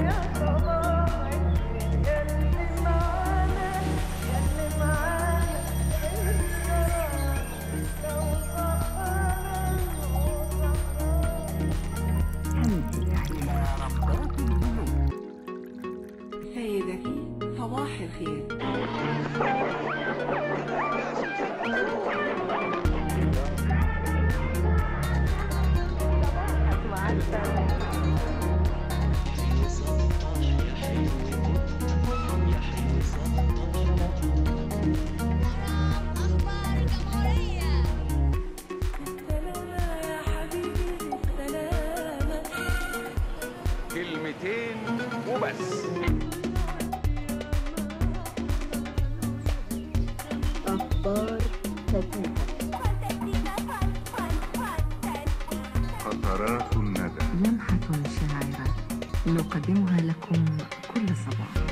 سيدتي صباح الخير أخبار الجمهورية سلامة يا حبيبي سلامة كلمتين وبس قطرات الندى لمحة شاعرة نقدمها لكم كل صباح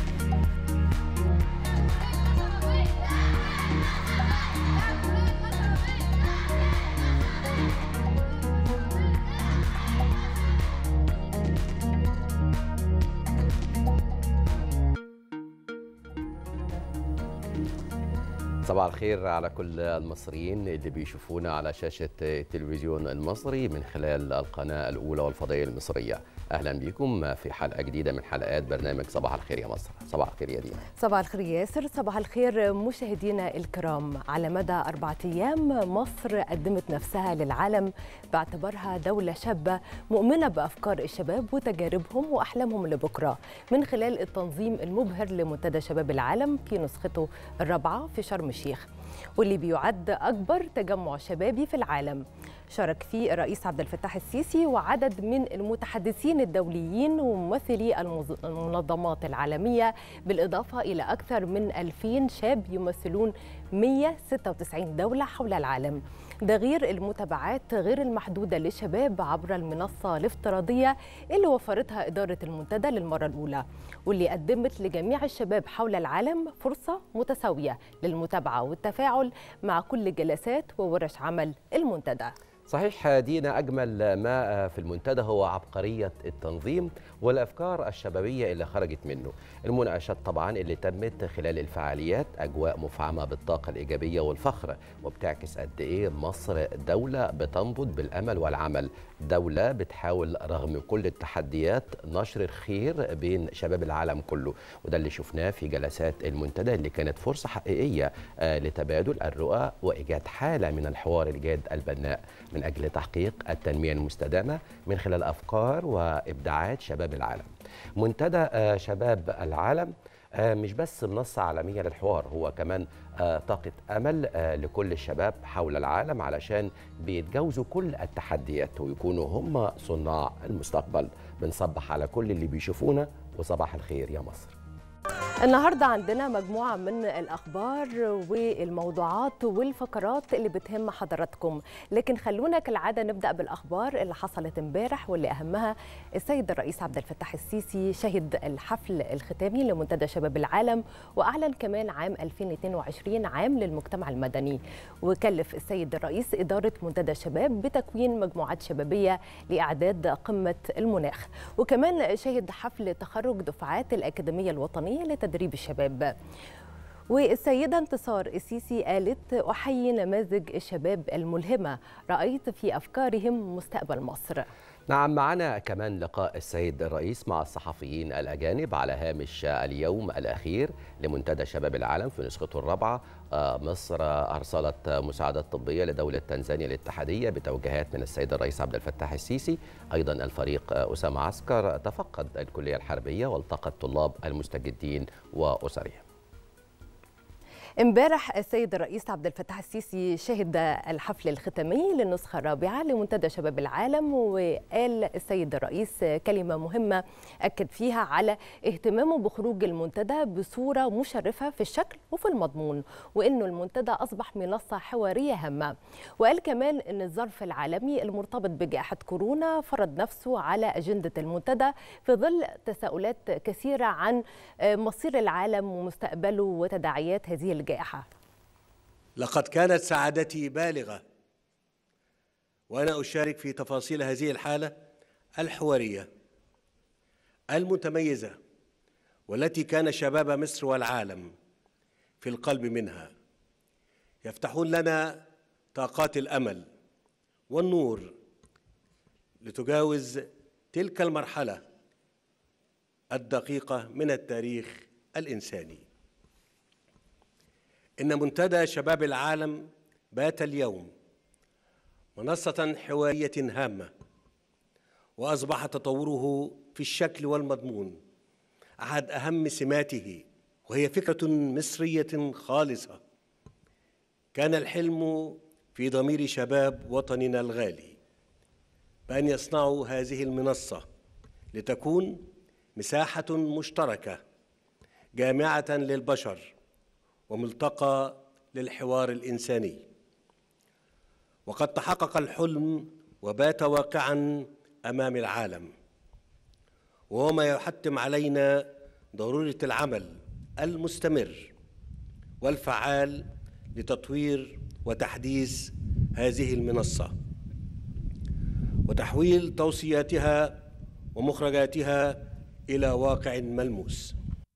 صباح الخير على كل المصريين اللي بيشوفونا على شاشة التلفزيون المصري من خلال القناة الأولى والفضائية المصرية أهلا بكم في حلقة جديدة من حلقات برنامج صباح الخير يا مصر صباح الخير يا دينا صباح الخير ياسر صباح الخير مشاهدينا الكرام على مدى أربعة أيام مصر قدمت نفسها للعالم باعتبارها دولة شابة مؤمنة بأفكار الشباب وتجاربهم وأحلامهم لبكرة من خلال التنظيم المبهر لمنتدى شباب العالم في نسخته الرابعة في شرم الشيخ واللي بيعد أكبر تجمع شبابي في العالم شارك فيه الرئيس عبد الفتاح السيسي وعدد من المتحدثين الدوليين وممثلي المز- المنظمات العالمية بالإضافة إلى أكثر من 2000 شاب يمثلون 196 دولة حول العالم ده غير المتابعات غير المحدودة للشباب عبر المنصة الافتراضية اللي وفرتها إدارة المنتدى للمرة الأولى واللي قدمت لجميع الشباب حول العالم فرصة متساوية للمتابعة والتفاعل مع كل جلسات وورش عمل المنتدى صحيح دينا أجمل ما في المنتدى هو عبقرية التنظيم والأفكار الشبابية اللي خرجت منه المناقشات طبعا اللي تمت خلال الفعاليات أجواء مفعمة بالطاقة الإيجابية والفخر وبتعكس قد إيه مصر دولة بتنبض بالأمل والعمل دولة بتحاول رغم كل التحديات نشر الخير بين شباب العالم كله وده اللي شفناه في جلسات المنتدى اللي كانت فرصة حقيقية آه، لتبادل الرؤى وإيجاد حالة من الحوار الجاد البناء من أجل تحقيق التنمية المستدامة من خلال أفكار وإبداعات شباب العالم منتدى آه، شباب العالم آه، مش بس منصة عالمية للحوار هو كمان آه، طاقة أمل آه، لكل الشباب حول العالم علشان بيتجاوزوا كل التحديات ويكونوا هم صناع المستقبل بنصبح على كل اللي بيشوفونا وصباح الخير يا مصر النهارده عندنا مجموعه من الاخبار والموضوعات والفقرات اللي بتهم حضراتكم لكن خلونا كالعاده نبدا بالاخبار اللي حصلت امبارح واللي اهمها السيد الرئيس عبد الفتاح السيسي شهد الحفل الختامي لمنتدى شباب العالم واعلن كمان عام 2022 عام للمجتمع المدني وكلف السيد الرئيس اداره منتدى الشباب بتكوين مجموعات شبابيه لاعداد قمه المناخ وكمان شهد حفل تخرج دفعات الاكاديميه الوطنيه لتدريب الشباب والسيدة انتصار السيسي قالت أحيي نماذج الشباب الملهمة رأيت في أفكارهم مستقبل مصر نعم معنا كمان لقاء السيد الرئيس مع الصحفيين الأجانب على هامش اليوم الأخير لمنتدى شباب العالم في نسخته الرابعة آه، مصر أرسلت مساعدات طبية لدولة تنزانيا الاتحادية بتوجيهات من السيد الرئيس عبد الفتاح السيسي أيضا الفريق آه، أسامة عسكر تفقد الكلية الحربية والتقى الطلاب المستجدين وأسرهم امبارح السيد الرئيس عبد الفتاح السيسي شهد الحفل الختامي للنسخة الرابعة لمنتدى شباب العالم وقال السيد الرئيس كلمة مهمة أكد فيها على اهتمامه بخروج المنتدى بصورة مشرفة في الشكل وفي المضمون وأنه المنتدى أصبح منصة حوارية هامة وقال كمان أن الظرف العالمي المرتبط بجائحة كورونا فرض نفسه على أجندة المنتدى في ظل تساؤلات كثيرة عن مصير العالم ومستقبله وتداعيات هذه الجائحة لقد كانت سعادتي بالغه وانا اشارك في تفاصيل هذه الحاله الحواريه المتميزة والتي كان شباب مصر والعالم في القلب منها يفتحون لنا طاقات الأمل والنور لتجاوز تلك المرحلة الدقيقة من التاريخ الإنساني إن منتدى شباب العالم بات اليوم منصة حوارية هامة وأصبح تطوره في الشكل والمضمون أحد أهم سماته وهي فكرة مصرية خالصة كان الحلم في ضمير شباب وطننا الغالي بأن يصنعوا هذه المنصة لتكون مساحة مشتركة جامعة للبشر وملتقى للحوار الإنساني وقد تحقق الحلم وبات واقعا أمام العالم وهو ما يحتم علينا ضرورة العمل المستمر والفعال لتطوير وتحديث هذه المنصة وتحويل توصياتها ومخرجاتها إلى واقع ملموس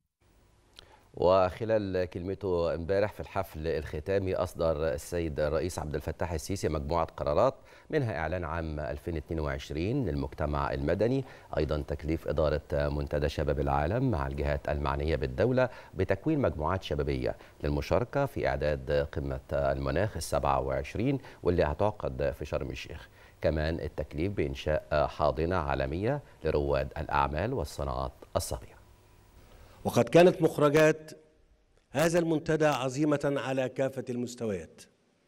وخلال كلمته امبارح في الحفل الختامي اصدر السيد الرئيس عبد الفتاح السيسي مجموعه قرارات منها اعلان عام 2022 للمجتمع المدني ايضا تكليف اداره منتدى شباب العالم مع الجهات المعنيه بالدوله بتكوين مجموعات شبابيه للمشاركه في اعداد قمه المناخ السبعة وعشرين واللي هتعقد في شرم الشيخ كمان التكليف بانشاء حاضنه عالميه لرواد الاعمال والصناعات الصغيره وقد كانت مخرجات هذا المنتدى عظيمة على كافة المستويات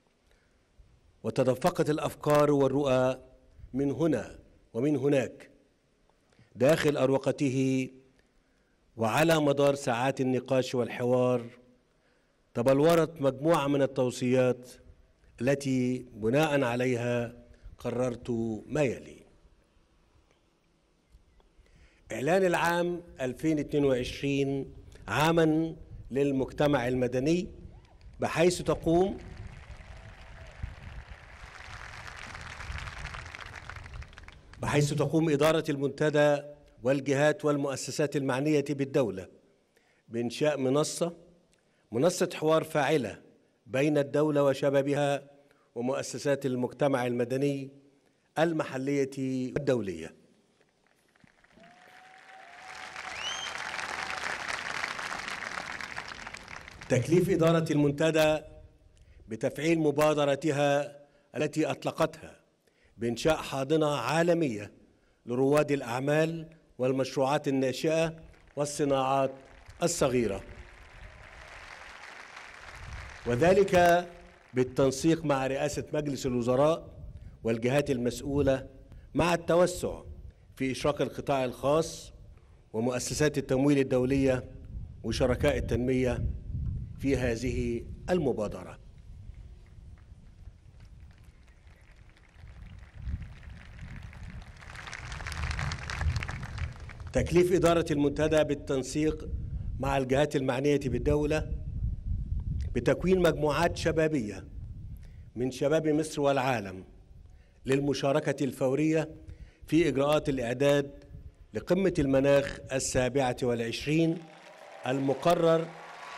وتدفقت الأفكار والرؤى من هنا ومن هناك داخل أروقته وعلى مدار ساعات النقاش والحوار تبلورت مجموعة من التوصيات التي بناء عليها قررت ما يلي إعلان العام 2022 عاما للمجتمع المدني بحيث تقوم بحيث تقوم إدارة المنتدى والجهات والمؤسسات المعنية بالدولة بإنشاء منصة منصة حوار فاعلة بين الدولة وشبابها ومؤسسات المجتمع المدني المحلية والدولية تكليف إدارة المنتدى بتفعيل مبادرتها التي أطلقتها بإنشاء حاضنة عالمية لرواد الأعمال والمشروعات الناشئة والصناعات الصغيرة وذلك بالتنسيق مع رئاسة مجلس الوزراء والجهات المسؤولة مع التوسع في إشراك القطاع الخاص ومؤسسات التمويل الدولية وشركاء التنمية في هذه المبادرة تكليف إدارة المنتدى بالتنسيق مع الجهات المعنية بالدولة بتكوين مجموعات شبابية من شباب مصر والعالم للمشاركة الفورية في إجراءات الإعداد لقمة المناخ السابعة والعشرين المقرر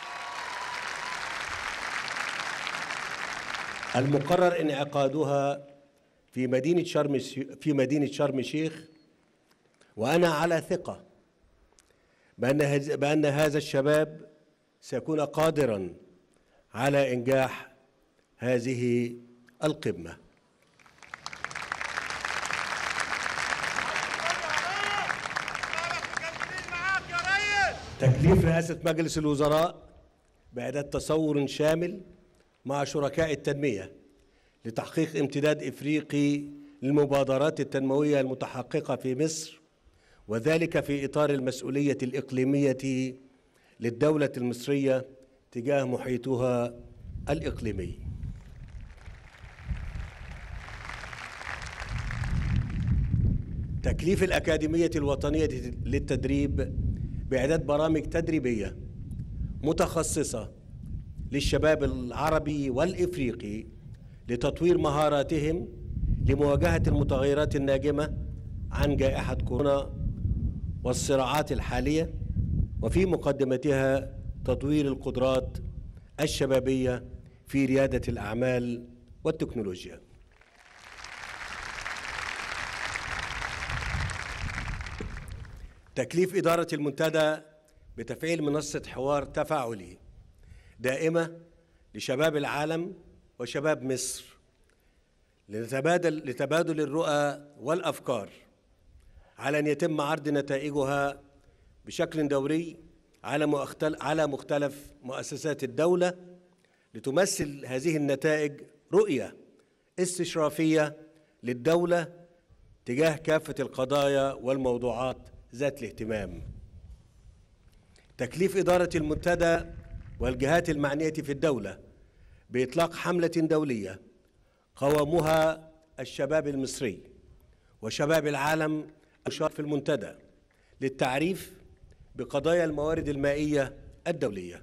المقرر انعقادها في مدينة شرم في مدينة شرم الشيخ وأنا على ثقة بأن هز- بأن هذا الشباب سيكون قادرا على إنجاح هذه القمة تكليف رئاسة مجلس الوزراء بإعداد تصور شامل مع شركاء التنمية لتحقيق امتداد إفريقي للمبادرات التنموية المتحققة في مصر وذلك في إطار المسؤولية الإقليمية للدولة المصرية تجاه محيطها الإقليمي تكليف الأكاديمية الوطنية للتدريب بإعداد برامج تدريبية متخصصة للشباب العربي والإفريقي لتطوير مهاراتهم لمواجهة المتغيرات الناجمة عن جائحة كورونا والصراعات الحالية وفي مقدمتها تطوير القدرات الشبابية في ريادة الأعمال والتكنولوجيا تكليف إدارة المنتدى بتفعيل منصة حوار تفاعلي دائمة لشباب العالم وشباب مصر لنتبادل لتبادل الرؤى والأفكار على أن يتم عرض نتائجها بشكل دوري على مختل- على مختلف مؤسسات الدولة لتمثل هذه النتائج رؤية استشرافية للدولة تجاه كافة القضايا والموضوعات ذات الاهتمام تكليف إدارة المنتدى والجهات المعنية في الدولة بإطلاق حملة دولية قوامها الشباب المصري وشباب العالم الشارك في المنتدى للتعريف بقضايا الموارد المائية الدولية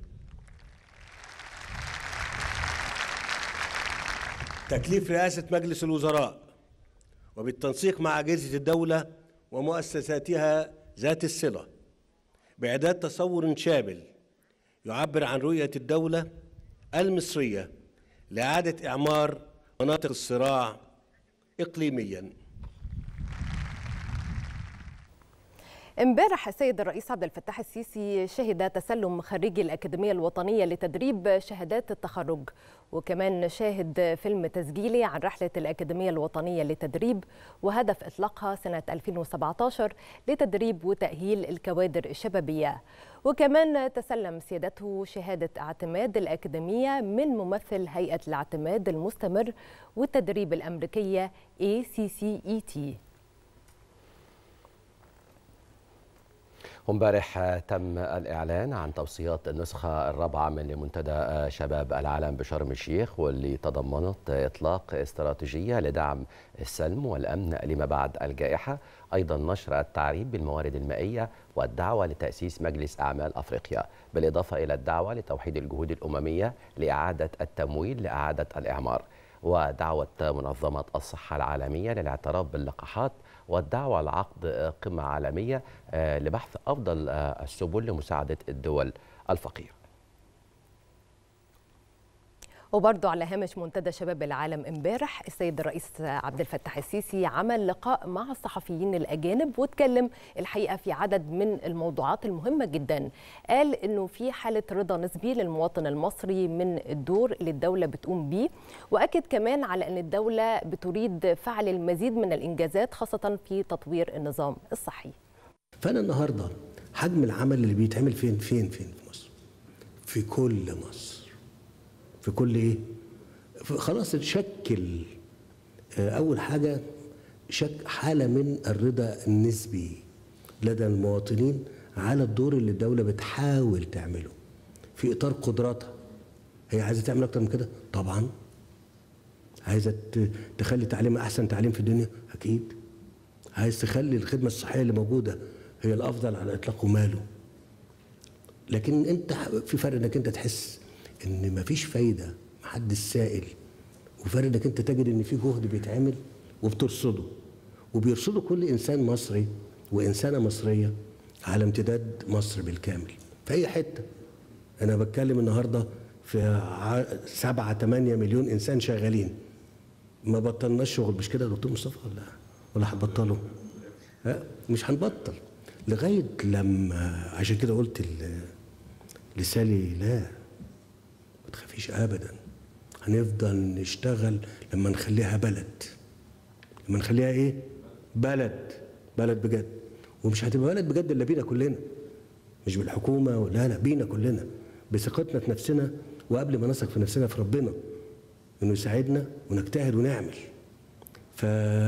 تكليف رئاسة مجلس الوزراء وبالتنسيق مع أجهزة الدولة ومؤسساتها ذات الصلة بإعداد تصور شامل يعبر عن رؤية الدولة المصرية لإعادة إعمار مناطق الصراع إقليمياً امبارح السيد الرئيس عبد الفتاح السيسي شهد تسلم خريجي الأكاديمية الوطنية لتدريب شهادات التخرج وكمان شاهد فيلم تسجيلي عن رحلة الأكاديمية الوطنية للتدريب وهدف إطلاقها سنة 2017 لتدريب وتأهيل الكوادر الشبابية وكمان تسلم سيادته شهادة اعتماد الأكاديمية من ممثل هيئة الاعتماد المستمر والتدريب الأمريكية ACCET وامبارح تم الإعلان عن توصيات النسخة الرابعة من منتدى شباب العالم بشرم الشيخ واللي تضمنت إطلاق استراتيجية لدعم السلم والأمن لما بعد الجائحة أيضا نشر التعريب بالموارد المائية والدعوة لتأسيس مجلس أعمال أفريقيا بالإضافة إلى الدعوة لتوحيد الجهود الأممية لإعادة التمويل لإعادة الإعمار ودعوة منظمة الصحة العالمية للاعتراف باللقاحات والدعوة لعقد قمة عالمية آه، لبحث أفضل آه، السبل لمساعدة الدول الفقيرة وبرضه على هامش منتدى شباب العالم امبارح السيد الرئيس عبد الفتاح السيسي عمل لقاء مع الصحفيين الاجانب واتكلم الحقيقه في عدد من الموضوعات المهمه جدا قال انه في حاله رضا نسبي للمواطن المصري من الدور اللي الدوله بتقوم بيه واكد كمان على ان الدوله بتريد فعل المزيد من الانجازات خاصه في تطوير النظام الصحي فانا النهارده حجم العمل اللي بيتعمل فين فين فين في مصر في كل مصر في كل ايه ف- خلاص تشكل آه، اول حاجه شك حاله من الرضا النسبي لدى المواطنين على الدور اللي الدوله بتحاول تعمله في اطار قدراتها هي عايزه تعمل اكتر من كده طبعا عايزه ت- تخلي تعليمها احسن تعليم في الدنيا اكيد عايز تخلي الخدمه الصحيه اللي موجوده هي الافضل على الاطلاق وماله لكن انت ح- في فرق انك انت تحس ان مفيش فايده محدش سائل وفرق انك انت تجد ان في جهد بيتعمل وبترصده وبيرصده كل انسان مصري وانسانه مصريه على امتداد مصر بالكامل في اي حته انا بتكلم النهارده في ع- سبعة تمانية مليون انسان شغالين ما بطلناش شغل مش كده يا دكتور مصطفى ولا ولا هتبطلوا ها مش هنبطل لغايه لما عشان كده قلت ل- لسالي لا ما تخافيش ابدا هنفضل نشتغل لما نخليها بلد لما نخليها ايه بلد بلد بجد ومش هتبقى بلد بجد الا بينا كلنا مش بالحكومه ولا لا بينا كلنا بثقتنا في نفسنا وقبل ما نثق في نفسنا في ربنا انه يساعدنا ونجتهد ونعمل ف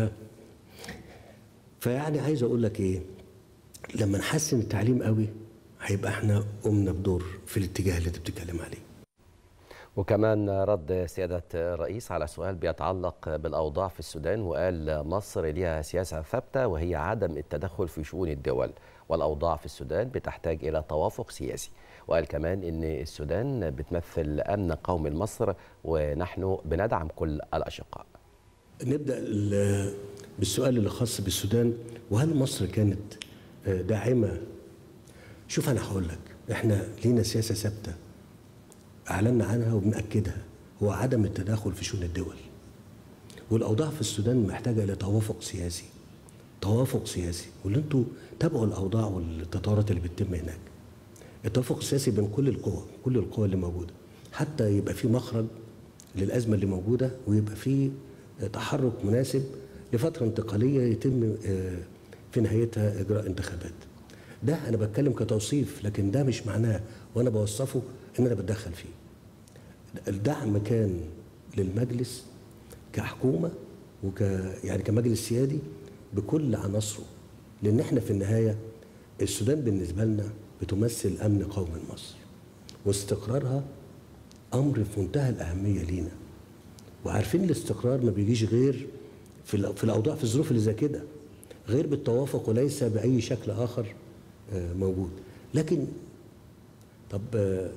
فيعني عايز اقول لك ايه لما نحسن التعليم قوي هيبقى احنا قمنا بدور في الاتجاه اللي انت بتتكلم عليه وكمان رد سيادة الرئيس على سؤال بيتعلق بالأوضاع في السودان وقال مصر لها سياسة ثابتة وهي عدم التدخل في شؤون الدول والأوضاع في السودان بتحتاج إلى توافق سياسي وقال كمان إن السودان بتمثل أمن قومي لمصر ونحن بندعم كل الأشقاء نبدا ال- بالسؤال اللي خاص بالسودان وهل مصر كانت آه، داعمه شوف انا هقول لك احنا لينا سياسه ثابته اعلنا عنها وبناكدها هو عدم التداخل في شؤون الدول والاوضاع في السودان محتاجه الى توافق سياسي توافق سياسي واللي انتوا تابعوا الاوضاع والتطورات اللي بتتم هناك التوافق السياسي بين كل القوى كل القوى اللي موجوده حتى يبقى في مخرج للازمه اللي موجوده ويبقى في تحرك مناسب لفتره انتقاليه يتم آه، في نهايتها اجراء انتخابات ده انا بتكلم كتوصيف لكن ده مش معناه وانا بوصفه ان انا بتدخل فيه الدعم كان للمجلس كحكومه وك يعني كمجلس سيادي بكل عناصره لان احنا في النهايه السودان بالنسبه لنا بتمثل امن قومي مصر واستقرارها امر في منتهى الاهميه لينا وعارفين الاستقرار ما بيجيش غير في الأ- في الاوضاع في الظروف اللي زي كده غير بالتوافق وليس باي شكل اخر آه، موجود لكن طب آه،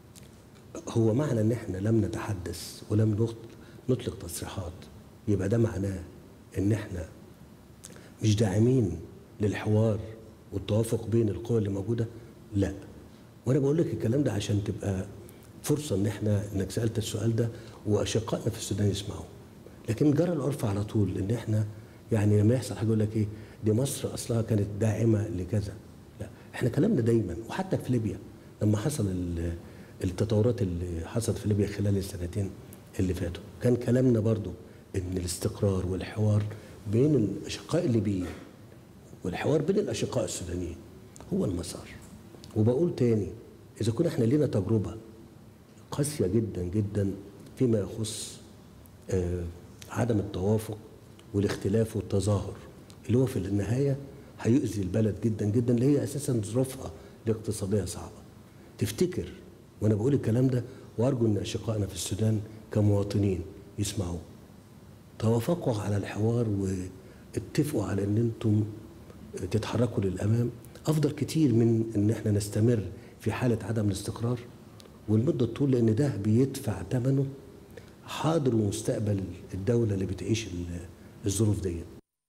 هو معنى ان احنا لم نتحدث ولم نط- نطلق تصريحات يبقى ده معناه ان احنا مش داعمين للحوار والتوافق بين القوى اللي موجوده لا وانا بقول لك الكلام ده عشان تبقى فرصه ان احنا انك سالت السؤال ده واشقائنا في السودان يسمعوا لكن جرى العرف على طول ان احنا يعني لما يحصل حاجه يقول لك ايه دي مصر اصلها كانت داعمه لكذا لا احنا كلامنا دايما وحتى في ليبيا لما حصل ال- التطورات اللي حصلت في ليبيا خلال السنتين اللي فاتوا كان كلامنا برضو ان الاستقرار والحوار بين الاشقاء الليبيين والحوار بين الاشقاء السودانيين هو المسار وبقول تاني اذا كنا احنا لينا تجربه قاسيه جدا جدا فيما يخص آه، عدم التوافق والاختلاف والتظاهر اللي هو في النهايه هيؤذي البلد جدا جدا اللي هي اساسا ظروفها الاقتصاديه صعبه تفتكر وانا بقول الكلام ده وارجو ان اشقائنا في السودان كمواطنين يسمعوه توافقوا على الحوار واتفقوا على ان انتم تتحركوا للامام افضل كتير من ان احنا نستمر في حاله عدم الاستقرار والمده الطول لان ده بيدفع ثمنه حاضر ومستقبل الدوله اللي بتعيش ال- الظروف ديت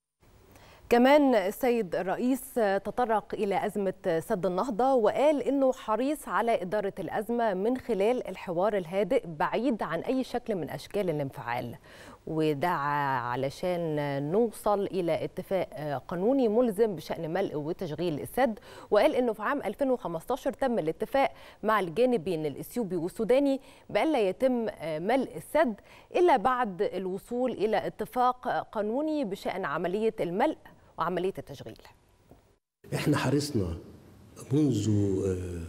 كمان السيد الرئيس تطرق إلى أزمة سد النهضة وقال إنه حريص على إدارة الأزمة من خلال الحوار الهادئ بعيد عن أي شكل من أشكال الانفعال ودعا علشان نوصل إلى اتفاق قانوني ملزم بشأن ملء وتشغيل السد وقال إنه في عام 2015 تم الاتفاق مع الجانبين الإثيوبي والسوداني بألا يتم ملء السد إلا بعد الوصول إلى اتفاق قانوني بشأن عملية الملء وعملية التشغيل احنا حرصنا منذ آه،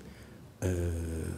آه،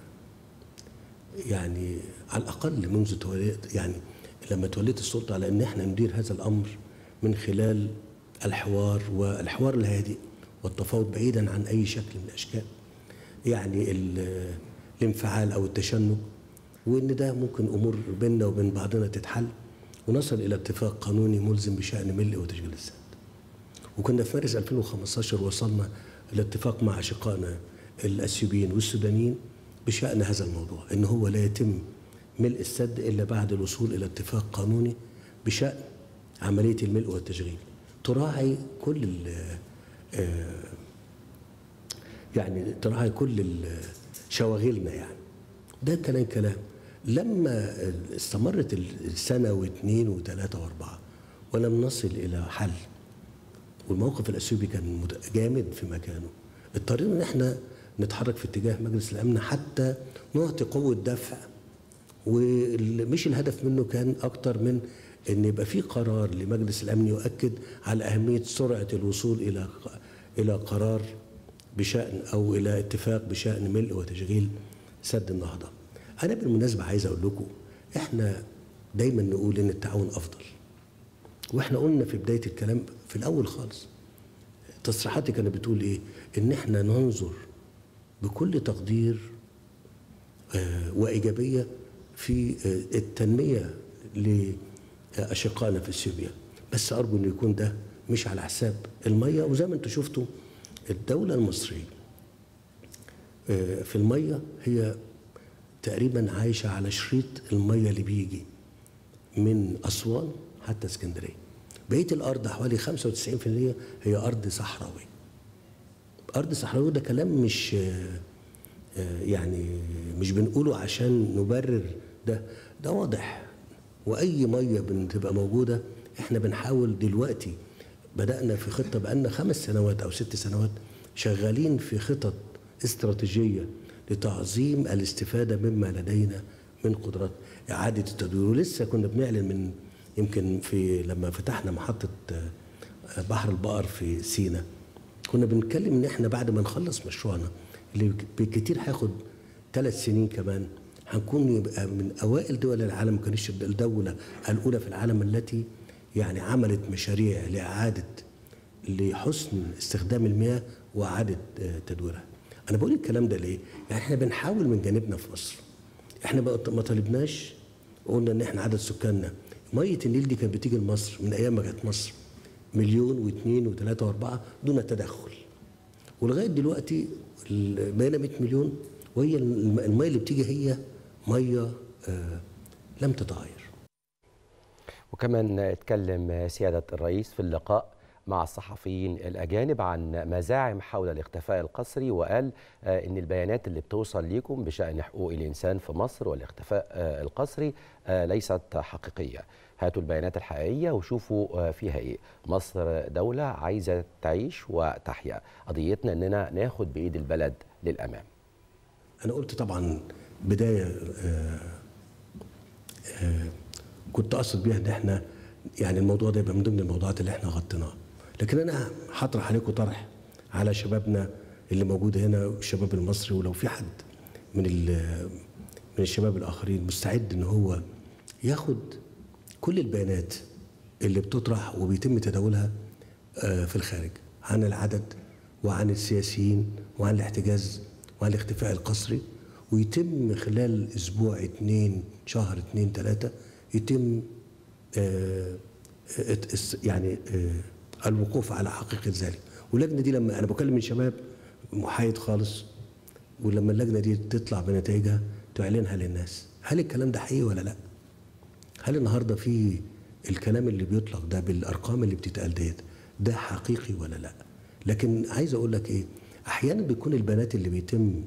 يعني على الاقل منذ توليت يعني لما توليت السلطه على ان احنا ندير هذا الامر من خلال الحوار والحوار الهادئ والتفاوض بعيدا عن اي شكل من الاشكال يعني ال- الانفعال او التشنج وان ده ممكن امور بيننا وبين بعضنا تتحل ونصل الى اتفاق قانوني ملزم بشان ملء وتشغيل السد. وكنا في مارس 2015 وصلنا لاتفاق مع اشقائنا الاثيوبيين والسودانيين بشان هذا الموضوع ان هو لا يتم ملء السد الا بعد الوصول الى اتفاق قانوني بشان عمليه الملء والتشغيل تراعي كل ال- آه، يعني تراعي كل ال- شواغلنا يعني ده كلام كلام لما استمرت السنه واثنين وثلاثه واربعه ولم نصل الى حل والموقف الاثيوبي كان مت- جامد في مكانه اضطرينا ان احنا نتحرك في اتجاه مجلس الامن حتى نعطي قوه دفع ومش الهدف منه كان اكتر من ان يبقى في قرار لمجلس الامن يؤكد على اهميه سرعه الوصول الى الى قرار بشان او الى اتفاق بشان ملء وتشغيل سد النهضه. انا بالمناسبه عايز اقول لكم احنا دايما نقول ان التعاون افضل. واحنا قلنا في بدايه الكلام في الاول خالص تصريحاتي كانت بتقول ايه؟ ان احنا ننظر بكل تقدير آه، وايجابيه في آه، التنميه لاشقائنا في اثيوبيا بس ارجو انه يكون ده مش على حساب الميه وزي ما انتم شفتوا الدوله المصريه آه، في الميه هي تقريبا عايشه على شريط الميه اللي بيجي من اسوان حتى اسكندريه بقيه الارض حوالي 95% هي ارض صحراويه ارض صحراويه ده كلام مش آه، آه، يعني مش بنقوله عشان نبرر ده ده واضح واي ميه بتبقى موجوده احنا بنحاول دلوقتي بدانا في خطه بقالنا خمس سنوات او ست سنوات شغالين في خطط استراتيجيه لتعظيم الاستفاده مما لدينا من قدرات اعاده التدوير ولسه كنا بنعلن من يمكن في لما فتحنا محطه آه، بحر البقر في سينا كنا بنتكلم ان احنا بعد ما نخلص مشروعنا اللي بالكتير هياخد ثلاث سنين كمان هنكون يبقى من اوائل دول العالم ما كانتش الدوله الاولى في العالم التي يعني عملت مشاريع لاعاده لحسن استخدام المياه واعاده آه، تدويرها. انا بقول الكلام ده ليه؟ يعني احنا بنحاول من جانبنا في مصر. احنا بقى ما طالبناش قلنا ان احنا عدد سكاننا ميه النيل دي كانت بتيجي لمصر من ايام ما كانت مصر مليون واثنين وثلاثه واربعه دون تدخل. ولغايه دلوقتي ال- بقينا 100 مليون وهي الم- الميه اللي بتيجي هي ميه آه لم تتغير. وكمان اتكلم سيادة الرئيس في اللقاء مع الصحفيين الأجانب عن مزاعم حول الاختفاء القسري وقال آه، إن البيانات اللي بتوصل ليكم بشأن حقوق الإنسان في مصر والاختفاء آه، القسري آه، ليست حقيقية هاتوا البيانات الحقيقية وشوفوا آه، فيها إيه مصر دولة عايزة تعيش وتحيا قضيتنا إننا ناخد بإيد البلد للأمام انا قلت طبعا بدايه آه آه كنت اقصد بيها ان احنا يعني الموضوع ده يبقى من ضمن الموضوعات اللي احنا غطيناها لكن انا هطرح عليكم طرح على شبابنا اللي موجود هنا الشباب المصري ولو في حد من ال- من الشباب الاخرين مستعد ان هو ياخد كل البيانات اللي بتطرح وبيتم تداولها آه، في الخارج عن العدد وعن السياسيين وعن الاحتجاز وعن الاختفاء القسري ويتم خلال اسبوع اتنين شهر اتنين تلاته يتم آه، آه، الس- يعني آه، الوقوف على حقيقه ذلك واللجنه دي لما انا بكلم من شباب محايد خالص ولما اللجنه دي تطلع بنتائجها تعلنها للناس هل الكلام ده حقيقي ولا لا؟ هل النهارده في الكلام اللي بيطلق ده بالارقام اللي بتتقال ديت ده حقيقي ولا لا؟ لكن عايز اقول لك ايه؟ احيانا بيكون البيانات اللي بيتم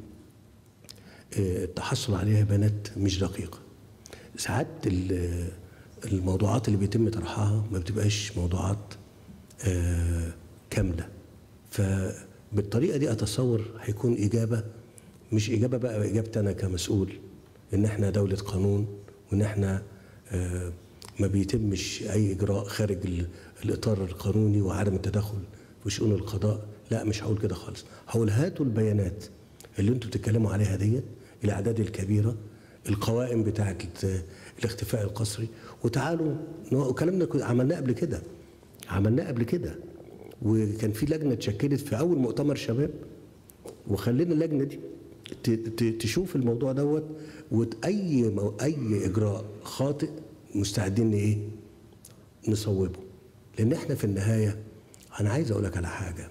آه، التحصل عليها بيانات مش دقيقه. ساعات ال- الموضوعات اللي بيتم طرحها ما بتبقاش موضوعات آه، كامله. فبالطريقه دي اتصور هيكون اجابه مش اجابه بقى اجابتي انا كمسؤول ان احنا دوله قانون وان احنا آه، ما بيتمش اي اجراء خارج ال- الاطار القانوني وعدم التدخل في شؤون القضاء لا مش هقول كده خالص هقول هاتوا البيانات اللي انتوا بتتكلموا عليها ديت الاعداد الكبيره القوائم بتاعه الاختفاء القسري وتعالوا نوع- وكلامنا كنا- عملناه قبل كده عملناه قبل كده وكان في لجنه اتشكلت في اول مؤتمر شباب وخلينا اللجنه دي ت- ت- تشوف الموضوع دوت واي مو- اي اجراء خاطئ مستعدين ايه نصوبه لان احنا في النهايه انا عايز اقول لك على حاجه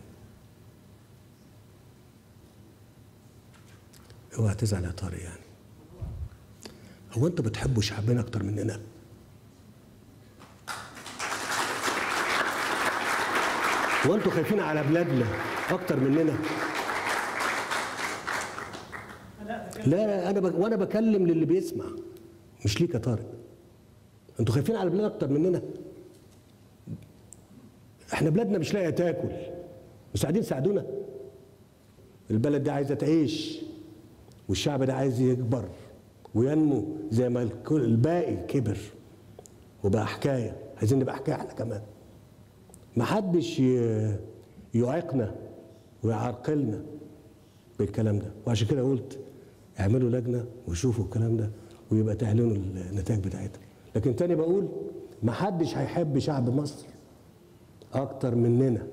اوعى تزعل يا طارق يعني هو انتوا بتحبوا شعبنا اكتر مننا هو انتوا خايفين على بلادنا اكتر مننا لا انا ب... وانا بكلم للي بيسمع مش ليك يا طارق انتوا خايفين على بلادنا اكتر مننا احنا بلادنا مش لاقيه تاكل مساعدين ساعدونا البلد دي عايزه تعيش والشعب ده عايز يكبر وينمو زي ما الكل- الباقي كبر وبقى حكايه عايزين نبقى حكايه احنا كمان محدش ي- يعيقنا ويعرقلنا بالكلام ده وعشان كده قلت اعملوا لجنه وشوفوا الكلام ده ويبقى تعلنوا النتائج بتاعتها لكن تاني بقول محدش هيحب شعب مصر اكتر مننا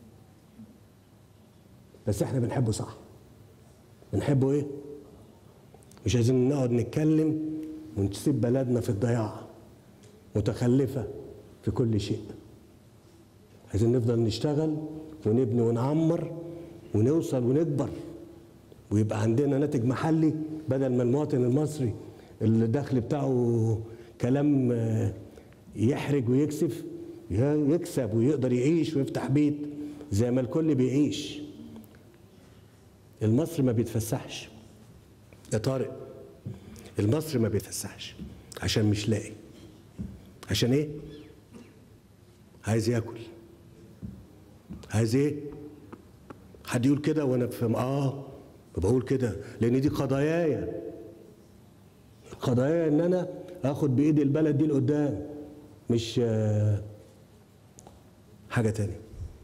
بس احنا بنحبه صح بنحبه ايه مش عايزين نقعد نتكلم ونسيب بلدنا في الضياع متخلفه في كل شيء عايزين نفضل نشتغل ونبني ونعمر ونوصل ونكبر ويبقى عندنا ناتج محلي بدل ما المواطن المصري الدخل بتاعه كلام آه، يحرج ويكسف ي- يكسب ويقدر يعيش ويفتح بيت زي ما الكل بيعيش المصري ما بيتفسحش يا طارق المصري ما بيتفسحش عشان مش لاقي عشان ايه عايز ياكل عايز ايه حد يقول كده وانا بفهم اه بقول كده لان دي قضاياي قضايا ان انا اخد بايد البلد دي لقدام مش آه، حاجه تانية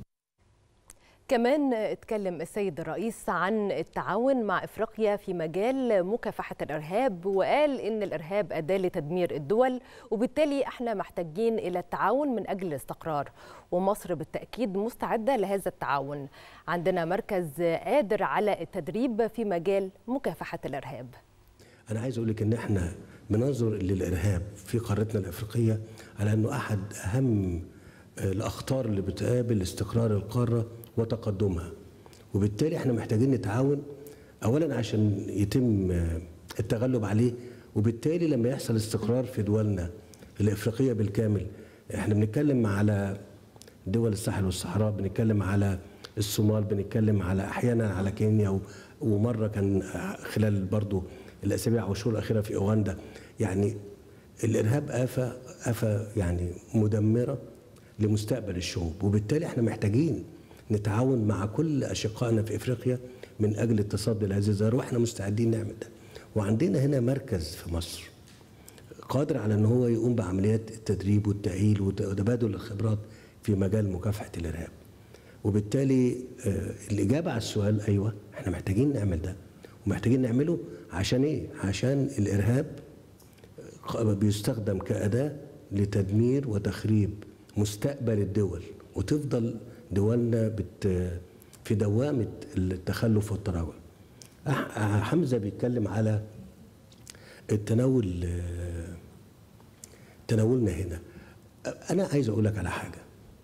كمان اتكلم السيد الرئيس عن التعاون مع افريقيا في مجال مكافحه الارهاب وقال ان الارهاب اداه لتدمير الدول وبالتالي احنا محتاجين الى التعاون من اجل الاستقرار ومصر بالتاكيد مستعده لهذا التعاون عندنا مركز قادر على التدريب في مجال مكافحه الارهاب انا عايز اقول لك ان احنا بننظر للارهاب في قارتنا الافريقيه على انه احد اهم آه، الاخطار اللي بتقابل استقرار القاره وتقدمها وبالتالي احنا محتاجين نتعاون اولا عشان يتم آه، التغلب عليه وبالتالي لما يحصل استقرار في دولنا الافريقيه بالكامل احنا بنتكلم على دول الساحل والصحراء بنتكلم على الصومال بنتكلم على احيانا على كينيا و- ومره كان خلال برضو الاسابيع او الشهور الاخيره في اوغندا يعني الارهاب افه افه يعني مدمره لمستقبل الشعوب وبالتالي احنا محتاجين نتعاون مع كل اشقائنا في افريقيا من اجل التصدي لهذه الظاهره واحنا مستعدين نعمل ده وعندنا هنا مركز في مصر قادر على ان هو يقوم بعمليات التدريب والتاهيل وت- وتبادل الخبرات في مجال مكافحه الارهاب وبالتالي آه، الاجابه على السؤال ايوه احنا محتاجين نعمل ده ومحتاجين نعمله عشان ايه عشان الارهاب ق- بيستخدم كاداه لتدمير وتخريب مستقبل الدول وتفضل دولنا بت في دوامه التخلف والتراجع أح- حمزه بيتكلم على التناول آه، تناولنا هنا انا عايز اقول لك على حاجه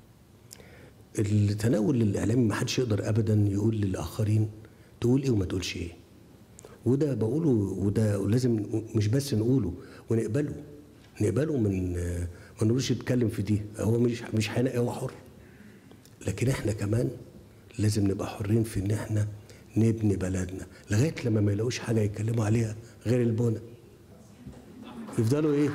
التناول الاعلامي ما حدش يقدر ابدا يقول للاخرين تقول ايه وما تقولش ايه وده بقوله وده لازم مش بس نقوله ونقبله نقبله من آه، ما نقولوش يتكلم في دي هو مش مش هينقي هو حر لكن احنا كمان لازم نبقى حرين في ان احنا نبني بلدنا لغايه لما ما يلاقوش حاجه يتكلموا عليها غير البنى يفضلوا ايه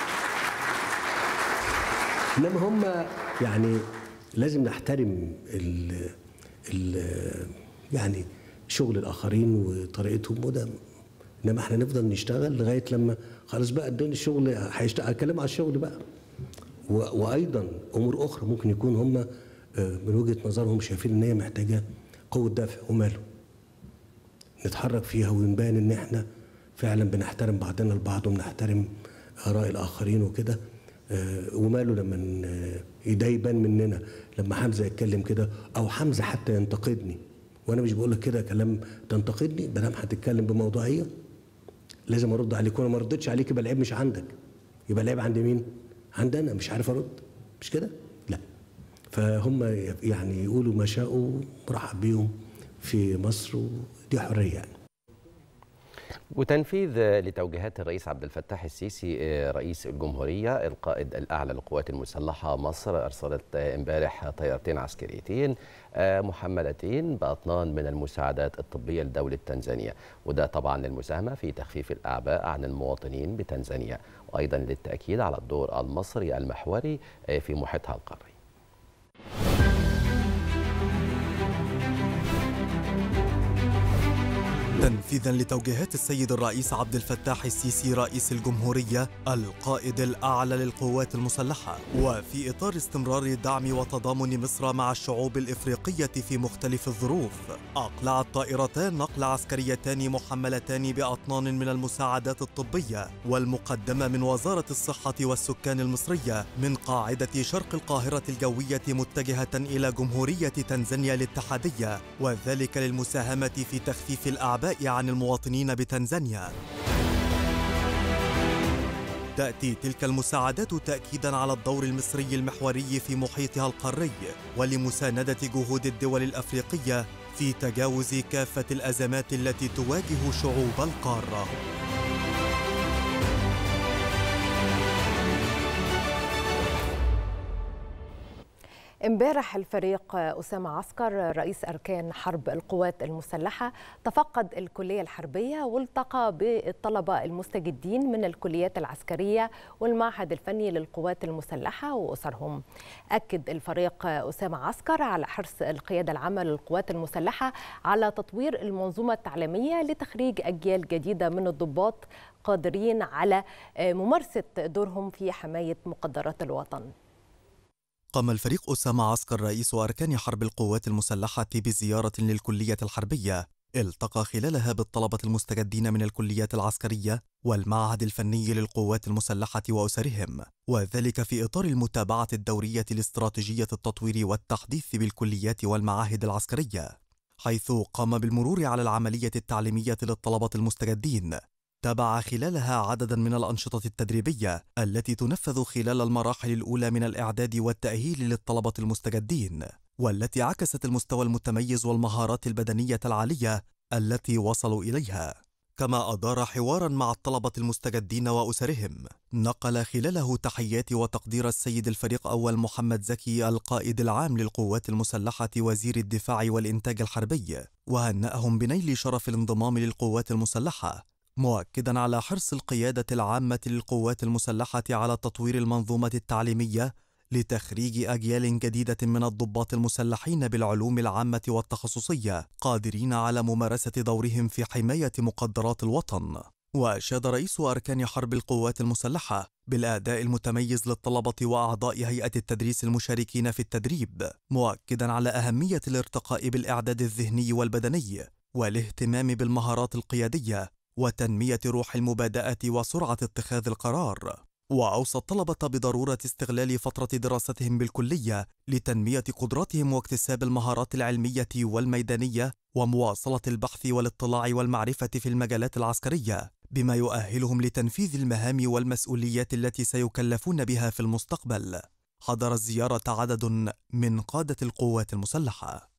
انما هم يعني لازم نحترم ال ال يعني شغل الاخرين وطريقتهم وده انما احنا نفضل نشتغل لغايه لما خلاص بقى الدنيا الشغل هيشتغل هتكلم على الشغل بقى و- وايضا امور اخرى ممكن يكون هم آه، من وجهه نظرهم شايفين ان هي محتاجه قوه دفع وماله نتحرك فيها ونبان ان احنا فعلا بنحترم بعضنا البعض وبنحترم اراء الاخرين وكده آه، وماله لما ن- ده يبان مننا لما حمزه يتكلم كده او حمزه حتى ينتقدني وانا مش بقول لك كده كلام تنتقدني ما دام هتتكلم بموضوعيه لازم ارد عليك وانا ما ردتش عليك يبقى العيب مش عندك يبقى العيب عند مين؟ عند انا مش عارف ارد مش كده؟ لا فهم يعني يقولوا ما شاءوا مرحب بيهم في مصر ودي حريه يعني وتنفيذ لتوجيهات الرئيس عبد الفتاح السيسي آه، رئيس الجمهورية القائد الأعلى للقوات المسلحة مصر أرسلت آه، امبارح طيارتين عسكريتين آه، محملتين بأطنان من المساعدات الطبية لدولة تنزانيا وده طبعا للمساهمة في تخفيف الأعباء عن المواطنين بتنزانيا وأيضا للتأكيد على الدور المصري المحوري آه، في محيطها القاري تنفيذا لتوجيهات السيد الرئيس عبد الفتاح السيسي رئيس الجمهورية القائد الأعلى للقوات المسلحة وفي إطار استمرار دعم وتضامن مصر مع الشعوب الإفريقية في مختلف الظروف أقلعت طائرتان نقل عسكريتان محملتان بأطنان من المساعدات الطبية والمقدمة من وزارة الصحة والسكان المصرية من قاعدة شرق القاهرة الجوية متجهة إلى جمهورية تنزانيا الاتحادية وذلك للمساهمة في تخفيف الأعباء عن المواطنين بتنزانيا تأتي تلك المساعدات تأكيدا على الدور المصري المحوري في محيطها القاري ولمساندة جهود الدول الأفريقية في تجاوز كافة الأزمات التي تواجه شعوب القارة امبارح الفريق أسامة عسكر رئيس أركان حرب القوات المسلحة تفقد الكلية الحربية والتقى بالطلبة المستجدين من الكليات العسكرية والمعهد الفني للقوات المسلحة وأسرهم أكد الفريق أسامة عسكر على حرص القيادة العامة للقوات المسلحة على تطوير المنظومة التعليمية لتخريج أجيال جديدة من الضباط قادرين على ممارسة دورهم في حماية مقدرات الوطن قام الفريق أسامة عسكر رئيس أركان حرب القوات المسلحة بزيارة للكلية الحربية التقى خلالها بالطلبة المستجدين من الكليات العسكرية والمعهد الفني للقوات المسلحة وأسرهم وذلك في إطار المتابعة الدورية لاستراتيجية التطوير والتحديث بالكليات والمعاهد العسكرية حيث قام بالمرور على العملية التعليمية للطلبة المستجدين تابع خلالها عددا من الأنشطة التدريبية التي تنفذ خلال المراحل الأولى من الإعداد والتأهيل للطلبة المستجدين والتي عكست المستوى المتميز والمهارات البدنية العالية التي وصلوا إليها كما أدار حوارا مع الطلبة المستجدين وأسرهم نقل خلاله تحيات وتقدير السيد الفريق أول محمد زكي القائد العام للقوات المسلحة وزير الدفاع والإنتاج الحربي وهنأهم بنيل شرف الانضمام للقوات المسلحة مؤكدا على حرص القيادة العامة للقوات المسلحة على تطوير المنظومة التعليمية لتخريج أجيال جديدة من الضباط المسلحين بالعلوم العامة والتخصصية قادرين على ممارسة دورهم في حماية مقدرات الوطن. وأشاد رئيس أركان حرب القوات المسلحة بالأداء المتميز للطلبة وأعضاء هيئة التدريس المشاركين في التدريب، مؤكدا على أهمية الارتقاء بالإعداد الذهني والبدني والاهتمام بالمهارات القيادية وتنمية روح المبادئة وسرعة اتخاذ القرار. وأوصى الطلبة بضرورة استغلال فترة دراستهم بالكلية لتنمية قدراتهم واكتساب المهارات العلمية والميدانية ومواصلة البحث والاطلاع والمعرفة في المجالات العسكرية بما يؤهلهم لتنفيذ المهام والمسؤوليات التي سيكلفون بها في المستقبل. حضر الزيارة عدد من قادة القوات المسلحة.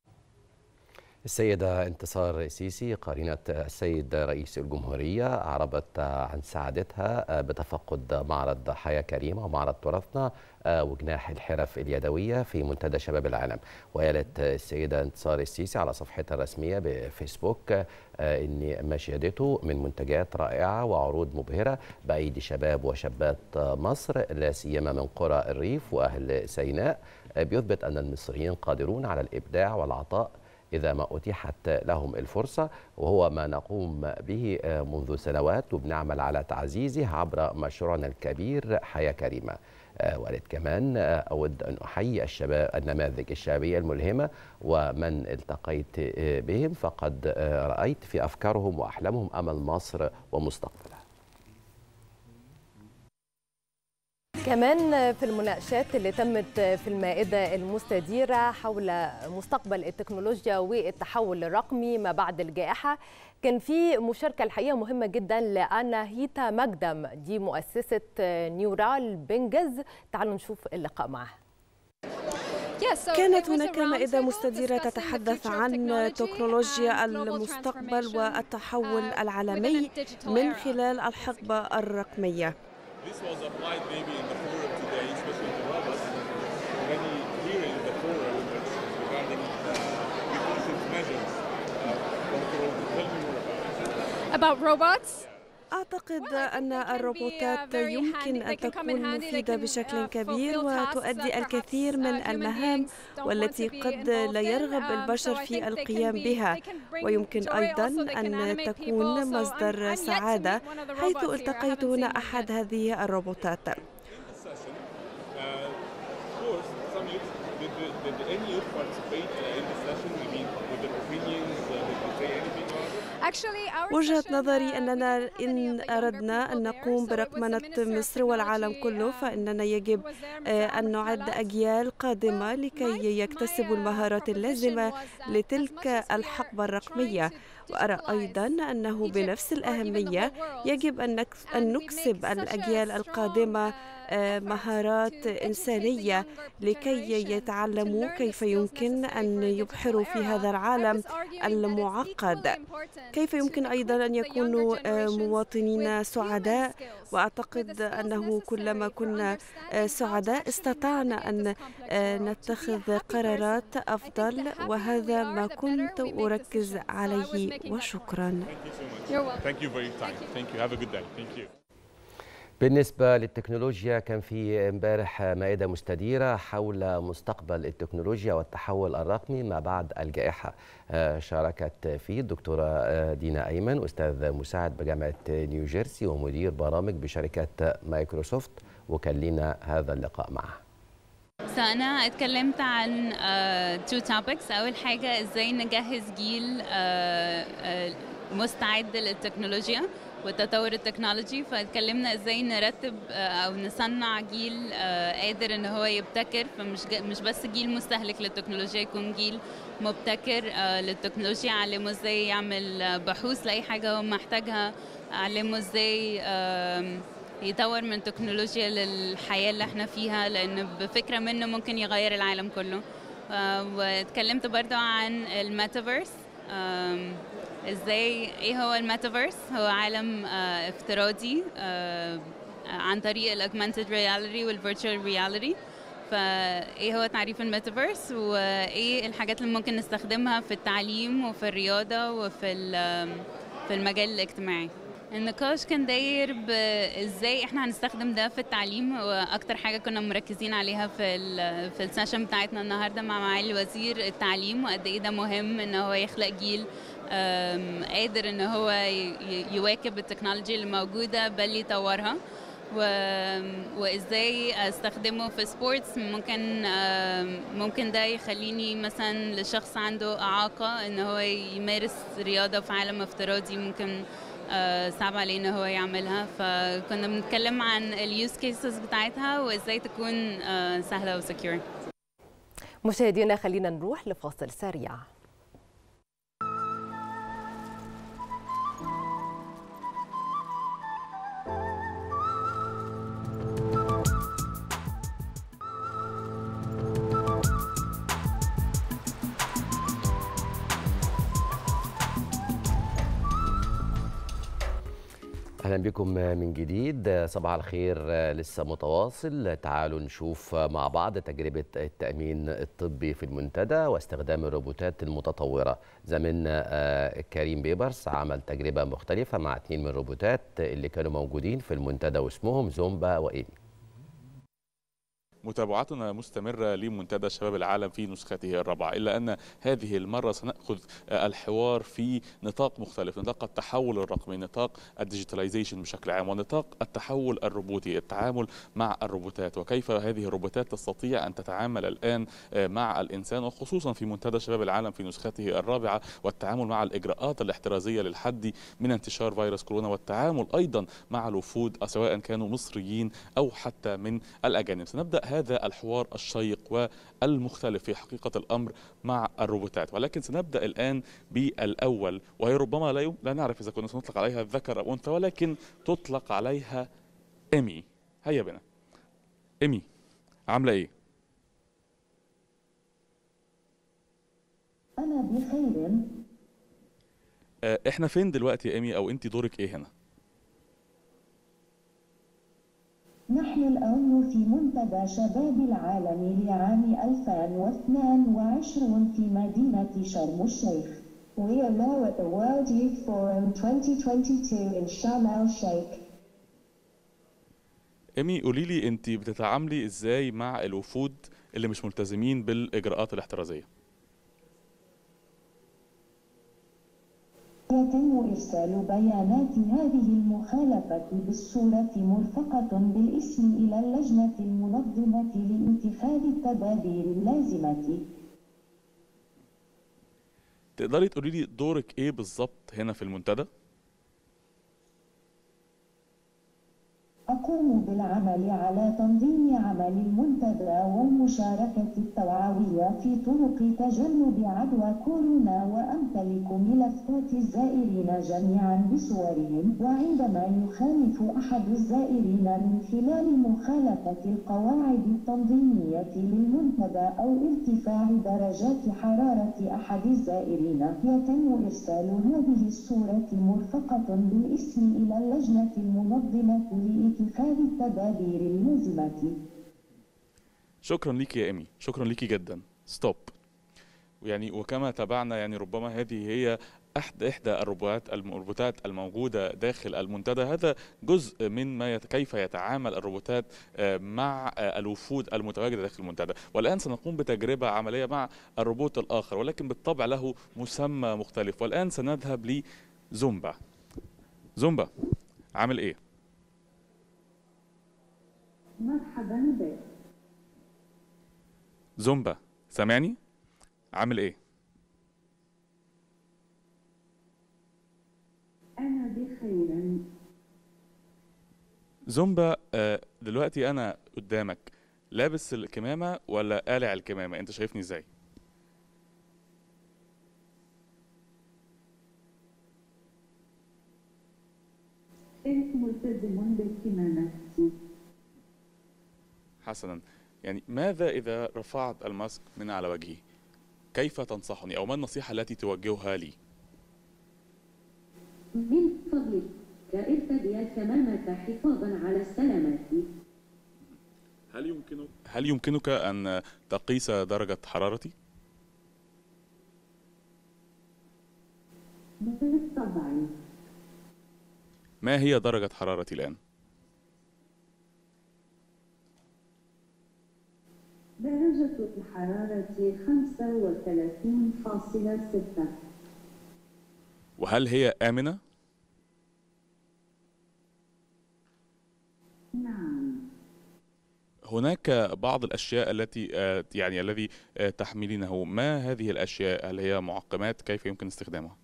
السيدة انتصار السيسي قرينة السيد رئيس الجمهورية أعربت عن سعادتها بتفقد معرض حياة كريمة ومعرض تراثنا وجناح الحرف اليدوية في منتدى شباب العالم وقالت السيدة انتصار السيسي على صفحتها الرسمية بفيسبوك أن ما شهدته من منتجات رائعة وعروض مبهرة بأيدي شباب وشابات مصر لا سيما من قرى الريف وأهل سيناء بيثبت أن المصريين قادرون على الإبداع والعطاء إذا ما أتيحت لهم الفرصة وهو ما نقوم به منذ سنوات وبنعمل على تعزيزه عبر مشروعنا الكبير حياة كريمة وقالت كمان أود أن أحيي الشباب النماذج الشبابية الملهمة ومن التقيت بهم فقد رأيت في أفكارهم وأحلامهم أمل مصر ومستقبلها كمان في المناقشات اللي تمت في المائدة المستديرة حول مستقبل التكنولوجيا والتحول الرقمي ما بعد الجائحة كان في مشاركة الحقيقة مهمة جدا لأنا هيتا مقدم دي مؤسسة نيورال بنجز تعالوا نشوف اللقاء معها كانت هناك مائدة مستديرة تتحدث عن تكنولوجيا المستقبل والتحول العالمي من خلال الحقبة الرقمية This was applied maybe in the forum today, especially the robots. Many here in the forum regarding the precautions measures. Uh, Dr. tell me more about it. About robots? أعتقد أن الروبوتات يمكن أن تكون مفيدة بشكل كبير وتؤدي الكثير من المهام والتي قد لا يرغب البشر في القيام بها ويمكن أيضا أن تكون مصدر سعادة حيث التقيت هنا أحد هذه الروبوتات وجهة نظري أننا إن أردنا أن نقوم برقمنة مصر والعالم كله فإننا يجب أن نعد أجيال قادمة لكي يكتسبوا المهارات اللازمة لتلك الحقبة الرقمية وأرى أيضا أنه بنفس الأهمية يجب أن نكسب الأجيال القادمة آه، مهارات إنسانية لكي يتعلموا كيف يمكن أن يبحروا في هذا العالم المعقد كيف يمكن أيضا أن يكونوا آه، مواطنين سعداء وأعتقد أنه كلما كنا آه، سعداء استطعنا أن آه، نتخذ قرارات أفضل وهذا ما كنت أركز عليه وشكرا Thank you so much. Thank you for your time. Thank you. Have a good day. Thank you. بالنسبة للتكنولوجيا كان في امبارح مائدة مستديرة حول مستقبل التكنولوجيا والتحول الرقمي ما بعد الجائحة آه، شاركت فيه الدكتورة آه، دينا أيمن أستاذ مساعد بجامعة نيوجيرسي ومدير برامج بشركة مايكروسوفت وكان لنا هذا اللقاء معها فأنا اتكلمت عن تو توبكس أول حاجة إزاي نجهز جيل آه، آه، مستعد للتكنولوجيا والتطور التكنولوجي فاتكلمنا ازاي نرتب آه، او نصنع جيل آه، قادر ان هو يبتكر فمش ج- مش بس جيل مستهلك للتكنولوجيا يكون جيل مبتكر آه، للتكنولوجيا علمه ازاي يعمل آه، بحوث لاي حاجه هو محتاجها علمه ازاي آم، يطور من تكنولوجيا للحياه اللي احنا فيها لان بفكره منه ممكن يغير العالم كله آه، واتكلمت برضو عن الميتافيرس آم، ازاي ايه هو الميتافيرس هو عالم آه، افتراضي آه، عن طريق الاجمانتد رياليتي والفيرتشوال رياليتي فايه هو تعريف الميتافيرس وايه الحاجات اللي ممكن نستخدمها في التعليم وفي الرياضه وفي ال- في المجال الاجتماعي النقاش كان داير بازاي احنا هنستخدم ده في التعليم واكتر حاجه كنا مركزين عليها في ال في السيشن بتاعتنا النهارده مع معالي وزير التعليم وقد ايه ده مهم ان هو يخلق جيل آم، قادر ان هو ي- ي- يواكب التكنولوجيا اللي موجوده بل يطورها و... وازاي استخدمه في سبورتس ممكن آم، ممكن ده يخليني مثلا لشخص عنده اعاقه ان هو يمارس رياضه في عالم افتراضي ممكن آه، صعب عليه ان هو يعملها فكنا بنتكلم عن اليوز كيسز بتاعتها وازاي تكون آه، سهله وسكيور مشاهدينا خلينا نروح لفاصل سريع اهلا بكم من جديد صباح الخير لسه متواصل تعالوا نشوف مع بعض تجربه التامين الطبي في المنتدى واستخدام الروبوتات المتطوره زميلنا آه، كريم بيبرس عمل تجربه مختلفه مع اثنين من الروبوتات اللي كانوا موجودين في المنتدى واسمهم زومبا وايمي متابعتنا مستمرة لمنتدى شباب العالم في نسخته الرابعة إلا أن هذه المرة سنأخذ الحوار في نطاق مختلف نطاق التحول الرقمي نطاق الديجيتاليزيشن بشكل عام ونطاق التحول الروبوتي التعامل مع الروبوتات وكيف هذه الروبوتات تستطيع أن تتعامل الآن مع الإنسان وخصوصا في منتدى شباب العالم في نسخته الرابعة والتعامل مع الإجراءات الاحترازية للحد من انتشار فيروس كورونا والتعامل أيضا مع الوفود سواء كانوا مصريين أو حتى من الأجانب سنبدأ هذا الحوار الشيق والمختلف في حقيقة الأمر مع الروبوتات ولكن سنبدأ الآن بالأول وهي ربما لا, يم... لا نعرف إذا كنا سنطلق عليها ذكر أو أنثى ولكن تطلق عليها إيمي هيا بنا إيمي عاملة إيه؟ أنا بخير آه، إحنا فين دلوقتي يا إيمي أو أنت دورك إيه هنا؟ نحن الآن في منتدى شباب العالم لعام 2022 في مدينة شرم الشيخ. We are now at the World Youth Forum 2022 in Sharm el Sheikh. إيمي قولي لي أنت بتتعاملي إزاي مع الوفود اللي مش ملتزمين بالإجراءات الاحترازية؟ يتم إرسال بيانات هذه المخالفة بالصورة مرفقة بالاسم إلى اللجنة المنظمة لاتخاذ التدابير اللازمة. تقدري تقولي لي دورك إيه بالظبط هنا في المنتدى؟ أقوم بالعمل على تنظيم عمل المنتدى والمشاركة التوعوية في طرق تجنب عدوى كورونا وأمتلك ملفات الزائرين جميعا بصورهم وعندما يخالف أحد الزائرين من خلال مخالفة القواعد التنظيمية للمنتدى أو ارتفاع درجات حرارة أحد الزائرين يتم إرسال هذه الصورة مرفقة بالاسم إلى اللجنة المنظمة لاتخاذ التدابير اللازمة شكرا ليك يا ايمي شكرا ليكي جدا ستوب يعني وكما تابعنا يعني ربما هذه هي احد احدى الروبوتات الروبوتات الموجوده داخل المنتدى هذا جزء من ما يت... كيف يتعامل الروبوتات آه، مع آه، الوفود المتواجده داخل المنتدى والان سنقوم بتجربه عمليه مع الروبوت الاخر ولكن بالطبع له مسمى مختلف والان سنذهب لزومبا زومبا عامل ايه مرحبا بك زومبا سامعني عامل ايه أنا بخير زومبا آه، دلوقتي انا قدامك لابس الكمامه ولا قالع الكمامه انت شايفني ازاي كنت ملتزم بالكمامة حسنا يعني ماذا اذا رفعت الماسك من على وجهي كيف تنصحني او ما النصيحه التي توجهها لي من فضلك ارتدي الكمامة حفاظا على السلامة هل يمكنك هل يمكنك ان تقيس درجه حرارتي بالطبع ما هي درجه حرارتي الان درجة الحرارة 35.6 وهل هي امنه نعم هناك بعض الاشياء التي آه، يعني الذي آه، تحملينه ما هذه الاشياء هل هي معقمات كيف يمكن استخدامها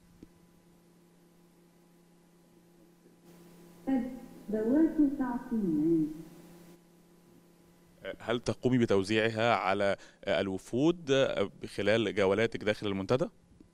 أدوات تعقيم آه، هل تقومي بتوزيعها على آه، الوفود آه، خلال جولاتك داخل المنتدى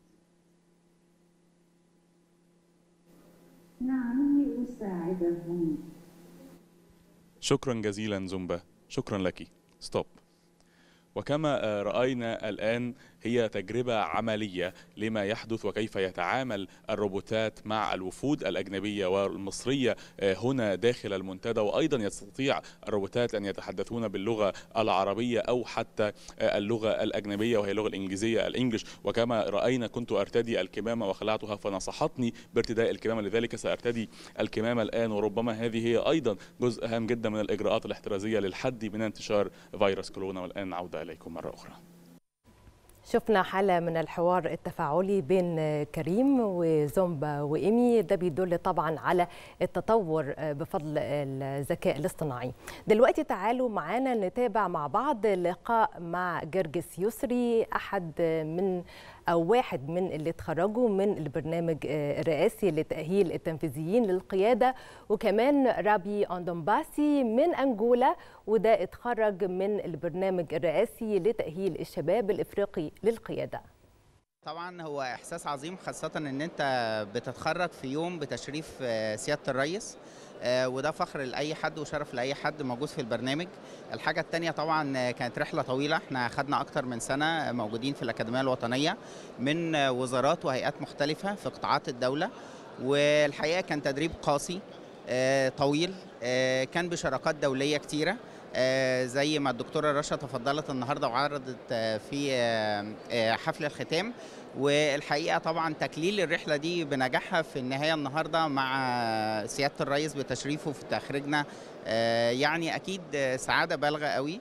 نعم لأساعدهم شكرا جزيلا زومبا شكرا لك ستوب وكما آه، رأينا الآن هي تجربة عملية لما يحدث وكيف يتعامل الروبوتات مع الوفود الأجنبية والمصرية آه، هنا داخل المنتدى وأيضا يستطيع الروبوتات أن يتحدثون باللغة العربية أو حتى آه، اللغة الأجنبية وهي اللغة الإنجليزية الإنجليش وكما رأينا كنت أرتدي الكمامة وخلعتها فنصحتني بارتداء الكمامة لذلك سأرتدي الكمامة الآن وربما هذه هي أيضا جزء هام جدا من الإجراءات الاحترازية للحد من انتشار فيروس كورونا والآن عودة إليكم مرة أخرى شفنا حالة من الحوار التفاعلي بين كريم وزومبا وإيمي ده بيدل طبعا على التطور بفضل الذكاء الاصطناعي دلوقتي تعالوا معانا نتابع مع بعض لقاء مع جرجس يسري أحد من أو واحد من اللي اتخرجوا من البرنامج الرئاسي لتأهيل التنفيذيين للقيادة وكمان رابي أندومباسي من أنجولا وده اتخرج من البرنامج الرئاسي لتأهيل الشباب الإفريقي للقيادة طبعا هو احساس عظيم خاصه ان انت بتتخرج في يوم بتشريف آه، سياده الرئيس آه، وده فخر لاي حد وشرف لاي حد موجود في البرنامج الحاجه التانية طبعا آه، كانت رحله طويله احنا خدنا اكتر من سنه موجودين في الاكاديميه الوطنيه من آه، وزارات وهيئات مختلفه في قطاعات الدوله والحقيقه كان تدريب قاسي آه، طويل آه، كان بشراكات دوليه كتيره آه، زي ما الدكتوره رشا تفضلت النهارده وعرضت آه، في آه، آه، حفل الختام والحقيقه طبعا تكليل الرحله دي بنجاحها في النهايه النهارده مع سياده الرئيس بتشريفه في تخريجنا آه، يعني اكيد آه، سعاده بالغه قوي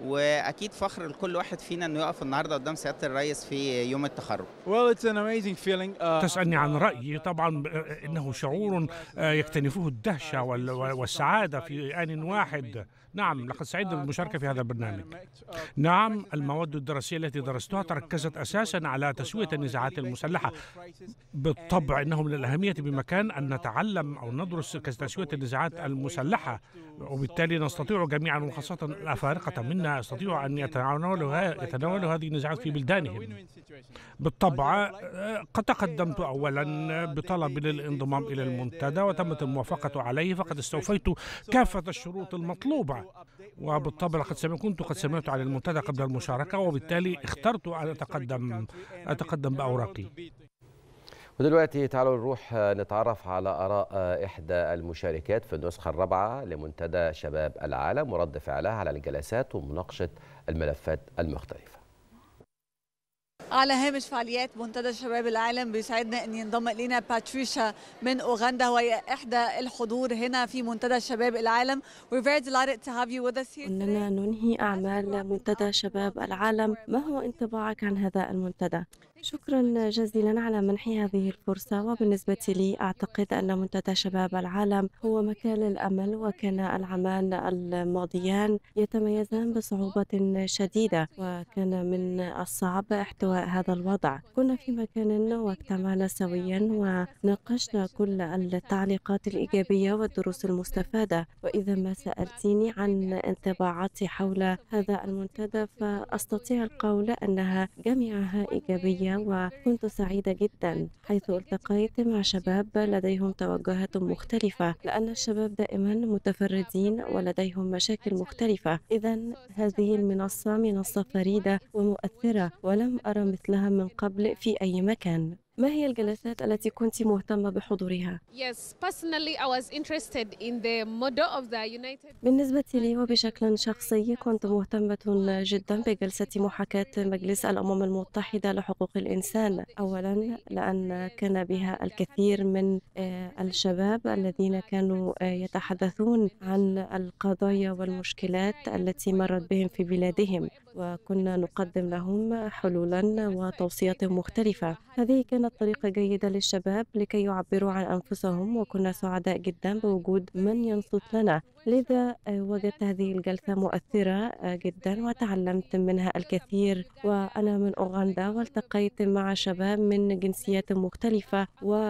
واكيد فخر لكل واحد فينا انه يقف النهارده قدام سياده الرئيس في يوم التخرج Well, it's an amazing feeling. Uh, تسألني عن رأيي طبعا إنه شعور آه، يكتنفه الدهشة وال- والسعادة في آن واحد نعم لقد سعدت بالمشاركة في هذا البرنامج نعم المواد الدراسية التي درستها تركزت أساسا على تسوية النزاعات المسلحة بالطبع إنه من الأهمية بمكان أن نتعلم أو ندرس تسوية النزاعات المسلحة وبالتالي نستطيع جميعا وخاصة الأفارقة منا يستطيعوا أن يتناولوا ها- يتناولوا هذه النزاعات في بلدانهم بالطبع آه، قد تقدمت اولا بطلب للانضمام الى المنتدى وتمت الموافقه عليه فقد استوفيت كافه الشروط المطلوبه وبالطبع لقد سمع كنت قد سمعت عن المنتدى قبل المشاركه وبالتالي اخترت ان اتقدم اتقدم باوراقي ودلوقتي تعالوا نروح آه، نتعرف على آراء آه، إحدى المشاركات في النسخة الرابعة لمنتدى شباب العالم ورد فعلها على الجلسات ومناقشة الملفات المختلفة على هامش فعاليات منتدى شباب العالم بيسعدنا ان ينضم الينا باتريشا من اوغندا وهي احدى الحضور هنا في منتدى شباب العالم. We're very delighted to have you with us here. إننا ننهي أعمال منتدى شباب العالم ما هو انطباعك عن هذا المنتدى؟ شكرا جزيلا على منح هذه الفرصة وبالنسبة لي أعتقد أن منتدى شباب العالم هو مكان للأمل وكان العامان الماضيان يتميزان بصعوبة شديدة وكان من الصعب احتواء هذا الوضع كنا في مكان واجتمعنا سويا وناقشنا كل التعليقات الإيجابية والدروس المستفادة وإذا ما سألتيني عن انطباعاتي حول هذا المنتدى فأستطيع القول أنها جميعها إيجابية وكنت سعيدة جدا حيث التقيت مع شباب لديهم توجهات مختلفة لأن الشباب دائما متفردين ولديهم مشاكل مختلفة إذا هذه المنصة منصة فريدة ومؤثرة ولم أرى مثلها من قبل في أي مكان ما هي الجلسات التي كنت مهتمة بحضورها؟ Yes, personally, I was interested in the model of the United. بالنسبة لي وبشكل شخصي كنت مهتمة جدا بجلسة محاكاة مجلس الأمم المتحدة لحقوق الإنسان أولا لأن كان بها الكثير من آه، الشباب الذين كانوا آه، يتحدثون عن القضايا والمشكلات التي مرت بهم في بلادهم وكنا نقدم لهم حلولا وتوصيات مختلفة هذه كانت طريقة جيدة للشباب لكي يعبروا عن أنفسهم وكنا سعداء جدا بوجود من ينصت لنا لذا آه، وجدت هذه الجلسة مؤثرة آه، جدا وتعلمت منها الكثير وأنا من أوغندا والتقيت مع شباب من جنسيات مختلفة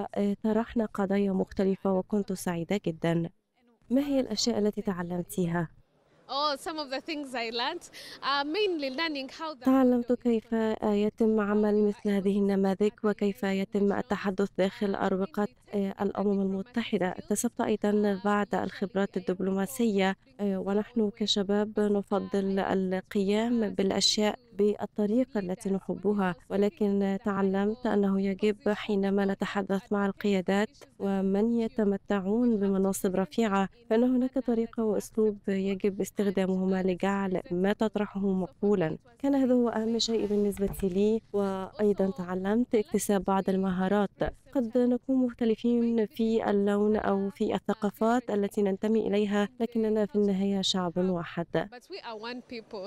وطرحنا قضايا مختلفة وكنت سعيدة جدا ما هي الأشياء التي تعلمتيها؟ Oh, some of the things I learned are mainly learning how the تعلمت كيف يتم عمل مثل هذه النماذج وكيف يتم التحدث داخل أروقة الأمم المتحدة اكتسبت أيضا بعض الخبرات الدبلوماسية ونحن كشباب نفضل القيام بالأشياء بالطريقة التي نحبها ولكن تعلمت أنه يجب حينما نتحدث مع القيادات ومن يتمتعون بمناصب رفيعة فإن هناك طريقة وأسلوب يجب استخدامهما لجعل ما تطرحه مقبولا كان هذا هو أهم شيء بالنسبة لي وأيضا تعلمت اكتساب بعض المهارات قد نكون مختلفين في اللون أو في الثقافات التي ننتمي إليها لكننا في النهاية شعب واحد but we are one people.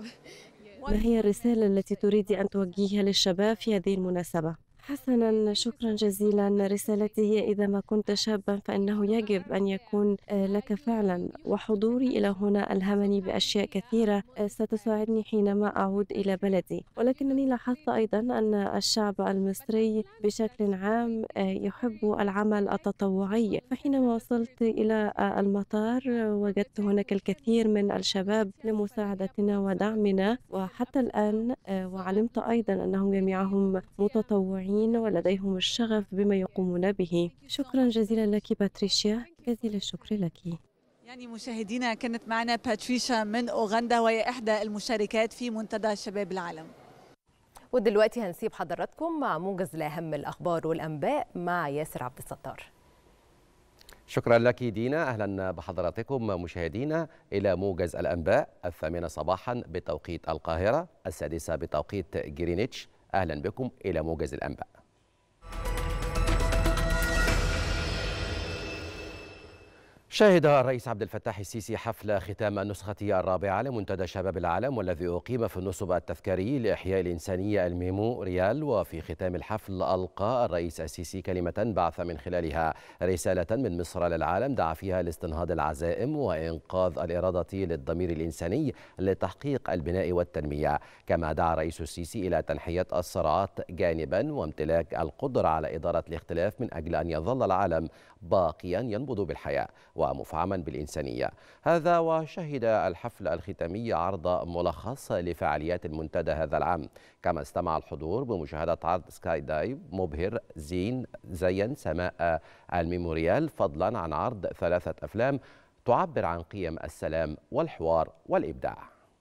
ما هي الرسالة التي تريد أن توجهها للشباب في هذه المناسبة؟ حسنا شكرا جزيلا رسالتي هي إذا ما كنت شابا فإنه يجب أن يكون آه، لك فعلا وحضوري إلى هنا ألهمني بأشياء كثيرة آه، ستساعدني حينما أعود إلى بلدي ولكنني لاحظت أيضا أن الشعب المصري بشكل عام آه، يحب العمل التطوعي فحينما وصلت إلى آه، المطار آه، وجدت هناك الكثير من الشباب لمساعدتنا ودعمنا وحتى الآن آه، وعلمت أيضا أنهم جميعهم متطوعين ولديهم الشغف بما يقومون به شكرا جزيلا لك باتريشيا جزيل الشكر لك يعني مشاهدينا كانت معنا باتريشا من اوغندا وهي احدى المشاركات في منتدى شباب العالم. ودلوقتي هنسيب حضراتكم مع موجز لأهم الأخبار والأنباء مع ياسر عبد الستار شكرا لك دينا أهلا بحضراتكم مشاهدينا إلى موجز الأنباء الثامنة صباحا بتوقيت القاهرة السادسة بتوقيت جرينتش أهلا بكم إلى موجز الأنباء شهد الرئيس عبد الفتاح السيسي حفل ختام النسخة الرابعة لمنتدى شباب العالم والذي أقيم في النصب التذكاري لإحياء الإنسانية الميمو ريال وفي ختام الحفل ألقى الرئيس السيسي كلمة بعث من خلالها رسالة من مصر للعالم دعا فيها لاستنهاض العزائم وإنقاذ الإرادة للضمير الإنساني لتحقيق البناء والتنمية كما دعا الرئيس السيسي إلى تنحية الصراعات جانبا وامتلاك القدرة على إدارة الاختلاف من أجل أن يظل العالم باقيا ينبض بالحياة ومفعما بالإنسانية هذا وشهد الحفل الختامي عرض ملخص لفعاليات المنتدى هذا العام كما استمع الحضور بمشاهدة عرض سكاي دايف مبهر زين زين سماء الميموريال فضلا عن عرض ثلاثة أفلام تعبر عن قيم السلام والحوار والإبداع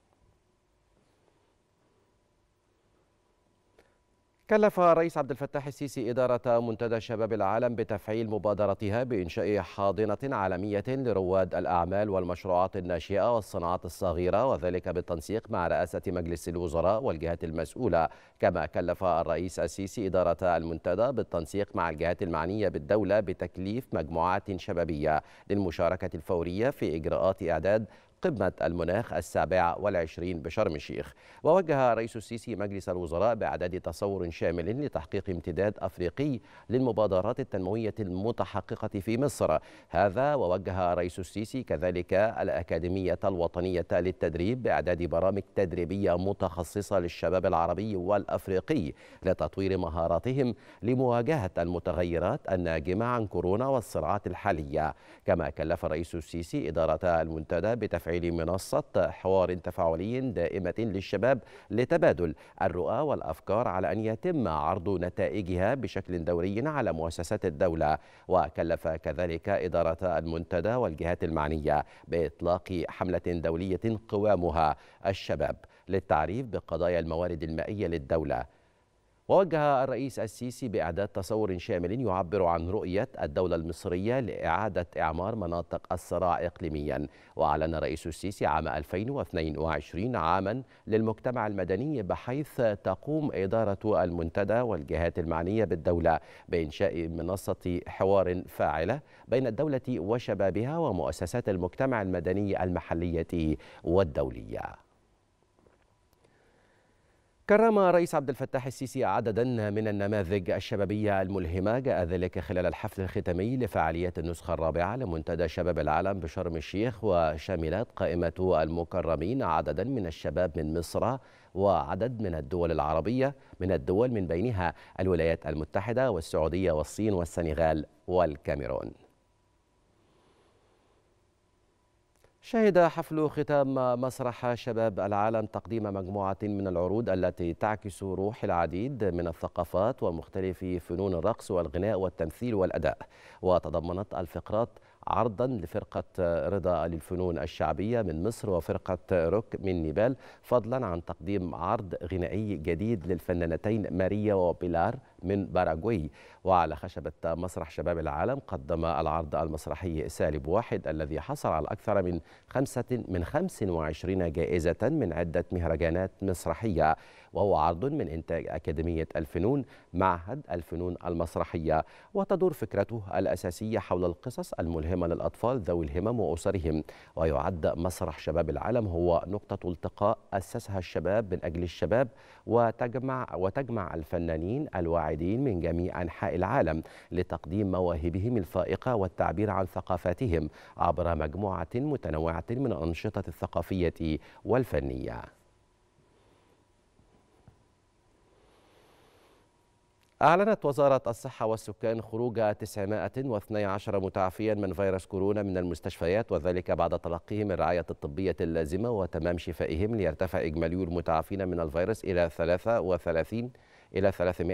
كلف الرئيس عبد الفتاح السيسي إدارة منتدى شباب العالم بتفعيل مبادرتها بإنشاء حاضنة عالمية لرواد الأعمال والمشروعات الناشئة والصناعات الصغيرة وذلك بالتنسيق مع رئاسة مجلس الوزراء والجهات المسؤولة كما كلف الرئيس السيسي إدارة المنتدى بالتنسيق مع الجهات المعنية بالدولة بتكليف مجموعات شبابية للمشاركة الفورية في إجراءات إعداد قمة المناخ السابعة والعشرين بشرم الشيخ ووجه رئيس السيسي مجلس الوزراء بإعداد تصور شامل لتحقيق امتداد أفريقي للمبادرات التنموية المتحققة في مصر هذا ووجه رئيس السيسي كذلك الأكاديمية الوطنية للتدريب بإعداد برامج تدريبية متخصصة للشباب العربي والأفريقي لتطوير مهاراتهم لمواجهة المتغيرات الناجمة عن كورونا والصراعات الحالية كما كلف الرئيس السيسي إدارة المنتدى بتفعيل تفعيل منصة حوار تفاعلي دائمة للشباب لتبادل الرؤى والأفكار على أن يتم عرض نتائجها بشكل دوري على مؤسسات الدولة وكلف كذلك إدارة المنتدى والجهات المعنية بإطلاق حملة دولية قوامها الشباب للتعريف بقضايا الموارد المائية للدولة ووجه الرئيس السيسي بإعداد تصور شامل يعبر عن رؤية الدولة المصرية لإعادة إعمار مناطق الصراع إقليميا وأعلن الرئيس السيسي عام 2022 عاما للمجتمع المدني بحيث تقوم إدارة المنتدى والجهات المعنية بالدولة بإنشاء منصة حوار فاعلة بين الدولة وشبابها ومؤسسات المجتمع المدني المحلية والدولية كرم الرئيس عبد الفتاح السيسي عددا من النماذج الشبابية الملهمة جاء ذلك خلال الحفل الختامي لفعاليات النسخة الرابعة لمنتدى شباب العالم بشرم الشيخ وشملت قائمة المكرمين عددا من الشباب من مصر وعدد من الدول العربية من الدول من بينها الولايات المتحدة والسعودية والصين والسنغال والكاميرون شهد حفل ختام مسرح شباب العالم تقديم مجموعة من العروض التي تعكس روح العديد من الثقافات ومختلف فنون الرقص والغناء والتمثيل والأداء وتضمنت الفقرات عرضا لفرقة رضا للفنون الشعبية من مصر وفرقة روك من نيبال فضلا عن تقديم عرض غنائي جديد للفنانتين ماريا وبيلار من باراغواي وعلى خشبة مسرح شباب العالم قدم العرض المسرحي سالب واحد الذي حصل على أكثر من خمسة من 25 جائزة من عدة مهرجانات مسرحية وهو عرض من إنتاج أكاديمية الفنون معهد الفنون المسرحية وتدور فكرته الأساسية حول القصص الملهمة للأطفال ذوي الهمم وأسرهم ويعد مسرح شباب العالم هو نقطة التقاء أسسها الشباب من أجل الشباب وتجمع وتجمع الفنانين الواعدين من جميع أنحاء العالم لتقديم مواهبهم الفائقة والتعبير عن ثقافاتهم عبر مجموعة متنوعة من الأنشطة الثقافية والفنية أعلنت وزارة الصحة والسكان خروج 912 متعافيا من فيروس كورونا من المستشفيات وذلك بعد تلقيهم الرعاية الطبية اللازمة وتمام شفائهم ليرتفع إجمالي المتعافين من الفيروس إلى 33 إلى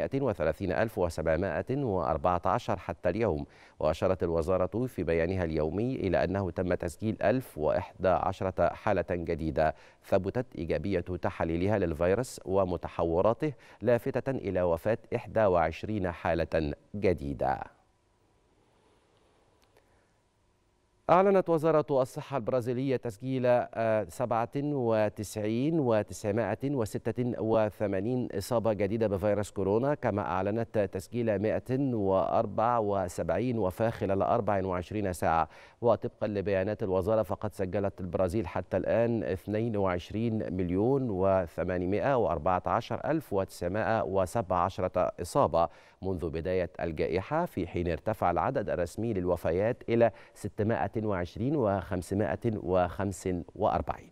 330714 حتى اليوم وأشارت الوزارة في بيانها اليومي إلى أنه تم تسجيل 1011 حالة جديدة ثبتت إيجابية تحاليلها للفيروس ومتحوراته لافتة إلى وفاة 21 حالة جديدة أعلنت وزارة الصحة البرازيلية تسجيل 97 و 986 إصابة جديدة بفيروس كورونا كما أعلنت تسجيل 174 وفاة خلال 24 ساعة وطبقا لبيانات الوزارة فقد سجلت البرازيل حتى الآن 22 مليون و 814 ألف و 917 إصابة منذ بداية الجائحة في حين ارتفع العدد الرسمي للوفيات إلى 620 و 545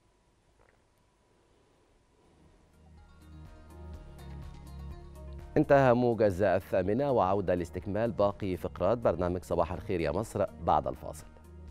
انتهى موجز الثامنة وعودة لاستكمال باقي فقرات برنامج صباح الخير يا مصر بعد الفاصل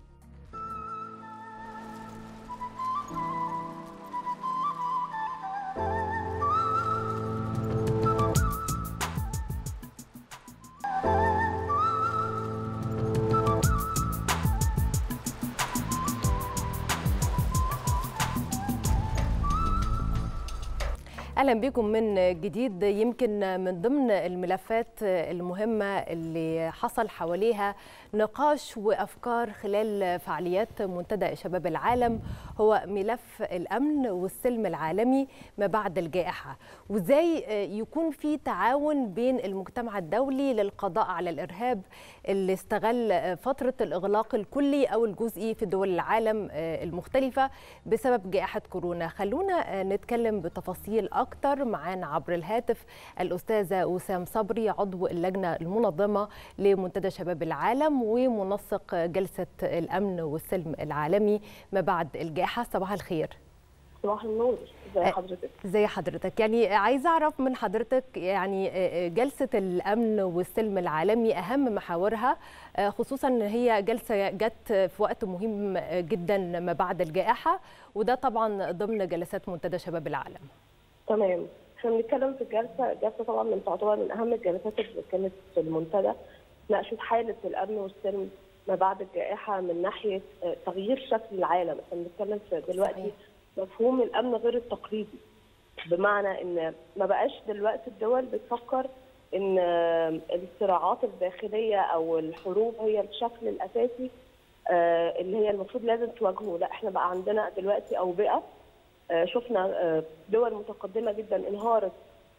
اهلا بكم من جديد يمكن من ضمن الملفات المهمه اللي حصل حواليها نقاش وافكار خلال فعاليات منتدى شباب العالم هو ملف الامن والسلم العالمي ما بعد الجائحه وازاي يكون في تعاون بين المجتمع الدولي للقضاء على الارهاب اللي استغل فتره الاغلاق الكلي او الجزئي في دول العالم المختلفه بسبب جائحه كورونا خلونا نتكلم بتفاصيل اكتر معانا عبر الهاتف الاستاذه وسام صبري عضو اللجنه المنظمه لمنتدى شباب العالم ومنسق جلسه الامن والسلم العالمي ما بعد الجائحه صباح الخير صباح النور ازي حضرتك ازي حضرتك يعني عايزه اعرف من حضرتك يعني جلسه الامن والسلم العالمي اهم محاورها خصوصا ان هي جلسه جت في وقت مهم جدا ما بعد الجائحه وده طبعا ضمن جلسات منتدى شباب العالم تمام احنا بنتكلم في الجلسه الجلسه طبعا من تعتبر من اهم الجلسات اللي كانت في المنتدى ناقشت حاله الامن والسلم ما بعد الجائحه من ناحيه تغيير شكل العالم احنا بنتكلم في دلوقتي صحيح. مفهوم الامن غير التقليدي بمعنى ان ما بقاش دلوقتي الدول بتفكر ان الصراعات الداخليه او الحروب هي الشكل الاساسي اللي هي المفروض لازم تواجهه لا احنا بقى عندنا دلوقتي اوبئه شفنا دول متقدمه جدا انهارت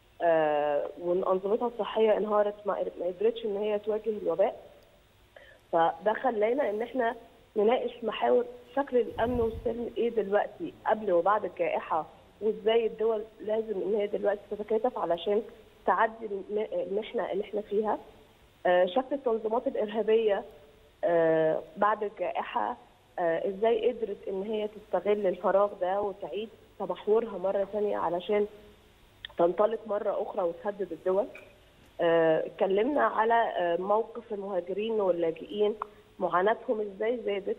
وانظمتها الصحيه انهارت ما قدرتش ان هي تواجه الوباء فده خلانا ان احنا نناقش محاور شكل الامن والسلم ايه دلوقتي قبل وبعد الجائحه وازاي الدول لازم ان هي دلوقتي تتكاتف علشان تعدي المحنه اللي احنا فيها شكل التنظيمات الارهابيه بعد الجائحه ازاي قدرت ان هي تستغل الفراغ ده وتعيد تمحورها مره ثانيه علشان تنطلق مره اخرى وتهدد الدول اتكلمنا على موقف المهاجرين واللاجئين معاناتهم ازاي زادت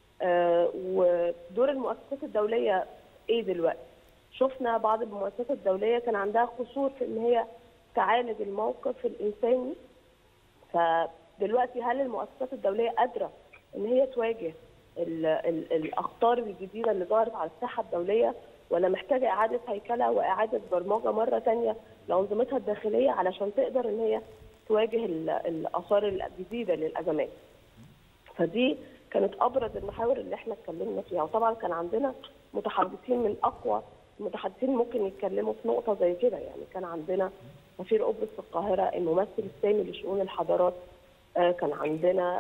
ودور المؤسسات الدوليه ايه دلوقتي شفنا بعض المؤسسات الدوليه كان عندها قصور في ان هي تعالج الموقف الانساني فدلوقتي هل المؤسسات الدوليه قادره ان هي تواجه ال ال الاخطار الجديده اللي ظهرت على الساحه الدوليه ولا محتاجه اعاده هيكله واعاده برمجه مره ثانيه لانظمتها الداخليه علشان تقدر ان هي تواجه الاثار الجديده للازمات. فدي كانت ابرز المحاور اللي احنا اتكلمنا فيها وطبعا كان عندنا متحدثين من اقوى المتحدثين ممكن يتكلموا في نقطه زي كده يعني كان عندنا سفير قبرص في القاهره الممثل السامي لشؤون الحضارات كان عندنا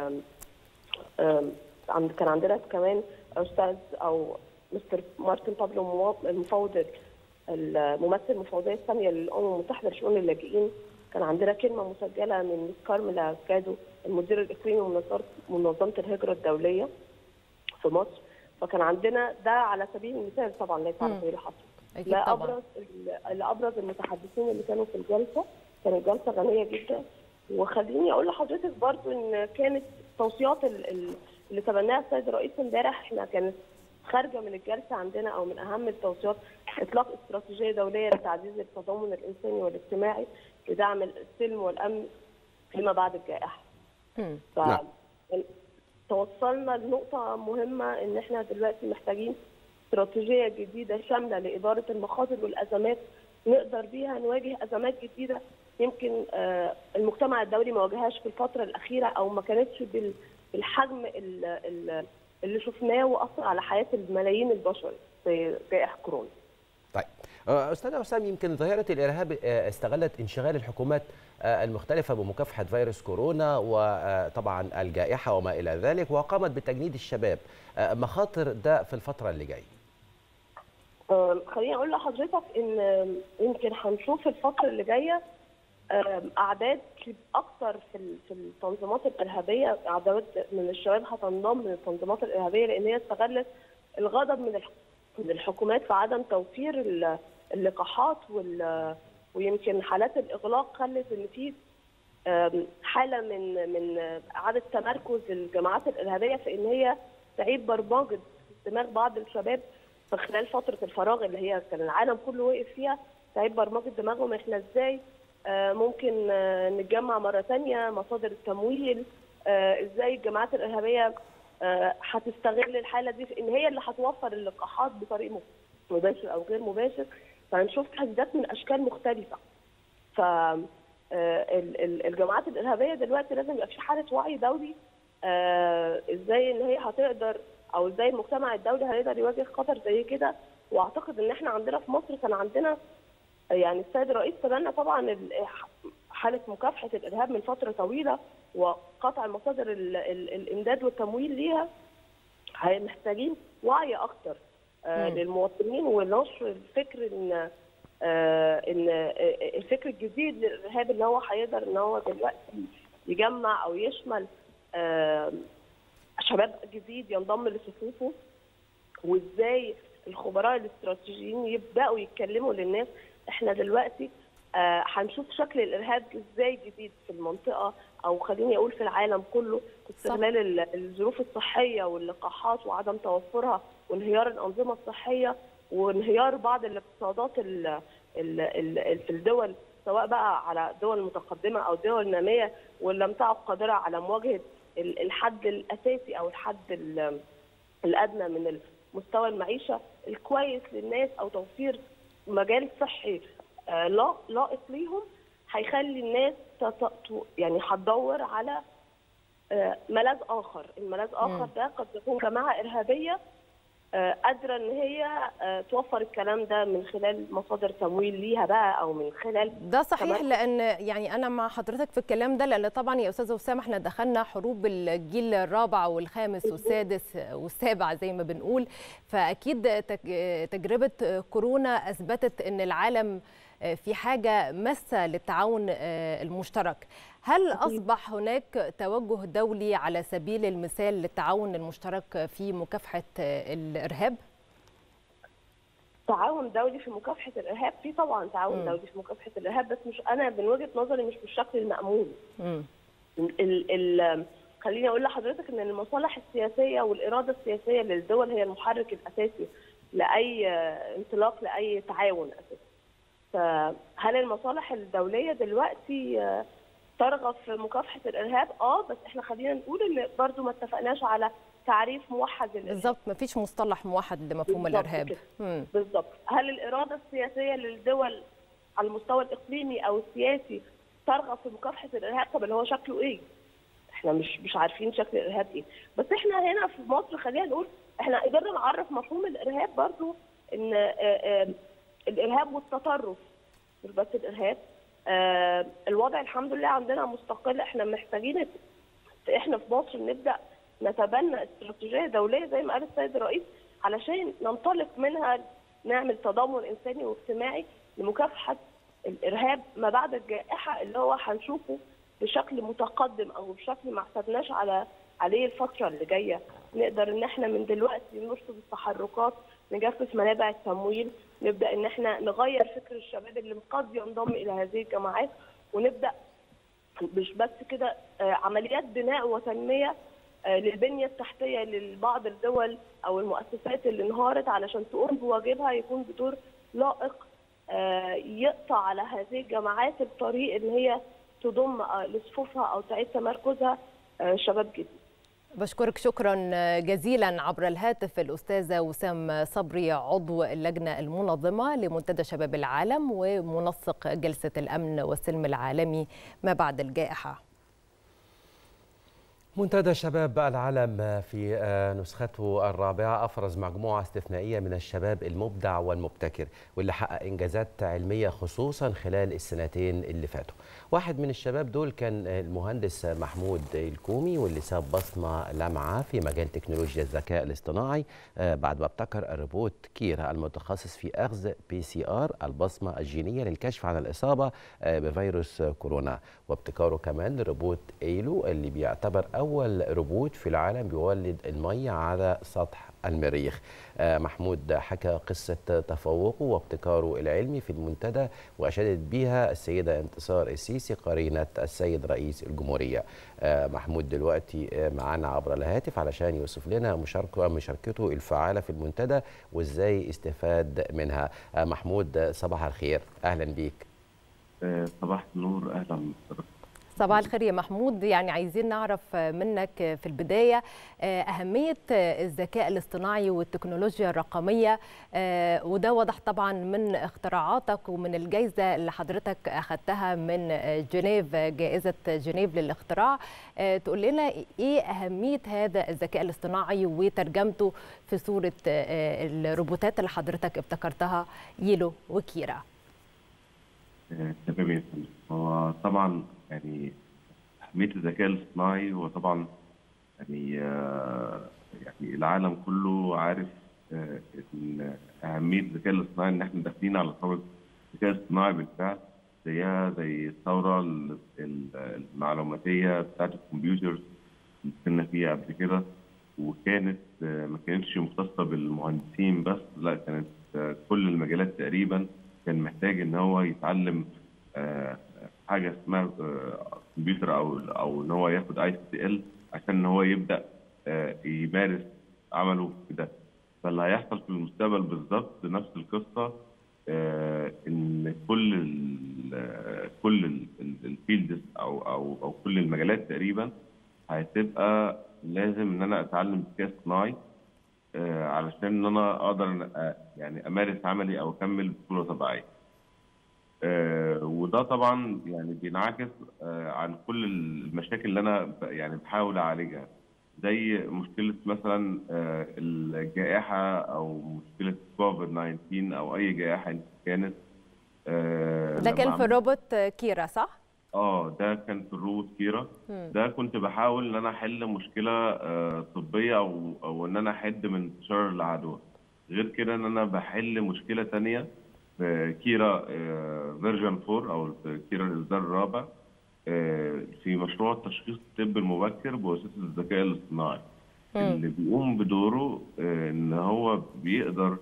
عند كان عندنا كمان استاذ او مستر مارتن بابلو المفوض الممثل المفوضيه الساميه للامم المتحده لشؤون اللاجئين كان عندنا كلمه مسجله من مس كارميلا كادو المدير الاقليمي منظمه الهجره الدوليه في مصر فكان عندنا ده على سبيل المثال طبعا ليس على سبيل الحصر لا ابرز لابرز المتحدثين اللي كانوا في الجلسه كانت جلسه غنيه جدا وخليني اقول لحضرتك برضو ان كانت توصيات اللي تبناها السيد الرئيس امبارح احنا كانت خارجه من الجلسه عندنا او من اهم التوصيات اطلاق استراتيجيه دوليه لتعزيز التضامن الانساني والاجتماعي لدعم السلم والامن فيما بعد الجائحه. ف توصلنا لنقطه مهمه ان احنا دلوقتي محتاجين استراتيجيه جديده شامله لاداره المخاطر والازمات نقدر بيها نواجه ازمات جديده يمكن المجتمع الدولي ما واجههاش في الفتره الاخيره او ما كانتش بالحجم ال- ال- اللي شفناه واثر على حياه الملايين البشر في جائحه كورونا. طيب آه، استاذ حسام يمكن ظاهره الارهاب آه، استغلت انشغال الحكومات آه، المختلفه بمكافحه فيروس كورونا وطبعا الجائحه وما الى ذلك وقامت بتجنيد الشباب آه، مخاطر ده في الفتره اللي جايه آم، خليني اقول لحضرتك ان آم، يمكن هنشوف الفتره اللي جايه آم، اعداد اكتر في ال- في التنظيمات الارهابيه اعداد من الشباب هتنضم للتنظيمات الارهابيه لان هي استغلت الغضب من الح- من الحكومات في عدم توفير ال- اللقاحات وال ويمكن حالات الاغلاق خلت ان في آم، حاله من من اعاده تمركز الجماعات الارهابيه في ان هي تعيد برمجه دماغ بعض الشباب في خلال فتره الفراغ اللي هي كان العالم كله وقف فيها تعيد برمجه دماغهم احنا ازاي آه، ممكن آه، نتجمع مره ثانيه مصادر التمويل آه، ازاي الجماعات الارهابيه آه، هتستغل الحاله دي في ان هي اللي هتوفر اللقاحات بطريق مباشر او غير مباشر فهنشوف تهديدات من اشكال مختلفه ف آه، ال- ال- الجماعات الارهابيه دلوقتي لازم يبقى في حاله وعي دولي آه، ازاي ان هي هتقدر او ازاي المجتمع الدولي هيقدر يواجه خطر زي كده واعتقد ان احنا عندنا في مصر كان عندنا يعني السيد الرئيس تبنى طبعا ال- حاله مكافحه الارهاب من فتره طويله وقطع مصادر ال- ال- الامداد والتمويل ليها هي- محتاجين وعي اكتر آه، مم. للمواطنين ونشر الفكر ان آه، ان آه، الفكر الجديد للارهاب ان هو هيقدر ان هو دلوقتي يجمع او يشمل آه، شباب جديد ينضم لصفوفه وازاي الخبراء الاستراتيجيين يبداوا يتكلموا للناس احنا دلوقتي آه، هنشوف شكل الارهاب ازاي جديد في المنطقه او خليني اقول في العالم كله استغلال ال- الظروف الصحيه واللقاحات وعدم توفرها وانهيار الانظمه الصحيه وانهيار بعض الاقتصادات ال ال ال في الدول سواء بقى على دول متقدمه او دول ناميه واللي لم تعد قادره على مواجهه ال- الحد الاساسي او الحد ال- الادنى من مستوى المعيشه الكويس للناس او توفير مجال صحي آه، لا- لائق ليهم هيخلي الناس تت- ت- يعني هتدور على آه، ملاذ اخر، الملاذ اخر ده قد تكون جماعه ارهابيه آه، قادره ان هي آه، توفر الكلام ده من خلال مصادر تمويل ليها بقى او من خلال ده صحيح كمان- لان يعني انا مع حضرتك في الكلام ده لان طبعا يا استاذه وسام احنا دخلنا حروب الجيل الرابع والخامس والسادس والسابع زي ما بنقول فاكيد تج- تجربه كورونا اثبتت ان العالم في حاجه ماسه للتعاون المشترك هل اصبح هناك توجه دولي على سبيل المثال للتعاون المشترك في مكافحه الارهاب تعاون دولي في مكافحه الارهاب في طبعا تعاون مم. دولي في مكافحه الارهاب بس مش انا من وجهه نظري مش بالشكل المامول مم. ال ال خليني اقول لحضرتك ان المصالح السياسيه والاراده السياسيه للدول هي المحرك الاساسي لاي آه، انطلاق لاي تعاون اساسي. فهل المصالح الدوليه دلوقتي آه، ترغب في مكافحه الارهاب؟ اه بس احنا خلينا نقول ان برضو ما اتفقناش على تعريف موحد للارهاب. بالظبط مفيش مصطلح موحد لمفهوم بالظبط الارهاب كده. مم. بالظبط هل الاراده السياسيه للدول على المستوى الاقليمي او السياسي ترغب في مكافحه الارهاب طب اللي هو شكله ايه؟ احنا مش مش عارفين شكل الارهاب ايه بس احنا هنا في مصر خلينا نقول احنا قدرنا نعرف مفهوم الارهاب برضو ان آه، آه، الارهاب والتطرف مش بس الارهاب آه، الوضع الحمد لله عندنا مستقل احنا محتاجين احنا في مصر نبدا نتبنى استراتيجيه دوليه زي ما قال السيد الرئيس علشان ننطلق منها نعمل تضامن انساني واجتماعي لمكافحه الارهاب ما بعد الجائحه اللي هو هنشوفه بشكل متقدم او بشكل ما اعتدناش على عليه الفتره اللي جايه نقدر ان احنا من دلوقتي نرصد التحركات نجفف منابع التمويل نبدا ان احنا نغير فكر الشباب اللي قد ينضم الى هذه الجماعات ونبدا مش بس كده آه، عمليات بناء وتنميه آه، للبنيه التحتيه لبعض الدول او المؤسسات اللي انهارت علشان تقوم بواجبها يكون بدور لائق آه، يقطع على هذه الجماعات الطريق ان هي تضم آه، لصفوفها او تعيد تمركزها آه، شباب جديد بشكرك شكرا جزيلا عبر الهاتف الأستاذة وسام صبري عضو اللجنة المنظمة لمنتدى شباب العالم ومنسق جلسة الأمن والسلم العالمي ما بعد الجائحة منتدى شباب العالم في نسخته الرابعة أفرز مجموعة استثنائية من الشباب المبدع والمبتكر واللي حقق إنجازات علمية خصوصا خلال السنتين اللي فاتوا واحد من الشباب دول كان المهندس محمود الكومي واللي ساب بصمة لمعة في مجال تكنولوجيا الذكاء الاصطناعي بعد ما ابتكر الروبوت كيرا المتخصص في أخذ بي سي آر البصمة الجينية للكشف عن الإصابة بفيروس كورونا وابتكاره كمان روبوت ايلو اللي بيعتبر اول روبوت في العالم بيولد الميه على سطح المريخ محمود حكى قصة تفوقه وابتكاره العلمي في المنتدى وأشادت بها السيدة انتصار السيسي قرينة السيد رئيس الجمهورية محمود دلوقتي معانا عبر الهاتف علشان يوصف لنا مشاركة مشاركته الفعالة في المنتدى وإزاي استفاد منها محمود صباح الخير أهلا بيك صباح النور اهلا بحضرتك صباح الخير يا محمود يعني عايزين نعرف منك في البداية أهمية الذكاء الاصطناعي والتكنولوجيا الرقمية وده واضح طبعا من اختراعاتك ومن الجائزة اللي حضرتك أخذتها من جنيف جائزة جنيف للاختراع تقول لنا إيه أهمية هذا الذكاء الاصطناعي وترجمته في صورة الروبوتات اللي حضرتك ابتكرتها يلو وكيرا تمام يا فندم هو طبعا يعني أهمية الذكاء الاصطناعي هو طبعا يعني آه يعني العالم كله عارف آه إن أهمية الذكاء الاصطناعي إن إحنا داخلين على ثورة الذكاء الاصطناعي بالفعل زيها زي الثورة المعلوماتية بتاعت الكمبيوتر اللي كنا فيها قبل كده وكانت آه ما كانتش مختصة بالمهندسين بس لا كانت كل المجالات تقريبا كان محتاج ان هو يتعلم حاجه اسمها كمبيوتر او او ان هو ياخد اي سي ال عشان ان هو يبدا يمارس عمله في ده فاللي هيحصل في المستقبل بالظبط نفس القصه ان كل ال كل الفيلدز او او او كل المجالات تقريبا هتبقى لازم ان انا اتعلم ذكاء اصطناعي علشان ان انا اقدر يعني امارس عملي او اكمل بصوره طبيعيه. وده طبعا يعني بينعكس عن كل المشاكل اللي انا يعني بحاول اعالجها زي مشكله مثلا الجائحه او مشكله كوفيد 19 او اي جائحه كانت ده كان في الروبوت كيرا صح؟ اه ده كان في الروبوت كيرا ده كنت بحاول ان انا احل مشكله آه طبيه او او ان انا احد من انتشار العدوى غير كده ان انا بحل مشكله ثانيه في كيرا آه فيرجن 4 او كيرا الاصدار الرابع آه في مشروع تشخيص الطب المبكر بواسطه الذكاء الاصطناعي اللي بيقوم بدوره ان هو بيقدر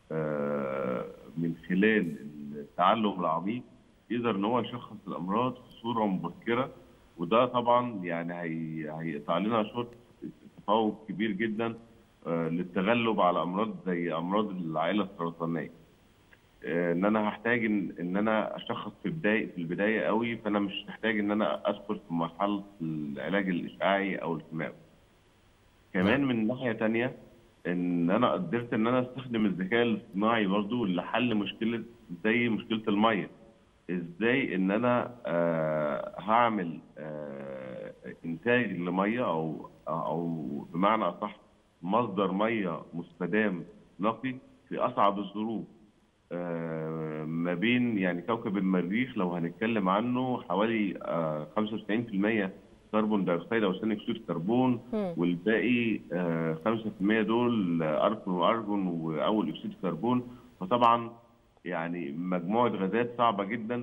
من خلال التعلم العميق يقدر ان هو يشخص الامراض في صوره مبكره وده طبعا يعني هي هيقطع لنا شوط تفوق كبير جدا للتغلب على امراض زي امراض العائله السرطانيه. ان انا هحتاج ان, إن انا اشخص في بدايه في البدايه قوي فانا مش محتاج ان انا ادخل في مرحله العلاج الاشعاعي او الكيماوي. كمان من ناحيه ثانيه ان انا قدرت ان انا استخدم الذكاء الاصطناعي برضو لحل مشكله زي مشكله الميه. ازاي ان انا آه هعمل آه انتاج لميه او او بمعنى اصح مصدر ميه مستدام نقي في اصعب الظروف آه ما بين يعني كوكب المريخ لو هنتكلم عنه حوالي 95% كربون دايوكسيد او ثاني اكسيد الكربون والباقي 5% دول ارجون وارجون واول اكسيد الكربون فطبعا يعني مجموعه غازات صعبه جدا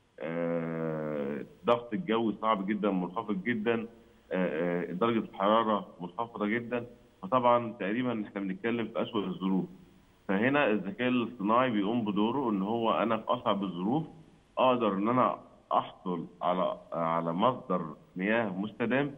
ضغط الجو صعب جدا منخفض جدا درجه الحراره منخفضه جدا فطبعا تقريبا احنا بنتكلم في اسوء الظروف فهنا الذكاء الاصطناعي بيقوم بدوره ان هو انا في اصعب الظروف اقدر ان انا احصل على على مصدر مياه مستدام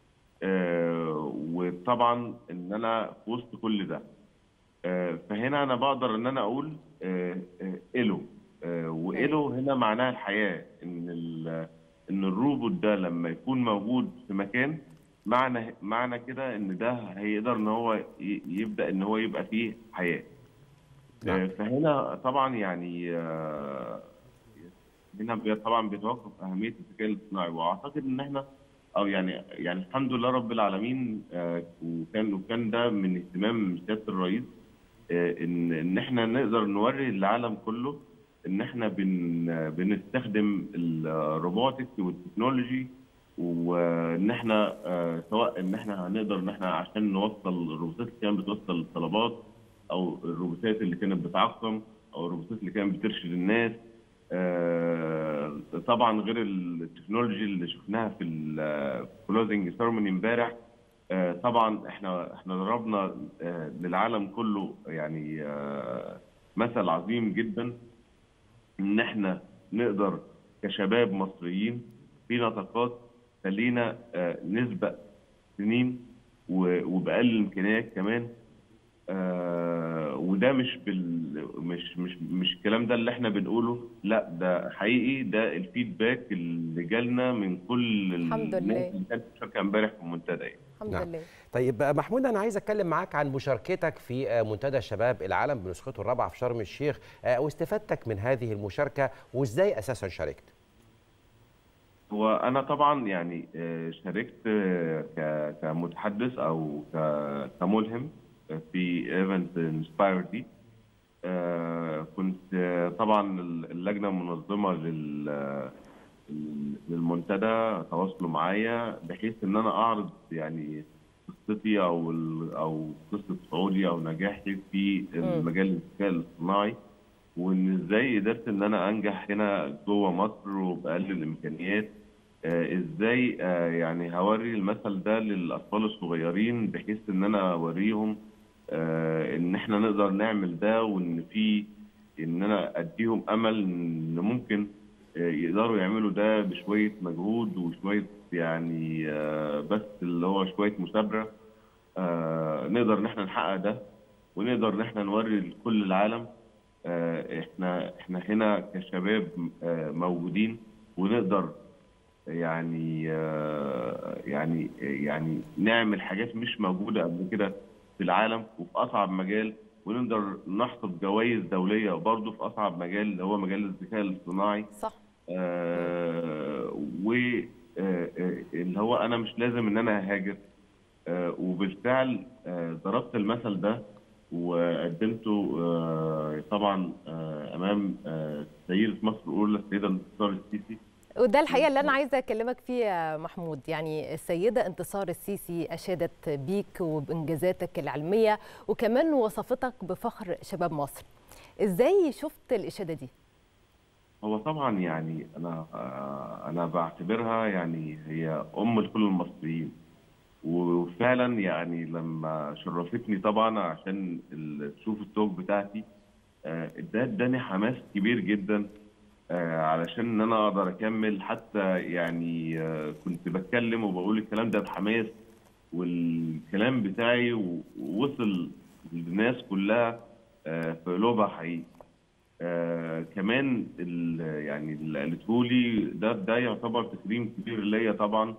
وطبعا ان انا في وسط كل ده فهنا انا بقدر ان انا اقول إلو وإلو هنا معناها الحياة إن إن الروبوت ده لما يكون موجود في مكان معنى معنى كده إن ده هيقدر إن هو يبدأ إن هو يبقى فيه حياة. نعم. فهنا طبعا يعني هنا طبعا بيتوقف أهمية الذكاء الاصطناعي وأعتقد إن إحنا او يعني يعني الحمد لله رب العالمين آه، وكان وكان ده من اهتمام سياده الرئيس آه، ان ان احنا نقدر نوري العالم كله ان احنا بن بنستخدم الروبوتكس والتكنولوجي وان احنا آه، سواء ان احنا هنقدر ان احنا عشان نوصل الروبوتات اللي كانت بتوصل الطلبات او الروبوتات اللي كانت بتعقم او الروبوتات اللي كانت بترشد الناس آه، طبعا غير التكنولوجي اللي شفناها في الكلوزنج سيرموني امبارح آه، طبعا احنا احنا ضربنا آه، للعالم كله يعني آه، مثل عظيم جدا ان احنا نقدر كشباب مصريين في نطاقات خلينا آه، نسبق سنين و- وبأقل الامكانيات كمان آه، وده مش بال مش مش مش الكلام ده اللي احنا بنقوله لا ده حقيقي ده الفيدباك اللي جالنا من كل الحمد الناس لله. اللي كانت مشاركه امبارح في المنتدى يعني. الحمد نعم. لله طيب آه، محمود انا عايز اتكلم معاك عن مشاركتك في آه، منتدى شباب العالم بنسخته الرابعه في شرم الشيخ آه، واستفادتك من هذه المشاركه وازاي اساسا شاركت هو انا طبعا يعني آه، شاركت آه، ك- كمتحدث او ك- كملهم في ايفنت انسباير دي آه، كنت آه، طبعا اللجنه المنظمه لل للمنتدى تواصلوا معايا بحيث ان انا اعرض يعني قصتي او ال- او قصه صعودي او نجاحي في مجال الذكاء الاصطناعي وان ازاي قدرت ان انا انجح هنا جوه مصر وباقل الامكانيات آه، ازاي آه، يعني هوري المثل ده للاطفال الصغيرين بحيث ان انا اوريهم آه، ان احنا نقدر نعمل ده وان في ان انا اديهم امل ان ممكن آه، يقدروا يعملوا ده بشويه مجهود وشويه يعني آه، بس اللي هو شويه مثابره آه، نقدر ان احنا نحقق ده ونقدر ان احنا نوري لكل العالم آه، احنا احنا هنا كشباب آه، موجودين ونقدر يعني آه، يعني يعني نعمل حاجات مش موجوده قبل كده في العالم وفي اصعب مجال ونقدر نحصد جوائز دوليه برضه في اصعب مجال اللي هو مجال الذكاء الاصطناعي صح آه واللي هو انا مش لازم ان انا اهاجر آه وبالفعل آه ضربت المثل ده وقدمته آه طبعا آه امام آه سيده مصر الاولى السيده انتصار السيسي وده الحقيقه اللي انا عايزه اكلمك فيه يا محمود يعني السيده انتصار السيسي اشادت بيك وبانجازاتك العلميه وكمان وصفتك بفخر شباب مصر ازاي شفت الاشاده دي هو طبعا يعني انا آه، انا بعتبرها يعني هي ام لكل المصريين وفعلا يعني لما شرفتني طبعا عشان ال- تشوف التوك بتاعتي آه، ده اداني حماس كبير جدا آه، علشان ان انا اقدر اكمل حتى يعني آه، كنت بتكلم وبقول الكلام ده بحماس والكلام بتاعي و- ووصل للناس كلها آه، في قلوبها حقيقي آه كمان ال- يعني اللي قالته لي ده ده يعتبر تكريم كبير ليا طبعا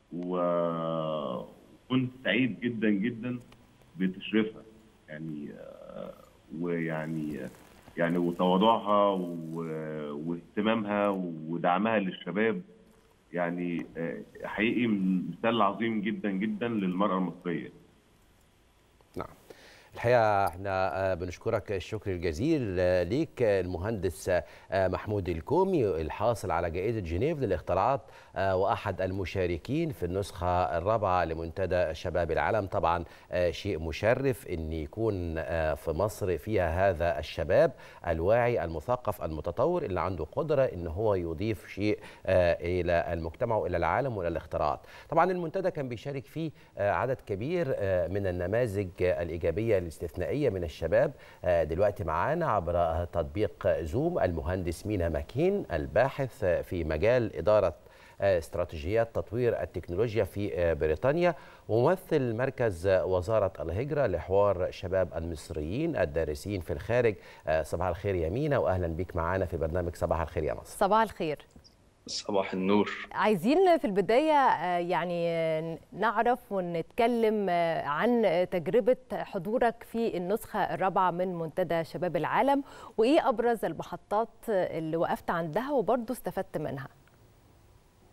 وكنت سعيد جدا جدا بتشريفها يعني آه ويعني يعني وتواضعها و- واهتمامها ودعمها للشباب يعني آه حقيقي مثال عظيم جدا جدا للمرأة المصرية نعم الحقيقة احنا آه، بنشكرك الشكر الجزيل آه، ليك آه، المهندس آه، محمود الكومي الحاصل على جائزة جنيف للاختراعات آه، وأحد المشاركين في النسخة الرابعة لمنتدى شباب العالم طبعا آه، شيء مشرف أن يكون آه، في مصر فيها هذا الشباب الواعي المثقف المتطور اللي عنده قدرة أن هو يضيف شيء آه، إلى المجتمع وإلى العالم وإلى الاختراعات طبعا المنتدى كان بيشارك فيه آه، عدد كبير آه، من النماذج آه، الإيجابية الاستثنائية من الشباب آه، دلوقتي معانا عبر آه، تطبيق زوم المهندس مينا ماكين الباحث آه، في مجال إدارة آه، استراتيجيات تطوير التكنولوجيا في آه، بريطانيا وممثل مركز آه، وزارة الهجرة لحوار شباب المصريين الدارسين في الخارج آه، صباح الخير يا مينا وأهلا بيك معانا في برنامج صباح الخير يا مصر صباح الخير صباح النور عايزين في البداية آه، يعني آه، نعرف ونتكلم آه، عن آه، تجربة حضورك في النسخة الرابعة من منتدى شباب العالم وإيه أبرز المحطات آه، اللي وقفت عندها وبرضه استفدت منها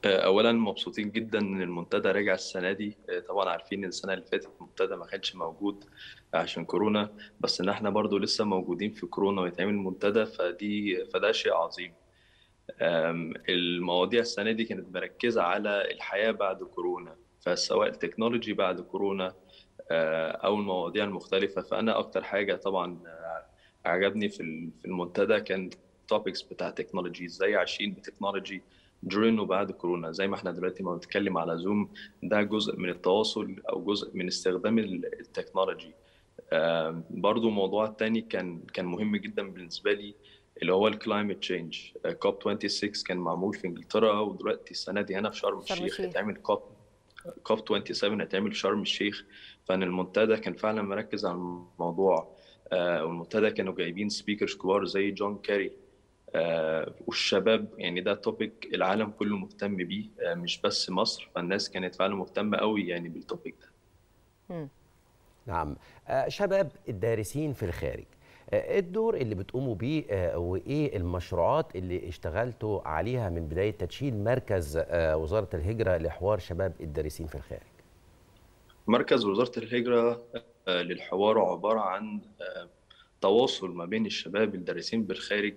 اولا مبسوطين جدا ان المنتدى رجع السنه دي طبعا عارفين ان السنه اللي فاتت المنتدى ما كانش موجود عشان كورونا بس ان احنا برضو لسه موجودين في كورونا ويتعمل منتدى فدي فده شيء عظيم المواضيع السنه دي كانت مركزه على الحياه بعد كورونا فسواء التكنولوجي بعد كورونا او المواضيع المختلفه فانا اكتر حاجه طبعا عجبني في المنتدى كان التوبكس بتاع التكنولوجي ازاي عايشين بتكنولوجي during وبعد كورونا زي ما احنا دلوقتي ما بنتكلم على زوم ده جزء من التواصل او جزء من استخدام التكنولوجي برضو الموضوع الثاني كان كان مهم جدا بالنسبه لي اللي هو الكلايمت تشينج كوب 26 كان معمول في انجلترا ودلوقتي السنه دي هنا في شرم الشيخ هيتعمل كوب كوب 27 هيتعمل في شرم الشيخ فان المنتدى كان فعلا مركز على الموضوع والمنتدى كانوا جايبين سبيكرز كبار زي جون كاري آه والشباب يعني ده توبيك العالم كله مهتم بيه آه مش بس مصر فالناس كانت فعلا مهتمه قوي يعني بالتوبيك ده م. نعم آه شباب الدارسين في الخارج ايه الدور اللي بتقوموا بيه وايه المشروعات اللي اشتغلتوا عليها من بدايه تدشين مركز وزاره الهجره لحوار شباب الدارسين في الخارج مركز وزاره الهجره للحوار عباره عن تواصل ما بين الشباب الدارسين بالخارج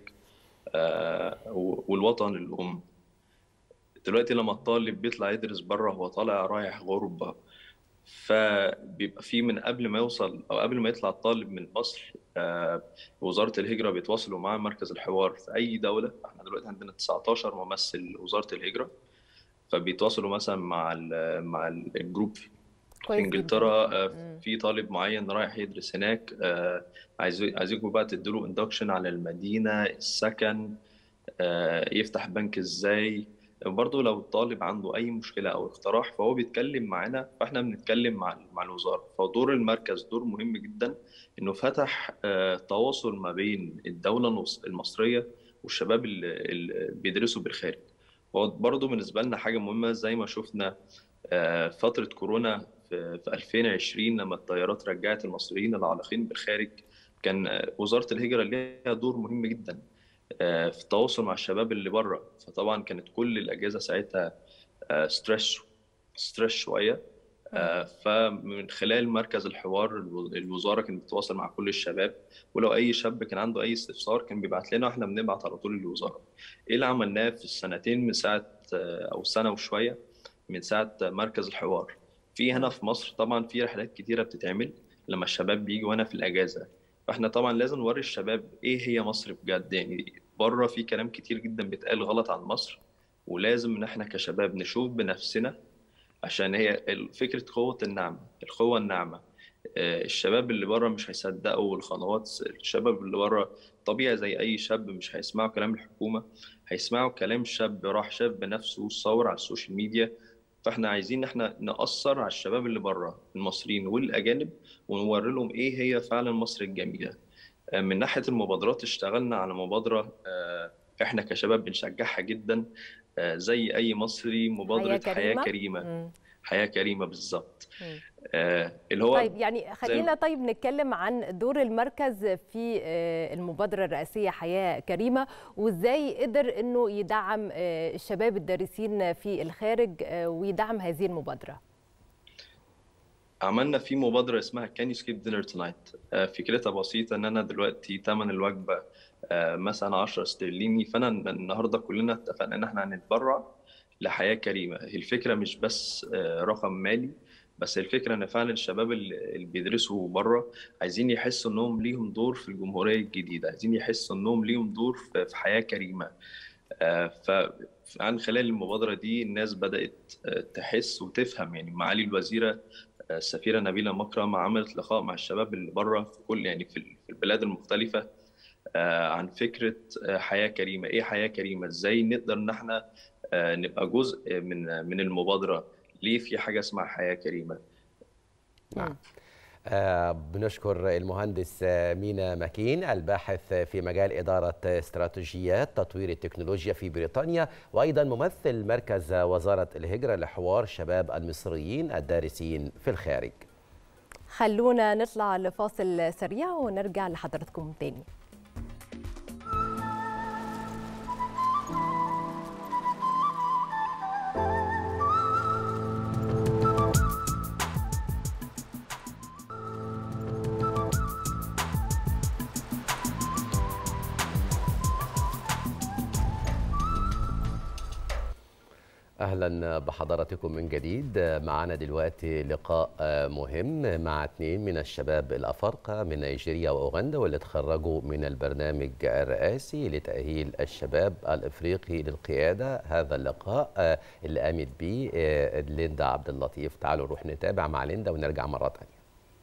والوطن الأم دلوقتي لما الطالب بيطلع يدرس بره هو طالع رايح غربة فبيبقى في من قبل ما يوصل أو قبل ما يطلع الطالب من مصر وزارة الهجرة بيتواصلوا مع مركز الحوار في أي دولة احنا دلوقتي عندنا 19 ممثل وزارة الهجرة فبيتواصلوا مثلا مع ال مع الجروب في انجلترا في طالب معين رايح يدرس هناك عايزينكم بقى تديله اندكشن على المدينه السكن يفتح بنك ازاي برضه لو الطالب عنده اي مشكله او اقتراح فهو بيتكلم معانا فاحنا بنتكلم مع مع الوزاره فدور المركز دور مهم جدا انه فتح تواصل ما بين الدوله المصريه والشباب اللي بيدرسوا بالخارج برضه بالنسبه لنا حاجه مهمه زي ما شفنا فتره كورونا في 2020 لما الطيارات رجعت المصريين العالقين بالخارج كان وزاره الهجره ليها دور مهم جدا في التواصل مع الشباب اللي بره فطبعا كانت كل الاجهزه ساعتها ستريس ستريس شويه فمن خلال مركز الحوار الوزاره كانت بتتواصل مع كل الشباب ولو اي شاب كان عنده اي استفسار كان بيبعت لنا واحنا بنبعت على طول للوزاره ايه اللي عملناه في السنتين من ساعه او سنه وشويه من ساعه مركز الحوار في هنا في مصر طبعا في رحلات كتيره بتتعمل لما الشباب بيجوا هنا في الاجازه فاحنا طبعا لازم نوري الشباب ايه هي مصر بجد يعني بره في كلام كتير جدا بيتقال غلط عن مصر ولازم ان احنا كشباب نشوف بنفسنا عشان هي فكره قوه النعمه القوه الناعمه الشباب اللي بره مش هيصدقوا القنوات الشباب اللي بره طبيعي زي اي شاب مش هيسمعوا كلام الحكومه هيسمعوا كلام شاب راح شاف بنفسه صور على السوشيال ميديا فاحنا عايزين احنا نأثر على الشباب اللي بره المصريين والاجانب ونوري لهم ايه هي فعلا مصر الجميله من ناحيه المبادرات اشتغلنا على مبادره احنا كشباب بنشجعها جدا زي اي مصري مبادره حياه كريمه, حياة كريمة. حياه كريمه بالظبط آه اللي هو طيب يعني خلينا طيب نتكلم عن دور المركز في آه المبادره الرئاسيه حياه كريمه وازاي قدر انه يدعم آه الشباب الدارسين في الخارج ويدعم هذه المبادره عملنا في مبادره اسمها كان يو سكيب دينر تونايت فكرتها بسيطه ان انا دلوقتي ثمن الوجبه مثلا 10 استرليني فانا النهارده كلنا اتفقنا ان احنا هنتبرع لحياه كريمه الفكره مش بس رقم مالي بس الفكره ان فعلا الشباب اللي بيدرسوا بره عايزين يحسوا انهم ليهم دور في الجمهوريه الجديده عايزين يحسوا انهم ليهم دور في حياه كريمه فعن خلال المبادره دي الناس بدات تحس وتفهم يعني معالي الوزيره السفيره نبيله مكرم عملت لقاء مع الشباب اللي بره في كل يعني في البلاد المختلفه عن فكره حياه كريمه ايه حياه كريمه ازاي نقدر ان احنا نبقى جزء من من المبادره ليه في حاجه اسمها حياه كريمه نعم آه بنشكر المهندس مينا ماكين الباحث في مجال إدارة استراتيجيات تطوير التكنولوجيا في بريطانيا وأيضا ممثل مركز وزارة الهجرة لحوار شباب المصريين الدارسين في الخارج خلونا نطلع لفاصل سريع ونرجع لحضراتكم تاني اهلا بحضراتكم من جديد معنا دلوقتي لقاء مهم مع اثنين من الشباب الافارقه من نيجيريا واوغندا واللي تخرجوا من البرنامج الرئاسي لتاهيل الشباب الافريقي للقياده هذا اللقاء اللي قامت به ليندا عبد اللطيف تعالوا نروح نتابع مع ليندا ونرجع مره ثانيه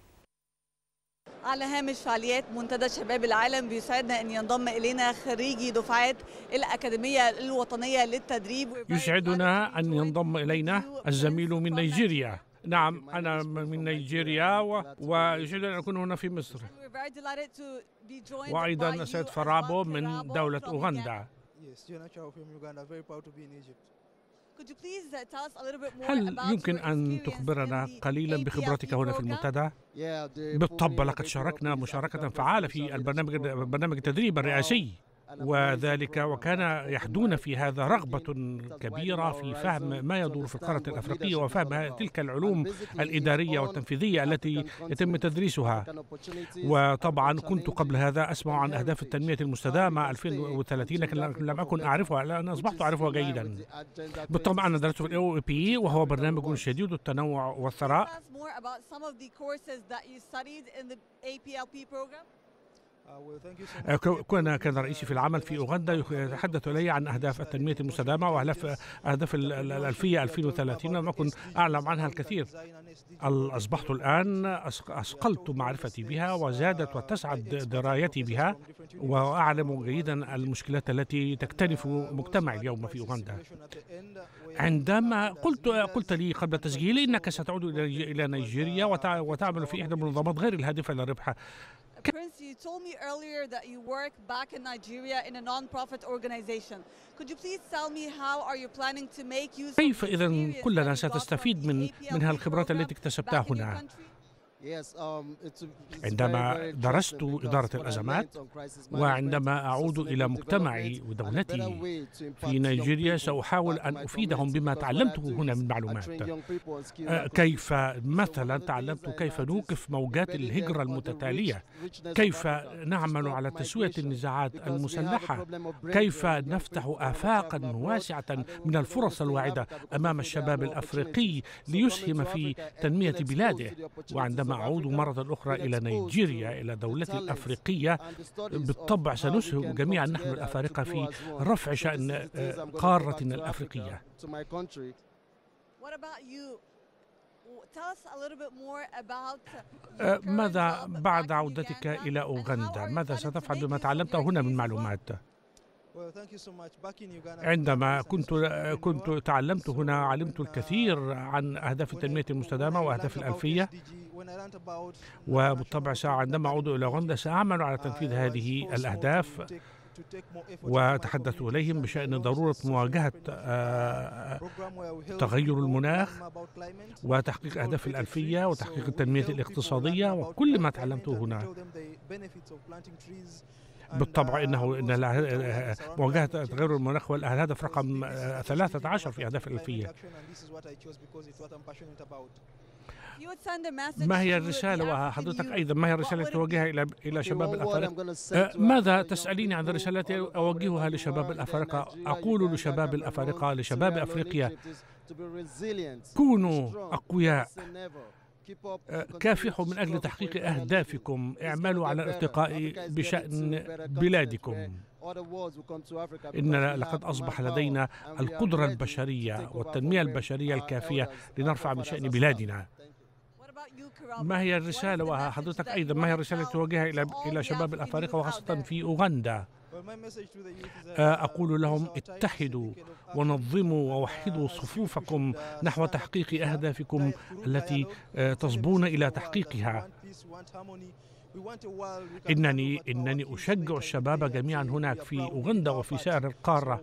على هامش فعاليات منتدى شباب العالم بيسعدنا ان ينضم الينا خريجي دفعات الاكاديميه الوطنيه للتدريب يسعدنا ان ينضم الينا الزميل من نيجيريا نعم انا من نيجيريا و... ويسعدنا ان اكون هنا في مصر وايضا سيد فرابو من دوله اوغندا هل يمكن أن تخبرنا قليلا بخبرتك هنا في المنتدى؟ بالطبع لقد شاركنا مشاركة فعالة في البرنامج برنامج التدريب الرئاسي وذلك وكان يحدون في هذا رغبة كبيرة في فهم ما يدور في القارة الأفريقية وفهم تلك العلوم الإدارية والتنفيذية التي يتم تدريسها وطبعا كنت قبل هذا أسمع عن أهداف التنمية المستدامة 2030 لكن لم أكن أعرفها الآن أصبحت أعرفها جيدا بالطبع أنا درست في الأو بي وهو برنامج شديد التنوع والثراء كان كان رئيسي في العمل في اوغندا يتحدث الي عن اهداف التنميه المستدامه واهداف اهداف الالفيه 2030 لم اكن اعلم عنها الكثير اصبحت الان اثقلت معرفتي بها وزادت وتسعد درايتي بها واعلم جيدا المشكلات التي تكتنف مجتمع اليوم في اوغندا عندما قلت قلت لي قبل التسجيل انك ستعود الى نيجيريا وتعمل في احدى المنظمات غير الهادفه للربح Prince, you told me earlier that you work back in Nigeria in a non-profit organization. Could you please tell me how are you planning to make use كيف إذا كلنا ستستفيد من من هالخبرات التي اكتسبتها هنا؟ عندما درست إدارة الأزمات وعندما أعود إلى مجتمعي ودولتي في نيجيريا سأحاول أن أفيدهم بما تعلمته هنا من معلومات كيف مثلا تعلمت كيف نوقف موجات الهجرة المتتالية كيف نعمل على تسوية النزاعات المسلحة كيف نفتح آفاقا واسعة من الفرص الواعدة أمام الشباب الأفريقي ليسهم في تنمية بلاده وعندما أعود مرة أخرى إلى نيجيريا إلى دولتي الأفريقية بالطبع سنسهم جميعا نحن الأفارقة في رفع شأن قارتنا الأفريقية ماذا بعد عودتك إلى أوغندا؟ ماذا ستفعل بما تعلمته هنا من معلومات؟ عندما كنت كنت تعلمت هنا علمت الكثير عن اهداف التنميه المستدامه واهداف الالفيه وبالطبع عندما اعود الى اوغندا ساعمل على تنفيذ هذه الاهداف وتحدثت اليهم بشان ضروره مواجهه تغير المناخ وتحقيق اهداف الالفيه وتحقيق التنميه الاقتصاديه وكل ما تعلمته هنا بالطبع انه ان مواجهه تغير المناخ والهدف رقم 13 في اهداف الالفيه ما هي الرسالة وحضرتك أيضا ما هي الرسالة التي توجهها إلى إلى شباب الأفارقة؟ ماذا تسأليني عن الرسالة التي أوجهها لشباب الأفارقة؟ أقول لشباب الأفارقة لشباب أفريقيا كونوا أقوياء كافحوا من أجل تحقيق أهدافكم اعملوا على الارتقاء بشأن بلادكم إن لقد أصبح لدينا القدرة البشرية والتنمية البشرية الكافية لنرفع من شأن بلادنا ما هي الرسالة وحضرتك أيضا ما هي الرسالة التي توجهها إلى إلى شباب الأفارقة وخاصة في أوغندا؟ أقول لهم اتحدوا ونظموا ووحدوا صفوفكم نحو تحقيق أهدافكم التي تصبون إلى تحقيقها إنني إنني أشجع الشباب جميعا هناك في أوغندا وفي سائر القارة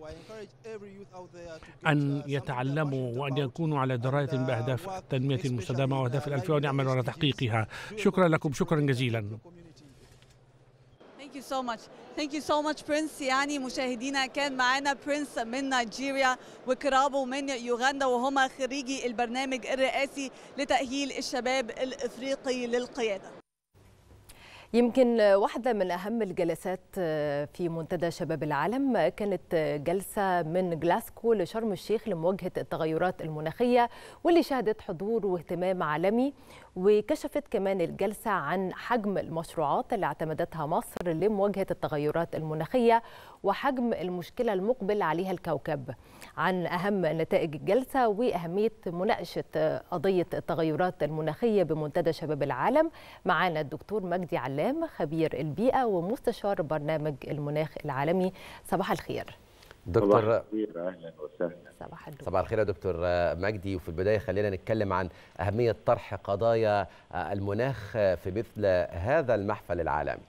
أن يتعلموا وأن يكونوا على دراية بأهداف التنمية المستدامة وأهداف الألفية وأن يعملوا على تحقيقها شكرا لكم شكرا جزيلا Thank you so much. Thank you so much برنس يعني مشاهدينا كان معانا برنس من نيجيريا وكرابو من يوغندا وهما خريجي البرنامج الرئاسي لتأهيل الشباب الإفريقي للقيادة. يمكن واحدة من أهم الجلسات في منتدى شباب العالم كانت جلسة من جلاسكو لشرم الشيخ لمواجهة التغيرات المناخية واللي شهدت حضور واهتمام عالمي وكشفت كمان الجلسة عن حجم المشروعات اللي اعتمدتها مصر لمواجهة التغيرات المناخية وحجم المشكلة المقبل عليها الكوكب عن أهم نتائج الجلسة وأهمية مناقشة قضية التغيرات المناخية بمنتدى شباب العالم معنا الدكتور مجدي علام خبير البيئة ومستشار برنامج المناخ العالمي صباح الخير دكتور اهلا وسهلا صباح الخير صباح الخير يا دكتور مجدي وفي البدايه خلينا نتكلم عن اهميه طرح قضايا المناخ في مثل هذا المحفل العالمي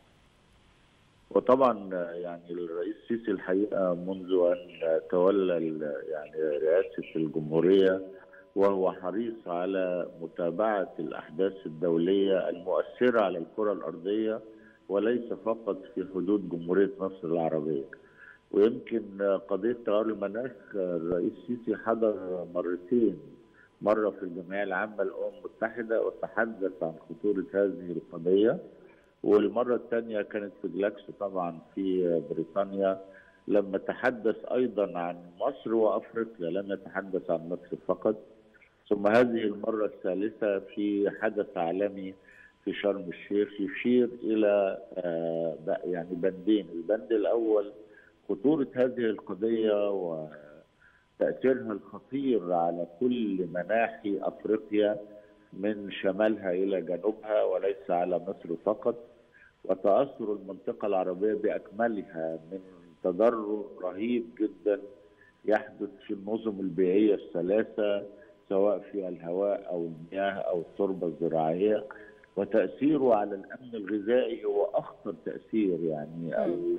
وطبعا يعني الرئيس السيسي الحقيقه منذ ان تولى يعني رئاسه الجمهوريه وهو حريص على متابعه الاحداث الدوليه المؤثره على الكره الارضيه وليس فقط في حدود جمهوريه مصر العربيه. ويمكن قضيه تغير المناخ الرئيس السيسي حضر مرتين مره في الجمعيه العامه للامم المتحده وتحدث عن خطوره هذه القضيه والمره الثانيه كانت في جلاكسو طبعا في بريطانيا لما تحدث ايضا عن مصر وافريقيا لم يتحدث عن مصر فقط ثم هذه المره الثالثه في حدث عالمي في شرم الشيخ يشير الى يعني بندين البند الاول خطورة هذه القضية وتأثيرها الخطير على كل مناحي أفريقيا من شمالها إلى جنوبها وليس على مصر فقط وتأثر المنطقة العربية بأكملها من تضرر رهيب جدا يحدث في النظم البيئية الثلاثة سواء في الهواء أو المياه أو التربة الزراعية وتأثيره على الأمن الغذائي هو أخطر تأثير يعني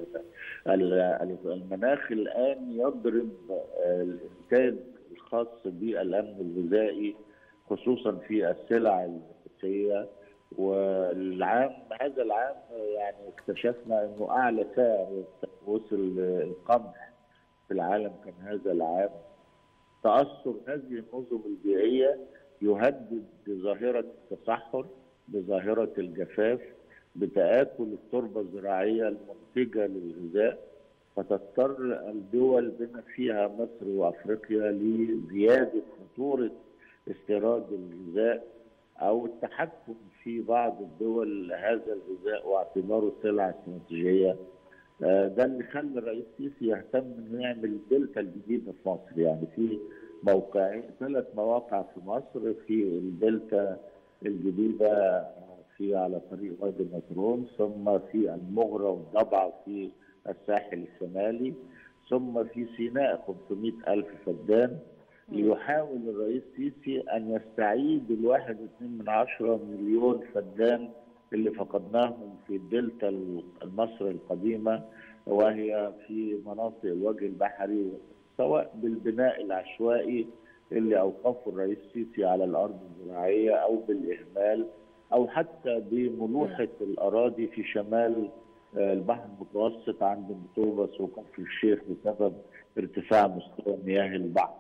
المناخ الآن يضرب الإنتاج الخاص بالأمن الغذائي خصوصا في السلع الأساسية والعام هذا العام يعني اكتشفنا انه اعلى سعر وصل القمح في العالم كان هذا العام تاثر هذه النظم البيئيه يهدد بظاهره التصحر بظاهرة الجفاف بتآكل التربة الزراعية المنتجة للغذاء فتضطر الدول بما فيها مصر وأفريقيا لزيادة خطورة استيراد الغذاء أو التحكم في بعض الدول هذا الغذاء واعتباره سلعة استراتيجية ده اللي خلى الرئيس السيسي يهتم انه يعمل دلتا الجديده في مصر يعني في موقعين ثلاث مواقع في مصر في الدلتا الجديدة في على طريق وادي النطرون ثم في المغرة والضبعة في الساحل الشمالي ثم في سيناء 500 ألف فدان ليحاول الرئيس السيسي أن يستعيد الواحد واثنين من عشرة مليون فدان اللي فقدناهم في الدلتا المصر القديمة وهي في مناطق الوجه البحري سواء بالبناء العشوائي اللي اوقفه الرئيس السيسي على الارض الزراعيه او بالاهمال او حتى بملوحه الاراضي في شمال البحر المتوسط عند مطوبس وكفر الشيخ بسبب ارتفاع مستوى مياه البحر.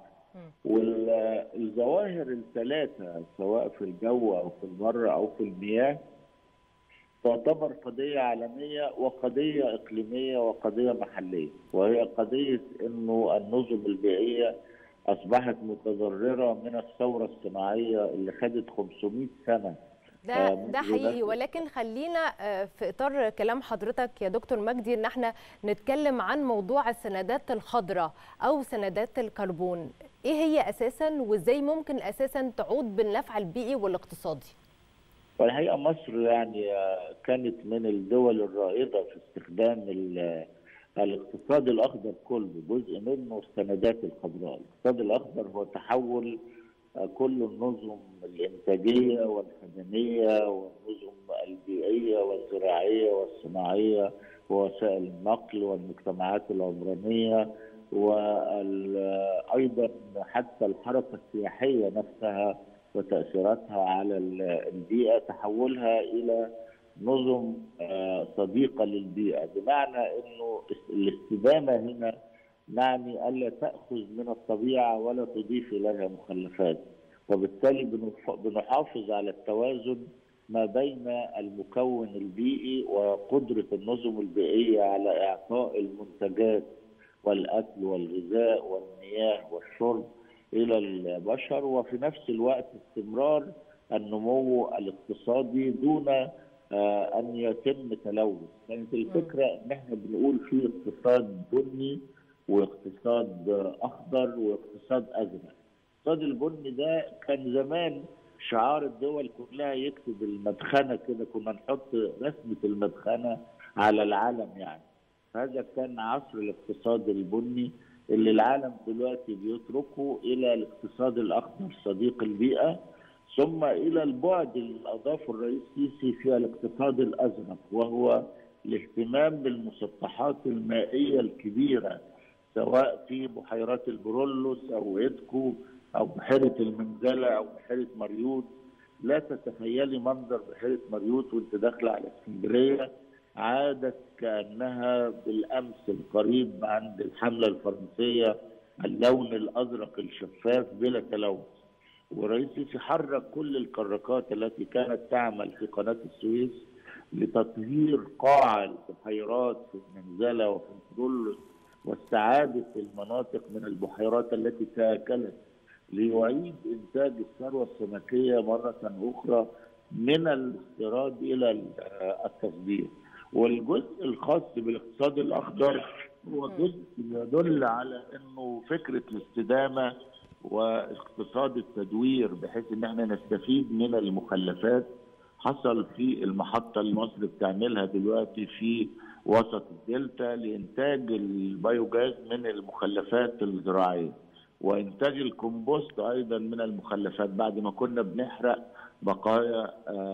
والظواهر الثلاثه سواء في الجو او في البر او في المياه تعتبر قضيه عالميه وقضيه اقليميه وقضيه محليه وهي قضيه انه النظم البيئيه اصبحت متضرره من الثوره الصناعيه اللي خدت 500 سنه ده ده حقيقي ولكن خلينا في اطار كلام حضرتك يا دكتور مجدي ان احنا نتكلم عن موضوع السندات الخضراء او سندات الكربون ايه هي اساسا وازاي ممكن اساسا تعود بالنفع البيئي والاقتصادي والحقيقه مصر يعني كانت من الدول الرائده في استخدام الاقتصاد الاخضر كله جزء منه السندات الخضراء، الاقتصاد الاخضر هو تحول كل النظم الانتاجيه والخدميه والنظم البيئيه والزراعيه والصناعيه ووسائل النقل والمجتمعات العمرانيه وايضا حتى الحركه السياحيه نفسها وتاثيراتها على البيئه تحولها الى نظم صديقه للبيئه بمعنى انه الاستدامه هنا معني الا تاخذ من الطبيعه ولا تضيف اليها مخلفات وبالتالي بنحافظ على التوازن ما بين المكون البيئي وقدرة النظم البيئية على إعطاء المنتجات والأكل والغذاء والمياه والشرب إلى البشر وفي نفس الوقت استمرار النمو الاقتصادي دون أن يتم تلوث كانت الفكرة إن إحنا بنقول في اقتصاد بني واقتصاد أخضر واقتصاد أزرق الاقتصاد البني ده كان زمان شعار الدول كلها يكتب المدخنة كده كنا نحط رسمة المدخنة على العالم يعني هذا كان عصر الاقتصاد البني اللي العالم دلوقتي بيتركه إلى الاقتصاد الأخضر صديق البيئة ثم إلى البعد اللي أضافه الرئيس السيسي في الاقتصاد الأزرق وهو الاهتمام بالمسطحات المائية الكبيرة سواء في بحيرات البرولوس أو إدكو أو بحيرة المنزلة أو بحيرة مريوط لا تتخيلي منظر بحيرة مريوط وانت داخلة على اسكندرية عادت كأنها بالأمس القريب عند الحملة الفرنسية اللون الأزرق الشفاف بلا تلوث ورئيس السيسي حرك كل الكراكات التي كانت تعمل في قناة السويس لتطهير قاع البحيرات في المنزلة وفي البرولوس واستعادة المناطق من البحيرات التي تآكلت ليعيد إنتاج الثروة السمكية مرة أخرى من الاستيراد إلى التصدير والجزء الخاص بالاقتصاد الأخضر هو جزء يدل على أنه فكرة الاستدامة واقتصاد التدوير بحيث ان احنا نستفيد من المخلفات حصل في المحطه اللي مصر بتعملها دلوقتي في وسط الدلتا لانتاج البيوجاز من المخلفات الزراعيه وانتاج الكمبوست ايضا من المخلفات بعد ما كنا بنحرق بقايا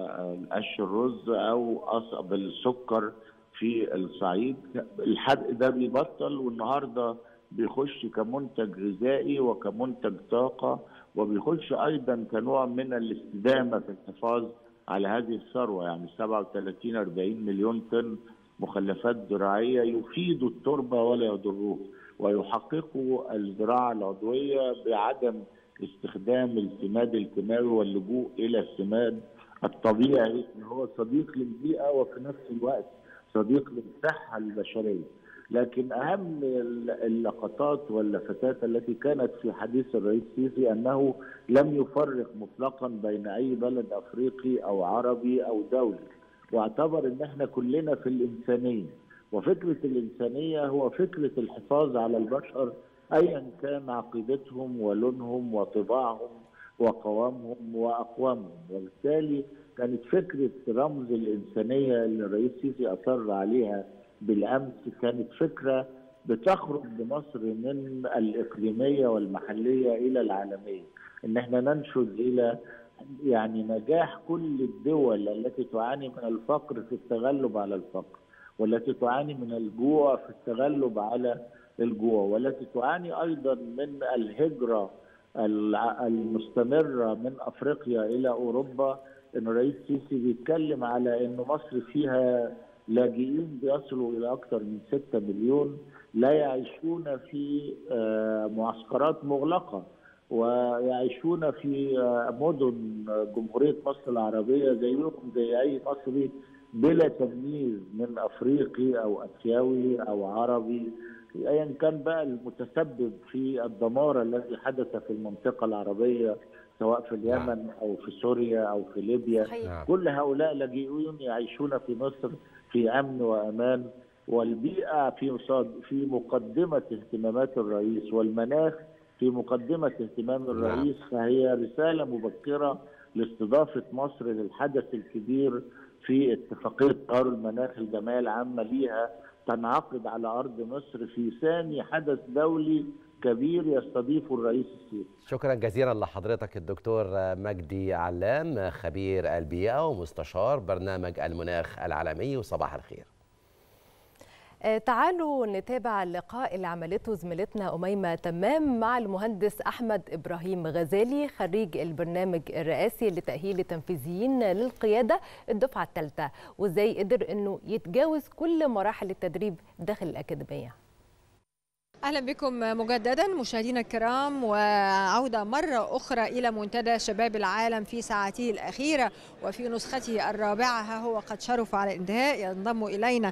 قش الرز او قصب السكر في الصعيد الحرق ده بيبطل والنهارده بيخش كمنتج غذائي وكمنتج طاقة وبيخش أيضا كنوع من الاستدامة في الحفاظ على هذه الثروة يعني 37 40 مليون طن مخلفات زراعية يفيدوا التربة ولا يضروها ويحققوا الزراعة العضوية بعدم استخدام السماد الكيماوي واللجوء إلى السماد الطبيعي اللي هو صديق للبيئة وفي نفس الوقت صديق للصحة البشرية لكن اهم اللقطات واللفتات التي كانت في حديث الرئيس السيسي انه لم يفرق مطلقا بين اي بلد افريقي او عربي او دولي واعتبر ان احنا كلنا في الانسانيه وفكره الانسانيه هو فكره الحفاظ على البشر ايا كان عقيدتهم ولونهم وطباعهم وقوامهم واقوامهم وبالتالي كانت فكره رمز الانسانيه اللي الرئيس السيسي اصر عليها بالامس كانت فكره بتخرج بمصر من الاقليميه والمحليه الى العالميه ان احنا ننشد الى يعني نجاح كل الدول التي تعاني من الفقر في التغلب على الفقر والتي تعاني من الجوع في التغلب على الجوع والتي تعاني ايضا من الهجره المستمره من افريقيا الى اوروبا ان الرئيس السيسي بيتكلم على ان مصر فيها لاجئين بيصلوا الى اكثر من 6 مليون لا يعيشون في معسكرات مغلقه ويعيشون في مدن جمهوريه مصر العربيه زيهم زي اي مصري بلا تمييز من افريقي او اسيوي او عربي ايا كان بقى المتسبب في الدمار الذي حدث في المنطقه العربيه سواء في اليمن او في سوريا او في ليبيا صحيح. كل هؤلاء لاجئون يعيشون في مصر في امن وامان والبيئه في في مقدمه اهتمامات الرئيس والمناخ في مقدمه اهتمام الرئيس فهي رساله مبكره لاستضافه مصر للحدث الكبير في اتفاقيه قرار المناخ الجمعيه العامه ليها تنعقد على ارض مصر في ثاني حدث دولي كبير يستضيفه الرئيس السيسي شكرا جزيلا لحضرتك الدكتور مجدي علام خبير البيئة ومستشار برنامج المناخ العالمي وصباح الخير تعالوا نتابع اللقاء اللي عملته زميلتنا أميمة تمام مع المهندس أحمد إبراهيم غزالي خريج البرنامج الرئاسي لتأهيل التنفيذيين للقيادة الدفعة الثالثة وإزاي قدر أنه يتجاوز كل مراحل التدريب داخل الأكاديمية اهلا بكم مجددا مشاهدينا الكرام وعوده مره اخرى الى منتدى شباب العالم في ساعته الاخيره وفي نسخته الرابعه ها هو قد شرف على الانتهاء ينضم الينا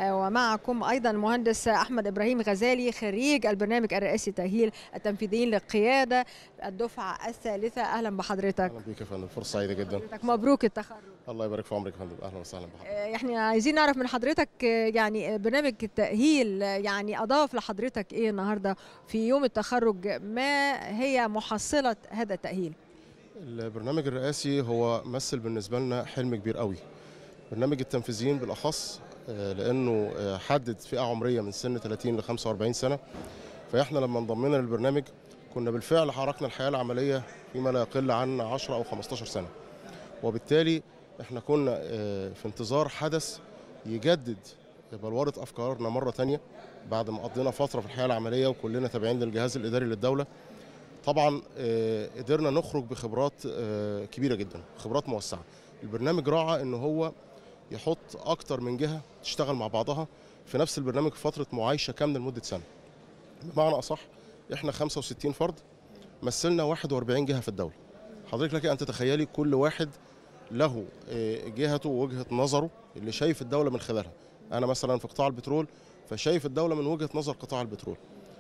ومعكم ايضا المهندس احمد ابراهيم غزالي خريج البرنامج الرئاسي التاهيل التنفيذيين للقياده الدفعه الثالثه اهلا بحضرتك اهلا بيك يا فندم فرصه سعيده جدا مبروك التخرج الله يبارك في عمرك يا فندم اهلا وسهلا بحضرتك يعني عايزين نعرف من حضرتك يعني برنامج التاهيل يعني اضاف لحضرتك ايه النهارده في يوم التخرج ما هي محصله هذا التاهيل البرنامج الرئاسي هو مثل بالنسبه لنا حلم كبير قوي برنامج التنفيذيين بالاخص لانه حدد فئه عمريه من سن 30 ل 45 سنه فاحنا لما انضمينا للبرنامج كنا بالفعل حركنا الحياه العمليه فيما لا يقل عن 10 او 15 سنه وبالتالي احنا كنا في انتظار حدث يجدد بلورة أفكارنا مرة تانية بعد ما قضينا فترة في الحياة العملية وكلنا تابعين للجهاز الإداري للدولة طبعا قدرنا نخرج بخبرات كبيرة جدا خبرات موسعة البرنامج راعى ان هو يحط أكتر من جهة تشتغل مع بعضها في نفس البرنامج في فترة معايشة كاملة لمدة سنة بمعنى أصح احنا 65 فرد مثلنا 41 جهة في الدولة حضرتك لك أن تتخيلي كل واحد له جهته ووجهة نظره اللي شايف الدولة من خلالها انا مثلا في قطاع البترول فشايف الدوله من وجهه نظر قطاع البترول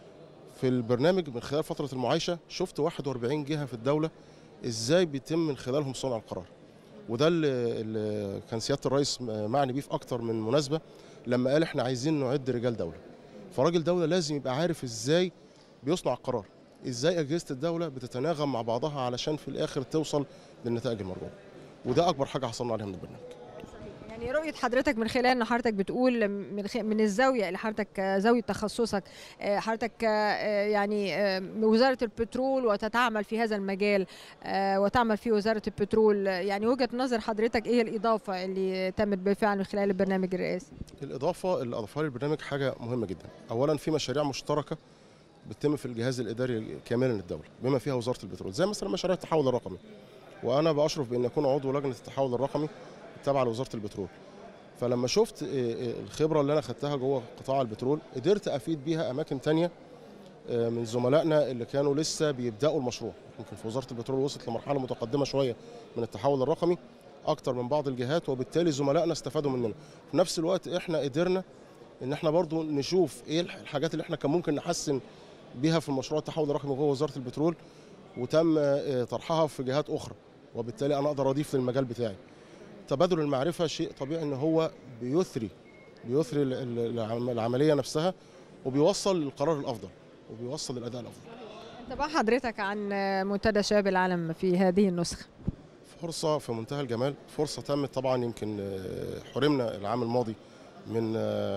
في البرنامج من خلال فتره المعايشه شفت 41 جهه في الدوله ازاي بيتم من خلالهم صنع القرار وده اللي, اللي كان سياده الرئيس معني بيه في اكتر من مناسبه لما قال احنا عايزين نعد رجال دوله فراجل دوله لازم يبقى عارف ازاي بيصنع القرار ازاي اجهزه الدوله بتتناغم مع بعضها علشان في الاخر توصل للنتائج المرجوه وده اكبر حاجه حصلنا عليها من البرنامج يعني رؤية حضرتك من خلال ان حضرتك بتقول من من الزاوية اللي حضرتك زاوية تخصصك حضرتك يعني وزارة البترول وتتعمل في هذا المجال وتعمل في وزارة البترول يعني وجهة نظر حضرتك ايه الإضافة اللي تمت بالفعل من خلال البرنامج الرئاسي؟ الإضافة اللي أضافها لي البرنامج حاجة مهمة جدا، أولا في مشاريع مشتركة بتتم في الجهاز الإداري كاملا للدولة بما فيها وزارة البترول زي مثلا مشاريع التحول الرقمي وأنا بأشرف بأن أكون عضو لجنة التحول الرقمي تابعه لوزاره البترول فلما شفت الخبره اللي انا خدتها جوه قطاع البترول قدرت افيد بيها اماكن تانية من زملائنا اللي كانوا لسه بيبداوا المشروع يمكن في وزاره البترول وصلت لمرحله متقدمه شويه من التحول الرقمي اكتر من بعض الجهات وبالتالي زملائنا استفادوا مننا في نفس الوقت احنا قدرنا ان احنا برضو نشوف ايه الحاجات اللي احنا كان ممكن نحسن بيها في المشروع التحول الرقمي جوه وزاره البترول وتم طرحها في جهات اخرى وبالتالي انا اقدر اضيف للمجال بتاعي تبادل المعرفه شيء طبيعي ان هو بيثري بيثري العمليه نفسها وبيوصل للقرار الافضل وبيوصل للاداء الافضل. انت بقى حضرتك عن منتدى شباب العالم في هذه النسخه. فرصه في منتهى الجمال، فرصه تمت طبعا يمكن حرمنا العام الماضي من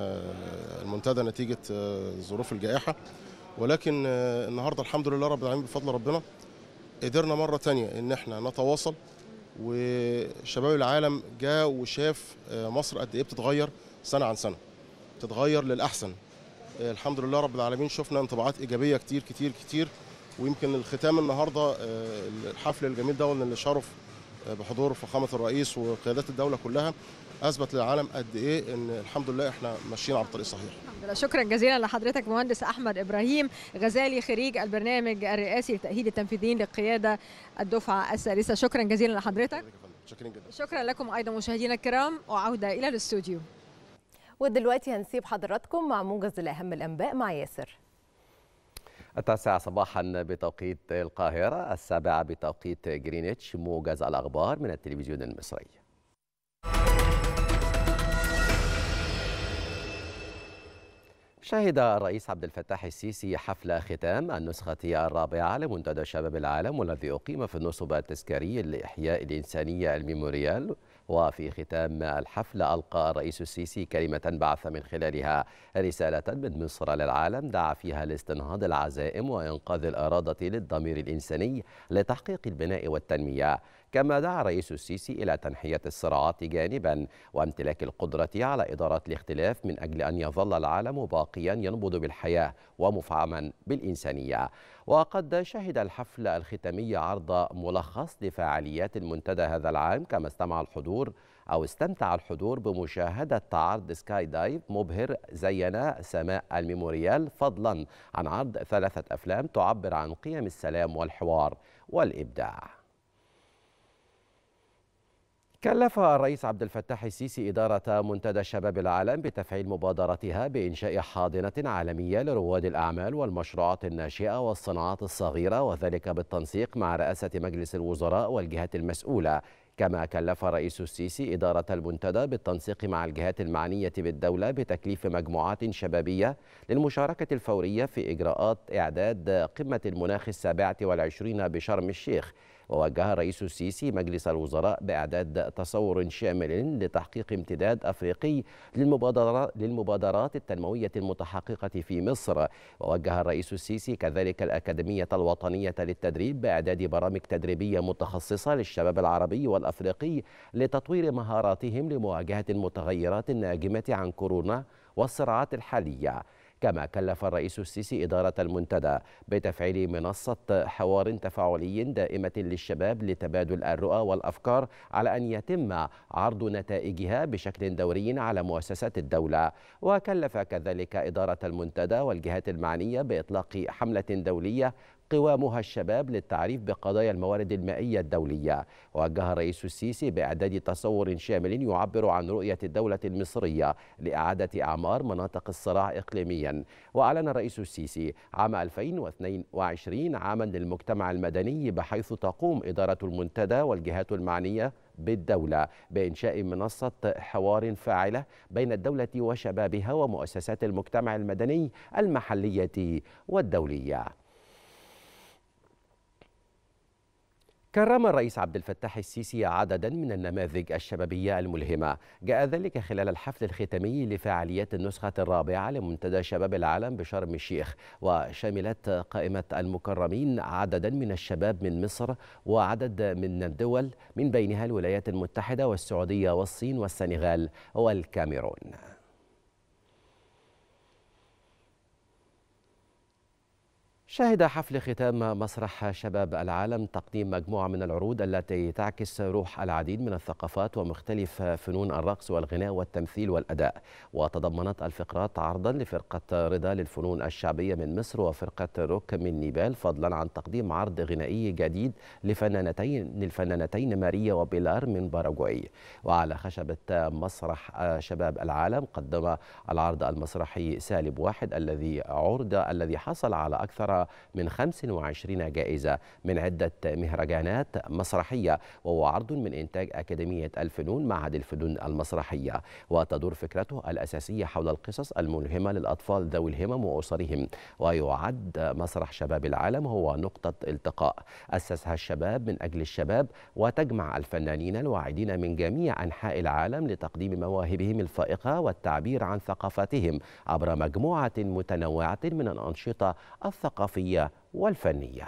المنتدى نتيجه ظروف الجائحه ولكن النهارده الحمد لله رب العالمين بفضل ربنا قدرنا مره ثانيه ان احنا نتواصل وشباب العالم جاء وشاف مصر قد ايه بتتغير سنه عن سنه بتتغير للاحسن الحمد لله رب العالمين شفنا انطباعات ايجابيه كتير كتير كتير ويمكن الختام النهارده الحفل الجميل ده اللي شرف بحضور فخامه الرئيس وقيادات الدوله كلها اثبت للعالم قد ايه ان الحمد لله احنا ماشيين على الطريق الصحيح. الحمد لله شكرا جزيلا لحضرتك مهندس احمد ابراهيم غزالي خريج البرنامج الرئاسي لتاهيل التنفيذيين للقياده الدفعه الثالثه شكرا جزيلا لحضرتك. شكرا جدا. شكرا لكم ايضا مشاهدينا الكرام وعوده الى الاستوديو. ودلوقتي هنسيب حضراتكم مع موجز لاهم الانباء مع ياسر. التاسعة صباحا بتوقيت القاهرة السابعة بتوقيت جرينتش موجز الأخبار من التلفزيون المصري شهد الرئيس عبد الفتاح السيسي حفل ختام النسخة الرابعة لمنتدى شباب العالم والذي أقيم في النصب التذكاري لإحياء الإنسانية الميموريال وفي ختام الحفل ألقى الرئيس السيسي كلمة بعث من خلالها رسالة من مصر للعالم دعا فيها لاستنهاض العزائم وإنقاذ الإرادة للضمير الإنساني لتحقيق البناء والتنمية كما دعا الرئيس السيسي إلى تنحية الصراعات جانبا وامتلاك القدرة على إدارة الاختلاف من أجل أن يظل العالم باقيا ينبض بالحياة ومفعما بالإنسانية وقد شهد الحفل الختامي عرض ملخص لفعاليات المنتدى هذا العام كما استمع الحضور أو استمتع الحضور بمشاهدة عرض سكاي دايف مبهر زين سماء الميموريال فضلا عن عرض ثلاثة أفلام تعبر عن قيم السلام والحوار والإبداع كلف الرئيس عبد الفتاح السيسي إدارة منتدى شباب العالم بتفعيل مبادرتها بإنشاء حاضنة عالمية لرواد الأعمال والمشروعات الناشئة والصناعات الصغيرة وذلك بالتنسيق مع رئاسة مجلس الوزراء والجهات المسؤولة كما كلف الرئيس السيسي إدارة المنتدى بالتنسيق مع الجهات المعنية بالدولة بتكليف مجموعات شبابية للمشاركة الفورية في إجراءات إعداد قمة المناخ السابعة والعشرين بشرم الشيخ ووجه الرئيس السيسي مجلس الوزراء بإعداد تصور شامل لتحقيق امتداد أفريقي للمبادرات, للمبادرات التنموية المتحققة في مصر ووجه الرئيس السيسي كذلك الأكاديمية الوطنية للتدريب بإعداد برامج تدريبية متخصصة للشباب العربي والأفريقي لتطوير مهاراتهم لمواجهة المتغيرات الناجمة عن كورونا والصراعات الحالية كما كلف الرئيس السيسي إدارة المنتدى بتفعيل منصة حوار تفاعلي دائمة للشباب لتبادل الرؤى والأفكار على أن يتم عرض نتائجها بشكل دوري على مؤسسات الدولة وكلف كذلك إدارة المنتدى والجهات المعنية بإطلاق حملة دولية قوامها الشباب للتعريف بقضايا الموارد المائية الدولية وجه الرئيس السيسي بإعداد تصور شامل يعبر عن رؤية الدولة المصرية لإعادة أعمار مناطق الصراع إقليميا وأعلن الرئيس السيسي عام 2022 عاما للمجتمع المدني بحيث تقوم إدارة المنتدى والجهات المعنية بالدولة بإنشاء منصة حوار فاعلة بين الدولة وشبابها ومؤسسات المجتمع المدني المحلية والدولية كرم الرئيس عبد الفتاح السيسي عددا من النماذج الشبابية الملهمة جاء ذلك خلال الحفل الختامي لفعاليات النسخة الرابعة لمنتدى شباب العالم بشرم الشيخ وشملت قائمة المكرمين عددا من الشباب من مصر وعدد من الدول من بينها الولايات المتحدة والسعودية والصين والسنغال والكاميرون شهد حفل ختام مسرح شباب العالم تقديم مجموعة من العروض التي تعكس روح العديد من الثقافات ومختلف فنون الرقص والغناء والتمثيل والأداء وتضمنت الفقرات عرضا لفرقة رضا للفنون الشعبية من مصر وفرقة روك من نيبال فضلا عن تقديم عرض غنائي جديد لفنانتين للفنانتين ماريا وبيلار من باراغواي وعلى خشبة مسرح شباب العالم قدم العرض المسرحي سالب واحد الذي عرض الذي حصل على أكثر من 25 جائزة من عدة مهرجانات مسرحية وهو عرض من إنتاج أكاديمية الفنون معهد الفنون المسرحية وتدور فكرته الأساسية حول القصص الملهمة للأطفال ذوي الهمم وأسرهم ويعد مسرح شباب العالم هو نقطة التقاء أسسها الشباب من أجل الشباب وتجمع الفنانين الواعدين من جميع أنحاء العالم لتقديم مواهبهم الفائقة والتعبير عن ثقافاتهم عبر مجموعة متنوعة من الأنشطة الثقافية الثقافية والفنية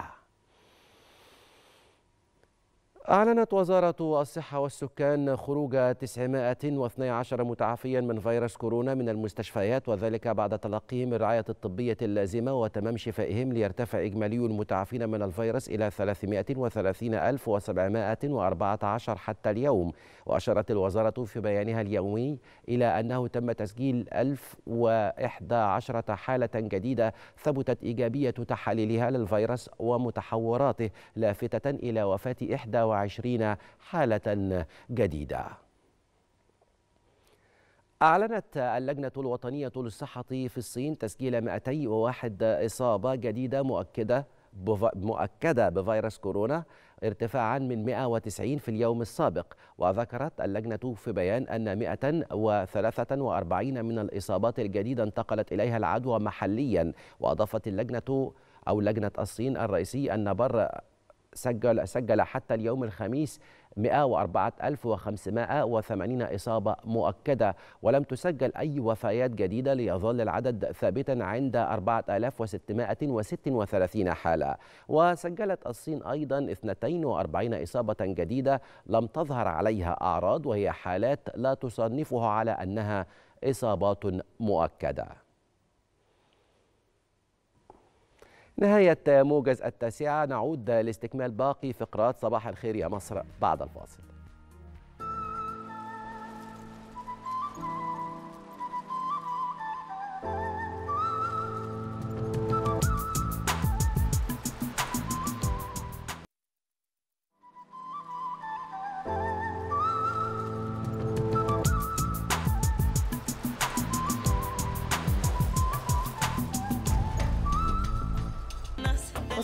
أعلنت وزارة الصحة والسكان خروج 912 متعافيا من فيروس كورونا من المستشفيات وذلك بعد تلقيهم الرعاية الطبية اللازمة وتمام شفائهم ليرتفع إجمالي المتعافين من الفيروس إلى 330714 حتى اليوم وأشارت الوزارة في بيانها اليومي إلى أنه تم تسجيل 1011 حالة جديدة ثبتت إيجابية تحاليلها للفيروس ومتحوراته لافتة إلى وفاة 21 حالة جديدة أعلنت اللجنة الوطنية للصحة في الصين تسجيل 201 إصابة جديدة مؤكدة مؤكدة بفيروس كورونا ارتفاعا من 190 في اليوم السابق وذكرت اللجنة في بيان أن 143 من الإصابات الجديدة انتقلت إليها العدوى محليا وأضافت اللجنة أو لجنة الصين الرئيسي أن بر سجل سجل حتى اليوم الخميس 104580 إصابة مؤكدة ولم تسجل أي وفيات جديدة ليظل العدد ثابتا عند 4636 حالة وسجلت الصين أيضا 42 إصابة جديدة لم تظهر عليها أعراض وهي حالات لا تصنفها على أنها إصابات مؤكدة نهاية موجز التاسعة نعود لاستكمال باقي فقرات صباح الخير يا مصر بعد الفاصل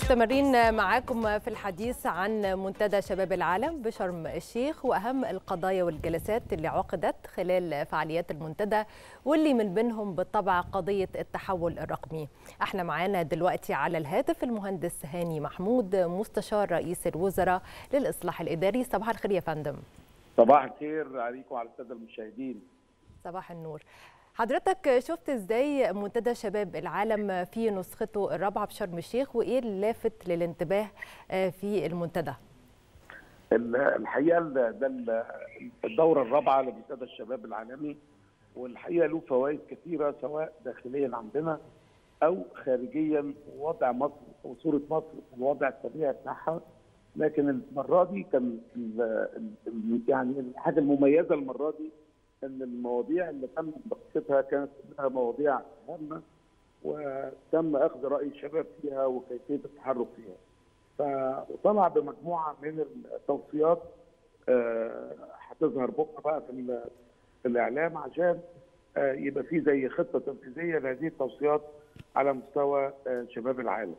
مستمرين معاكم في الحديث عن منتدى شباب العالم بشرم الشيخ واهم القضايا والجلسات اللي عقدت خلال فعاليات المنتدى واللي من بينهم بالطبع قضيه التحول الرقمي. احنا معانا دلوقتي على الهاتف المهندس هاني محمود مستشار رئيس الوزراء للاصلاح الاداري صباح الخير يا فندم. صباح الخير عليكم وعلى الساده المشاهدين. صباح النور. حضرتك شفت ازاي منتدى شباب العالم في نسخته الرابعه بشرم الشيخ وايه اللافت للانتباه في المنتدى؟ الحقيقه ده الدوره الرابعه لمنتدى الشباب العالمي والحقيقه له فوائد كثيره سواء داخليا عندنا او خارجيا وضع مصر وصوره مصر الوضع الطبيعي بتاعها لكن المره دي كان يعني الحاجه المميزه المره دي ان المواضيع اللي تم مناقشتها كانت كلها مواضيع هامه وتم اخذ راي الشباب فيها وكيفيه التحرك فيها. فطلع بمجموعه من التوصيات هتظهر بكره بقى في, في الاعلام عشان يبقى في زي خطه تنفيذيه لهذه التوصيات على مستوى شباب العالم.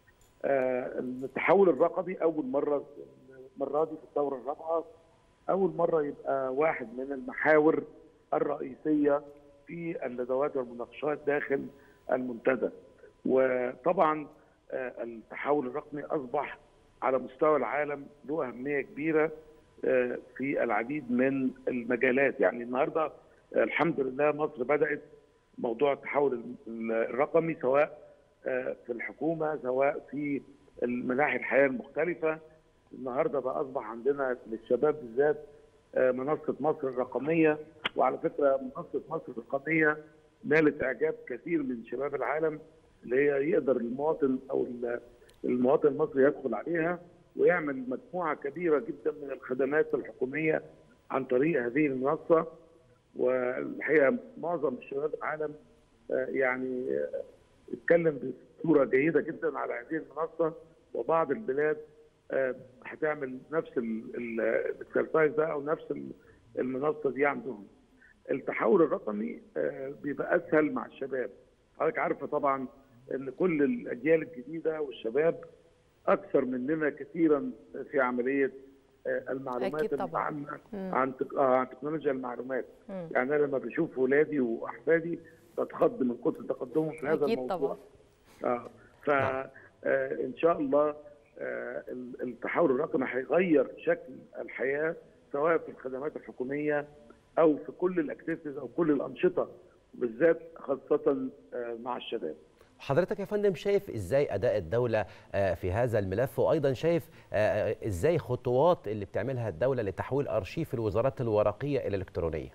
التحول الرقمي اول مره المره دي في الدوره الرابعه اول مره يبقى واحد من المحاور الرئيسيه في الندوات والمناقشات داخل المنتدى وطبعا التحول الرقمي اصبح على مستوى العالم له اهميه كبيره في العديد من المجالات يعني النهارده الحمد لله مصر بدات موضوع التحول الرقمي سواء في الحكومه سواء في مناحي الحياه المختلفه النهارده بقى اصبح عندنا للشباب بالذات منصه مصر الرقميه وعلى فكره منصه مصر الرقميه نالت اعجاب كثير من شباب العالم اللي هي يقدر المواطن او المواطن المصري يدخل عليها ويعمل مجموعه كبيره جدا من الخدمات الحكوميه عن طريق هذه المنصه والحقيقه معظم شباب العالم يعني اتكلم بصوره جيده جدا على هذه المنصه وبعض البلاد هتعمل نفس الاكسرسايز ده او نفس المنصه دي عندهم. التحول الرقمي بيبقى اسهل مع الشباب. حضرتك عارفه طبعا ان كل الاجيال الجديده والشباب اكثر مننا كثيرا في عمليه المعلومات العامه عن عن تكنولوجيا المعلومات. م. يعني انا لما بشوف ولادي واحفادي بتخض من كثر تقدمهم في هذا أكيد الموضوع. طبعا. اه فان شاء الله التحول الرقمي هيغير شكل الحياه سواء في الخدمات الحكوميه او في كل الاكتيفيتيز او كل الانشطه بالذات خاصه مع الشباب. حضرتك يا فندم شايف ازاي اداء الدوله في هذا الملف وايضا شايف ازاي خطوات اللي بتعملها الدوله لتحويل ارشيف الوزارات الورقيه الى الالكترونيه؟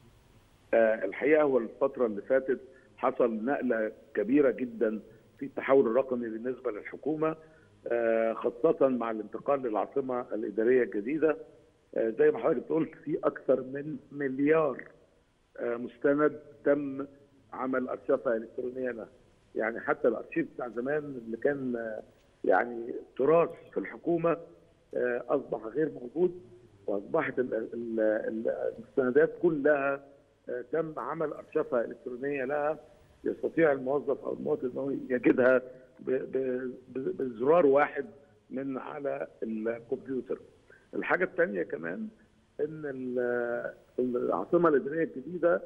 الحقيقه هو الفتره اللي فاتت حصل نقله كبيره جدا في التحول الرقمي بالنسبه للحكومه خاصة مع الانتقال للعاصمة الإدارية الجديدة زي ما حضرتك قلت في أكثر من مليار مستند تم عمل أرشفة إلكترونية له يعني حتى الأرشيف بتاع زمان اللي كان يعني تراث في الحكومة أصبح غير موجود وأصبحت المستندات كلها تم عمل أرشفة إلكترونية لها يستطيع الموظف أو المواطن أنه يجدها بزرار واحد من على الكمبيوتر. الحاجه الثانيه كمان ان العاصمه الاداريه الجديده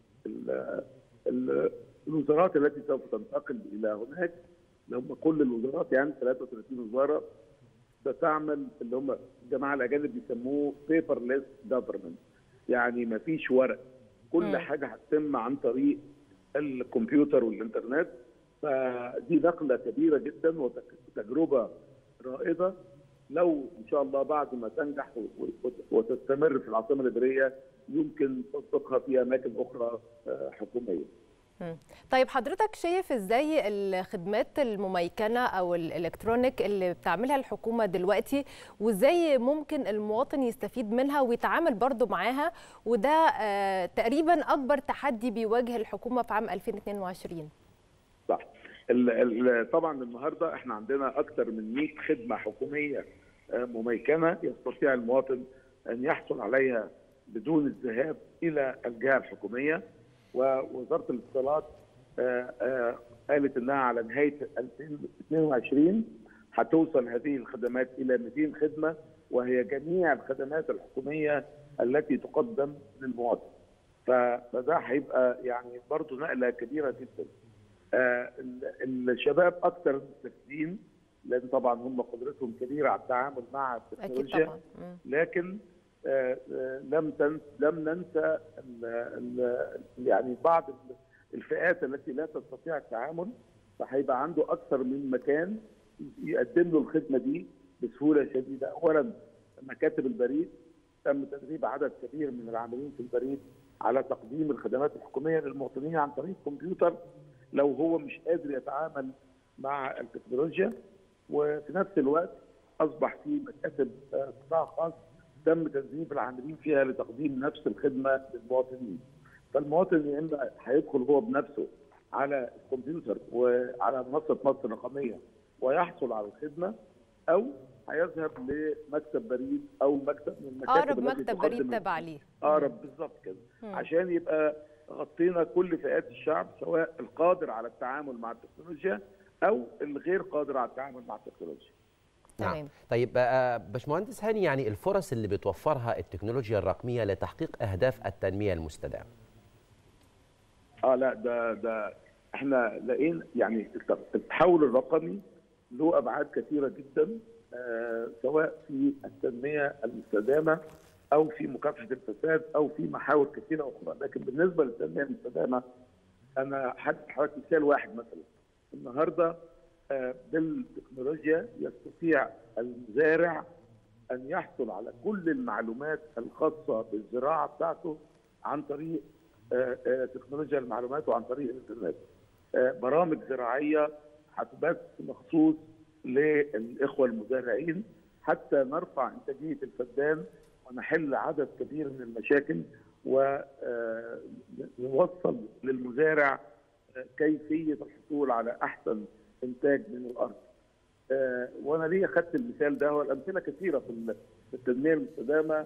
الوزارات التي سوف تنتقل الى هناك اللي هم كل الوزارات يعني 33 وزاره بتعمل اللي هم الجماعه الاجانب بيسموه بيبرليس جفرمنت يعني ما فيش ورق كل م. حاجه هتتم عن طريق الكمبيوتر والانترنت فدي نقله كبيره جدا وتجربه رائده لو ان شاء الله بعد ما تنجح وتستمر في العاصمه الاداريه يمكن تطبيقها في اماكن اخرى حكوميه. طيب حضرتك شايف ازاي الخدمات المميكنه او الالكترونيك اللي بتعملها الحكومه دلوقتي وازاي ممكن المواطن يستفيد منها ويتعامل برضه معاها وده تقريبا اكبر تحدي بيواجه الحكومه في عام 2022 صح ال ال طبعا النهارده احنا عندنا اكثر من 100 خدمه حكوميه مميكنه يستطيع المواطن ان يحصل عليها بدون الذهاب الى الجهه الحكوميه ووزاره الاتصالات قالت انها على نهايه 2022 هتوصل هذه الخدمات الى 200 خدمه وهي جميع الخدمات الحكوميه التي تقدم للمواطن. فده هيبقى يعني برضه نقله كبيره جدا. آه الشباب اكثر مستفيدين لان طبعا هم قدرتهم كبيره على التعامل مع التكنولوجيا طبعا. لكن آه لم تنس لم ننسى ال ال يعني بعض الفئات التي لا تستطيع التعامل فهيبقى عنده اكثر من مكان يقدم له الخدمه دي بسهوله شديده اولا مكاتب البريد تم تدريب عدد كبير من العاملين في البريد على تقديم الخدمات الحكوميه للمواطنين عن طريق الكمبيوتر لو هو مش قادر يتعامل مع التكنولوجيا وفي نفس الوقت اصبح في مكاتب قطاع خاص تم تدريب العاملين فيها لتقديم نفس الخدمه للمواطنين. فالمواطن يا اما هيدخل هو بنفسه على الكمبيوتر وعلى منصه مصر الرقميه ويحصل على الخدمه او هيذهب لمكتب بريد او مكتب من المكاتب اقرب مكتب بريد تبع ليه اقرب بالظبط كده عشان يبقى غطينا كل فئات الشعب سواء القادر على التعامل مع التكنولوجيا او الغير قادر على التعامل مع التكنولوجيا. نعم. طيب باشمهندس هاني يعني الفرص اللي بتوفرها التكنولوجيا الرقميه لتحقيق اهداف التنميه المستدامه. اه لا ده ده احنا لقينا يعني التحول الرقمي له ابعاد كثيره جدا آه سواء في التنميه المستدامه او في مكافحه الفساد او في محاور كثيره اخرى، لكن بالنسبه للتنميه المستدامه انا هدي حضرتك مثال واحد مثلا النهارده آه بالتكنولوجيا يستطيع المزارع ان يحصل على كل المعلومات الخاصه بالزراعه بتاعته عن طريق آه آه تكنولوجيا المعلومات وعن طريق الانترنت. برامج زراعيه هتبث مخصوص للاخوه المزارعين حتى نرفع انتاجيه الفدان ونحل عدد كبير من المشاكل ونوصل للمزارع كيفيه الحصول على احسن انتاج من الارض. وانا ليه اخذت المثال ده والامثله كثيره في التنميه المستدامه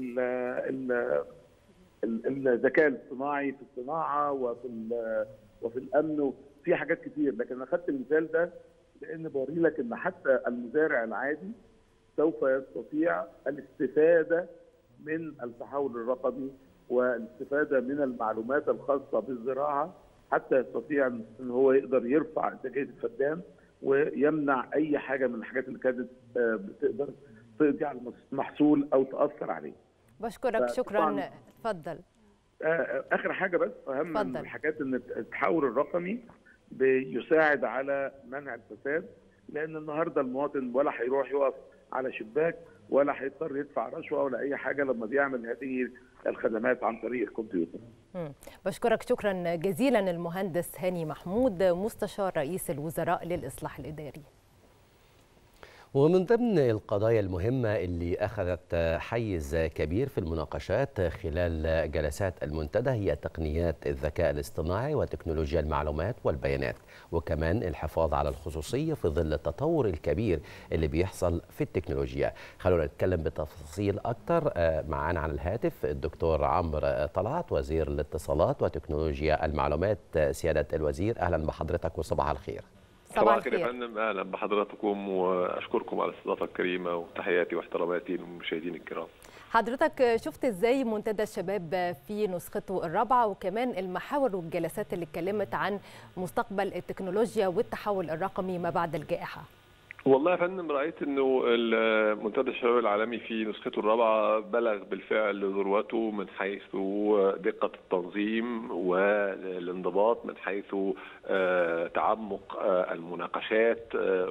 الذكاء الاصطناعي في الصناعه وفي وفي الامن وفي حاجات كتير لكن انا اخذت المثال ده لان بوري لك ان حتى المزارع العادي سوف يستطيع الاستفاده من التحول الرقمي والاستفاده من المعلومات الخاصه بالزراعه حتى يستطيع ان هو يقدر يرفع انتاجيه الفدان ويمنع اي حاجه من الحاجات اللي كانت بتقدر تقضي على المحصول او تاثر عليه. بشكرك شكرا اتفضل. اخر حاجه بس اهم فضل. من الحاجات ان التحول الرقمي بيساعد على منع الفساد لان النهارده المواطن ولا هيروح يقف على شباك ولا هيضطر يدفع رشوه ولا اي حاجه لما بيعمل هذه الخدمات عن طريق الكمبيوتر. بشكرك شكرا جزيلا المهندس هاني محمود مستشار رئيس الوزراء للاصلاح الاداري. ومن ضمن القضايا المهمة اللي أخذت حيز كبير في المناقشات خلال جلسات المنتدى هي تقنيات الذكاء الاصطناعي وتكنولوجيا المعلومات والبيانات وكمان الحفاظ على الخصوصية في ظل التطور الكبير اللي بيحصل في التكنولوجيا خلونا نتكلم بتفاصيل أكتر معانا على الهاتف الدكتور عمرو طلعت وزير الاتصالات وتكنولوجيا المعلومات سيادة الوزير أهلا بحضرتك وصباح الخير صباح الخير يا فندم اهلا بحضراتكم واشكركم على الاستضافه الكريمه وتحياتي واحتراماتي للمشاهدين الكرام. حضرتك شفت ازاي منتدى الشباب في نسخته الرابعه وكمان المحاور والجلسات اللي اتكلمت عن مستقبل التكنولوجيا والتحول الرقمي ما بعد الجائحه؟ والله يا فندم رايت انه منتدى الشباب العالمي في نسخته الرابعه بلغ بالفعل ذروته من حيث دقه التنظيم والانضباط من حيث تعمق المناقشات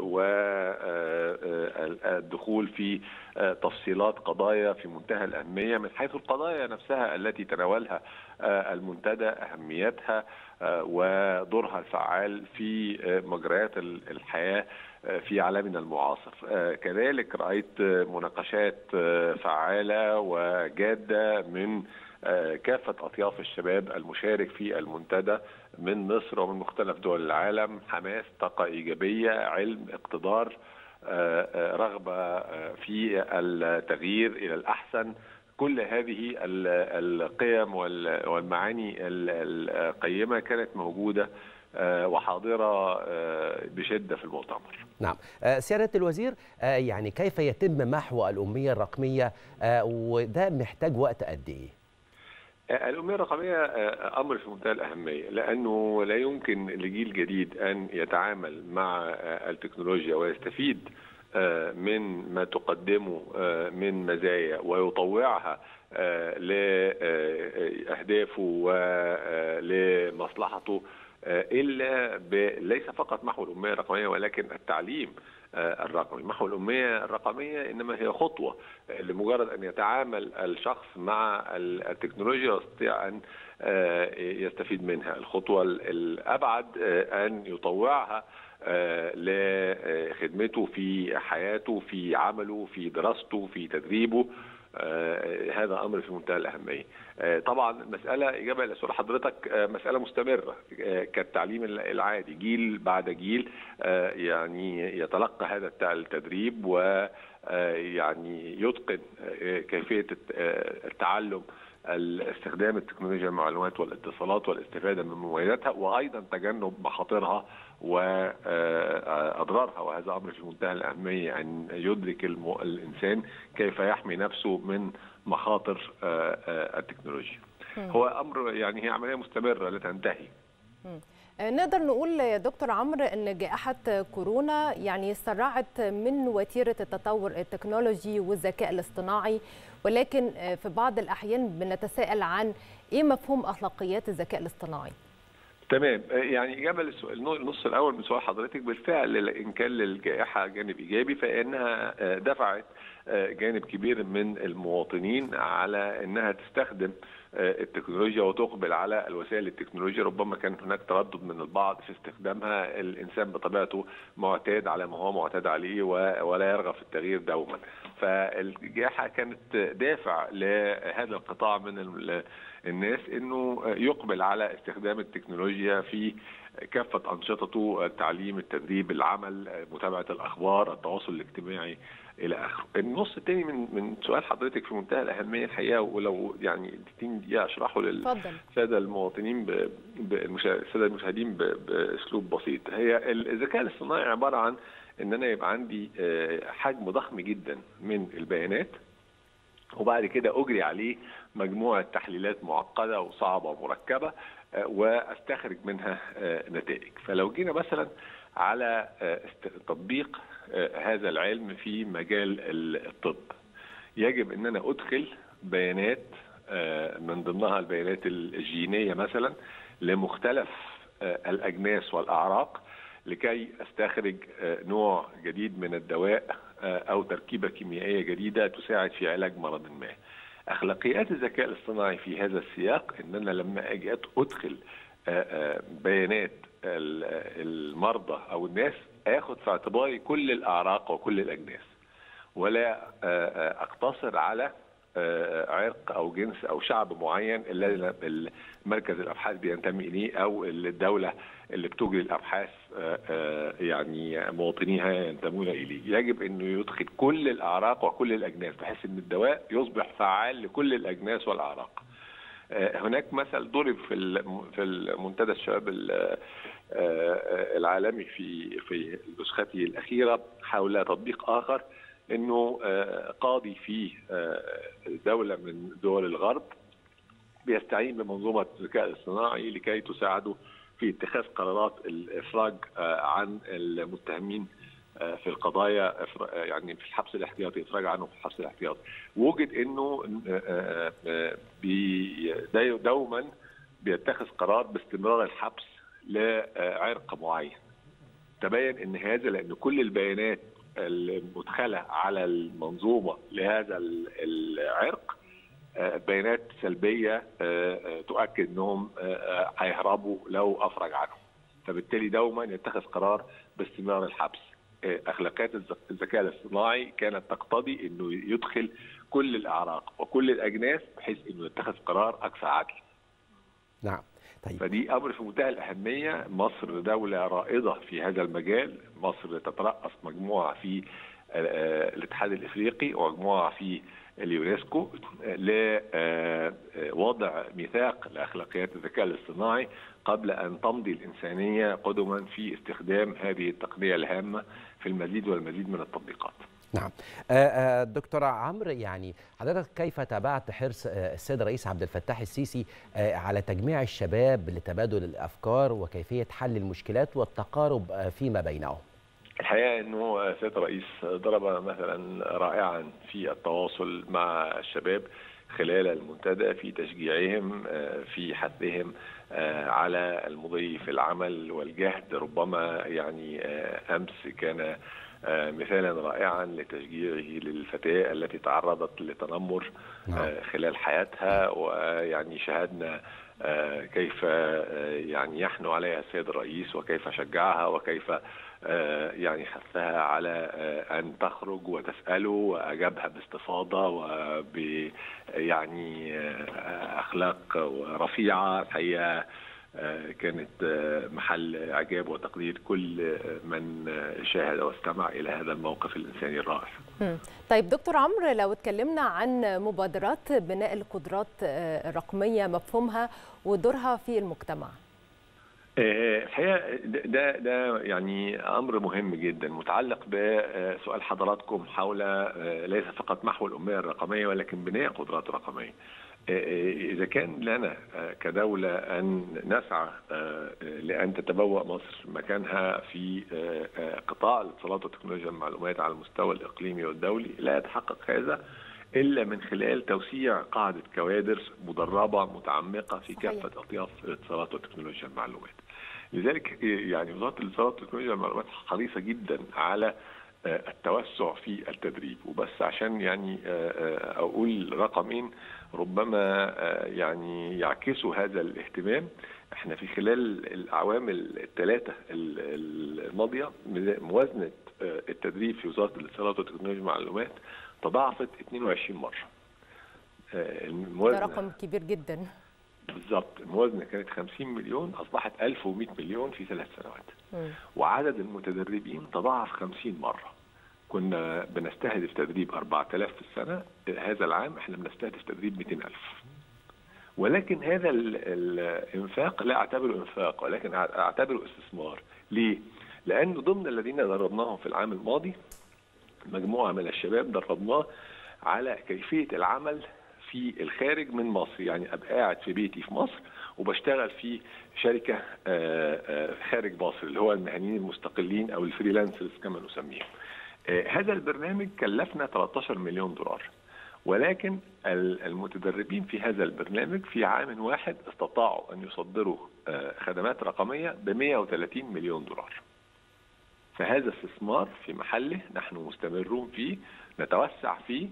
والدخول في تفصيلات قضايا في منتهى الاهميه من حيث القضايا نفسها التي تناولها المنتدى اهميتها ودورها الفعال في مجريات الحياه في عالمنا المعاصر كذلك رأيت مناقشات فعالة وجادة من كافة أطياف الشباب المشارك في المنتدى من مصر ومن مختلف دول العالم حماس طاقة إيجابية علم اقتدار رغبة في التغيير إلى الأحسن كل هذه القيم والمعاني القيمة كانت موجودة وحاضره بشده في المؤتمر. نعم سياده الوزير يعني كيف يتم محو الاميه الرقميه وده محتاج وقت قد ايه؟ الأمية الرقمية أمر في منتهى الأهمية لأنه لا يمكن لجيل جديد أن يتعامل مع التكنولوجيا ويستفيد من ما تقدمه من مزايا ويطوعها لأهدافه ولمصلحته إلا ليس فقط محو الأمية الرقمية ولكن التعليم الرقمي محو الأمية الرقمية إنما هي خطوة لمجرد أن يتعامل الشخص مع التكنولوجيا يستطيع أن يستفيد منها الخطوة الأبعد أن يطوعها لخدمته في حياته في عمله في دراسته في تدريبه آه هذا امر في منتهى الاهميه. آه طبعا المساله اجابه الى سؤال حضرتك آه مساله مستمره كالتعليم العادي جيل بعد جيل يعني يتلقى هذا التدريب و يعني يتقن كيفيه التعلم استخدام التكنولوجيا المعلومات والاتصالات والاستفاده من مميزاتها وايضا تجنب مخاطرها واضرارها وهذا امر في منتهى الاهميه ان يدرك الانسان كيف يحمي نفسه من مخاطر التكنولوجيا. هو امر يعني هي عمليه مستمره لا تنتهي. نقدر نقول يا دكتور عمرو ان جائحه كورونا يعني سرعت من وتيره التطور التكنولوجي والذكاء الاصطناعي ولكن في بعض الاحيان بنتساءل عن ايه مفهوم اخلاقيات الذكاء الاصطناعي تمام يعني اجابه للسؤال النص الاول من سؤال حضرتك بالفعل ان كان للجائحه جانب ايجابي فانها دفعت جانب كبير من المواطنين على انها تستخدم التكنولوجيا وتقبل على الوسائل التكنولوجيا ربما كان هناك تردد من البعض في استخدامها الانسان بطبيعته معتاد على ما هو معتاد عليه ولا يرغب في التغيير دوما فالجائحه كانت دافع لهذا القطاع من الناس انه يقبل على استخدام التكنولوجيا في كافه انشطته التعليم التدريب العمل متابعه الاخبار التواصل الاجتماعي الى اخره. النص الثاني من من سؤال حضرتك في منتهى الاهميه الحقيقه ولو يعني اديتيني دقيقه اشرحه للساده المواطنين الساده المشاهدين باسلوب بسيط. هي الذكاء الاصطناعي عباره عن ان انا يبقى عندي حجم ضخم جدا من البيانات وبعد كده اجري عليه مجموعه تحليلات معقده وصعبه ومركبه واستخرج منها نتائج فلو جينا مثلا على تطبيق هذا العلم في مجال الطب يجب ان انا ادخل بيانات من ضمنها البيانات الجينيه مثلا لمختلف الاجناس والاعراق لكي استخرج نوع جديد من الدواء او تركيبه كيميائيه جديده تساعد في علاج مرض ما. اخلاقيات الذكاء الاصطناعي في هذا السياق ان انا لما اجي ادخل بيانات المرضى او الناس اخد في اعتباري كل الاعراق وكل الاجناس ولا اقتصر على عرق او جنس او شعب معين الذي مركز الابحاث بينتمي اليه او الدوله اللي بتجري الابحاث يعني مواطنيها ينتمون اليه، يجب انه يدخل كل الاعراق وكل الاجناس بحيث ان الدواء يصبح فعال لكل الاجناس والاعراق. هناك مثل ضرب في في المنتدى الشباب العالمي في في نسخته الاخيره حول تطبيق اخر انه قاضي في دوله من دول الغرب بيستعين بمنظومه الذكاء الاصطناعي لكي تساعده في اتخاذ قرارات الافراج عن المتهمين في القضايا يعني في الحبس الاحتياطي افراج عنهم في الحبس الاحتياطي وجد انه دوما بيتخذ قرار باستمرار الحبس لعرق معين تبين ان هذا لان كل البيانات المدخله على المنظومه لهذا العرق بيانات سلبيه تؤكد انهم هيهربوا لو افرج عنهم فبالتالي دوما يتخذ قرار باستمرار الحبس اخلاقيات الذكاء الاصطناعي كانت تقتضي انه يدخل كل الاعراق وكل الاجناس بحيث انه يتخذ قرار اكثر عدل نعم طيب. فدي امر في منتهى الاهميه مصر دوله رائده في هذا المجال مصر تترأس مجموعه في الاتحاد الافريقي ومجموعه في اليونسكو لوضع ميثاق لاخلاقيات الذكاء الاصطناعي قبل ان تمضي الانسانيه قدما في استخدام هذه التقنيه الهامه في المزيد والمزيد من التطبيقات. نعم دكتورة عمرو يعني حضرتك كيف تابعت حرص السيد الرئيس عبد الفتاح السيسي على تجميع الشباب لتبادل الأفكار وكيفية حل المشكلات والتقارب فيما بينهم الحقيقة أنه السيد الرئيس ضرب مثلا رائعا في التواصل مع الشباب خلال المنتدى في تشجيعهم في حثهم على المضي في العمل والجهد ربما يعني أمس كان مثالا رائعا لتشجيعه للفتاة التي تعرضت لتنمر خلال حياتها ويعني شاهدنا كيف يعني يحنو عليها السيد الرئيس وكيف شجعها وكيف يعني حثها على ان تخرج وتساله واجابها باستفاضه وب يعني اخلاق رفيعه الحقيقه كانت محل اعجاب وتقدير كل من شاهد واستمع الى هذا الموقف الانساني الرائع. طيب دكتور عمرو لو اتكلمنا عن مبادرات بناء القدرات الرقميه مفهومها ودورها في المجتمع. الحقيقه ده ده يعني امر مهم جدا متعلق بسؤال حضراتكم حول ليس فقط محو الاميه الرقميه ولكن بناء قدرات رقميه. إذا كان لنا كدولة أن نسعى لأن تتبوأ مصر مكانها في قطاع الاتصالات وتكنولوجيا المعلومات على المستوى الإقليمي والدولي لا يتحقق هذا إلا من خلال توسيع قاعدة كوادر مدربة متعمقة في كافة أطياف الاتصالات وتكنولوجيا المعلومات. لذلك يعني وزارة الاتصالات وتكنولوجيا المعلومات حريصة جدا على التوسع في التدريب وبس عشان يعني اقول رقمين ربما يعني يعكسوا هذا الاهتمام احنا في خلال الاعوام الثلاثه الماضيه موازنه التدريب في وزاره الاتصالات وتكنولوجيا المعلومات تضاعفت 22 مره الموازنه ده رقم كبير جدا بالظبط الموازنه كانت 50 مليون اصبحت 1100 مليون في ثلاث سنوات م. وعدد المتدربين تضاعف 50 مره كنا بنستهدف تدريب 4000 في السنة هذا العام احنا بنستهدف تدريب 200000 ولكن هذا الانفاق لا اعتبره انفاق ولكن اعتبره استثمار ليه؟ لأنه ضمن الذين دربناهم في العام الماضي مجموعة من الشباب دربناه على كيفية العمل في الخارج من مصر يعني أبقى قاعد في بيتي في مصر وبشتغل في شركة خارج مصر اللي هو المهنيين المستقلين أو الفريلانسرز كما نسميهم هذا البرنامج كلفنا 13 مليون دولار ولكن المتدربين في هذا البرنامج في عام واحد استطاعوا ان يصدروا خدمات رقميه ب 130 مليون دولار. فهذا استثمار في محله نحن مستمرون فيه نتوسع فيه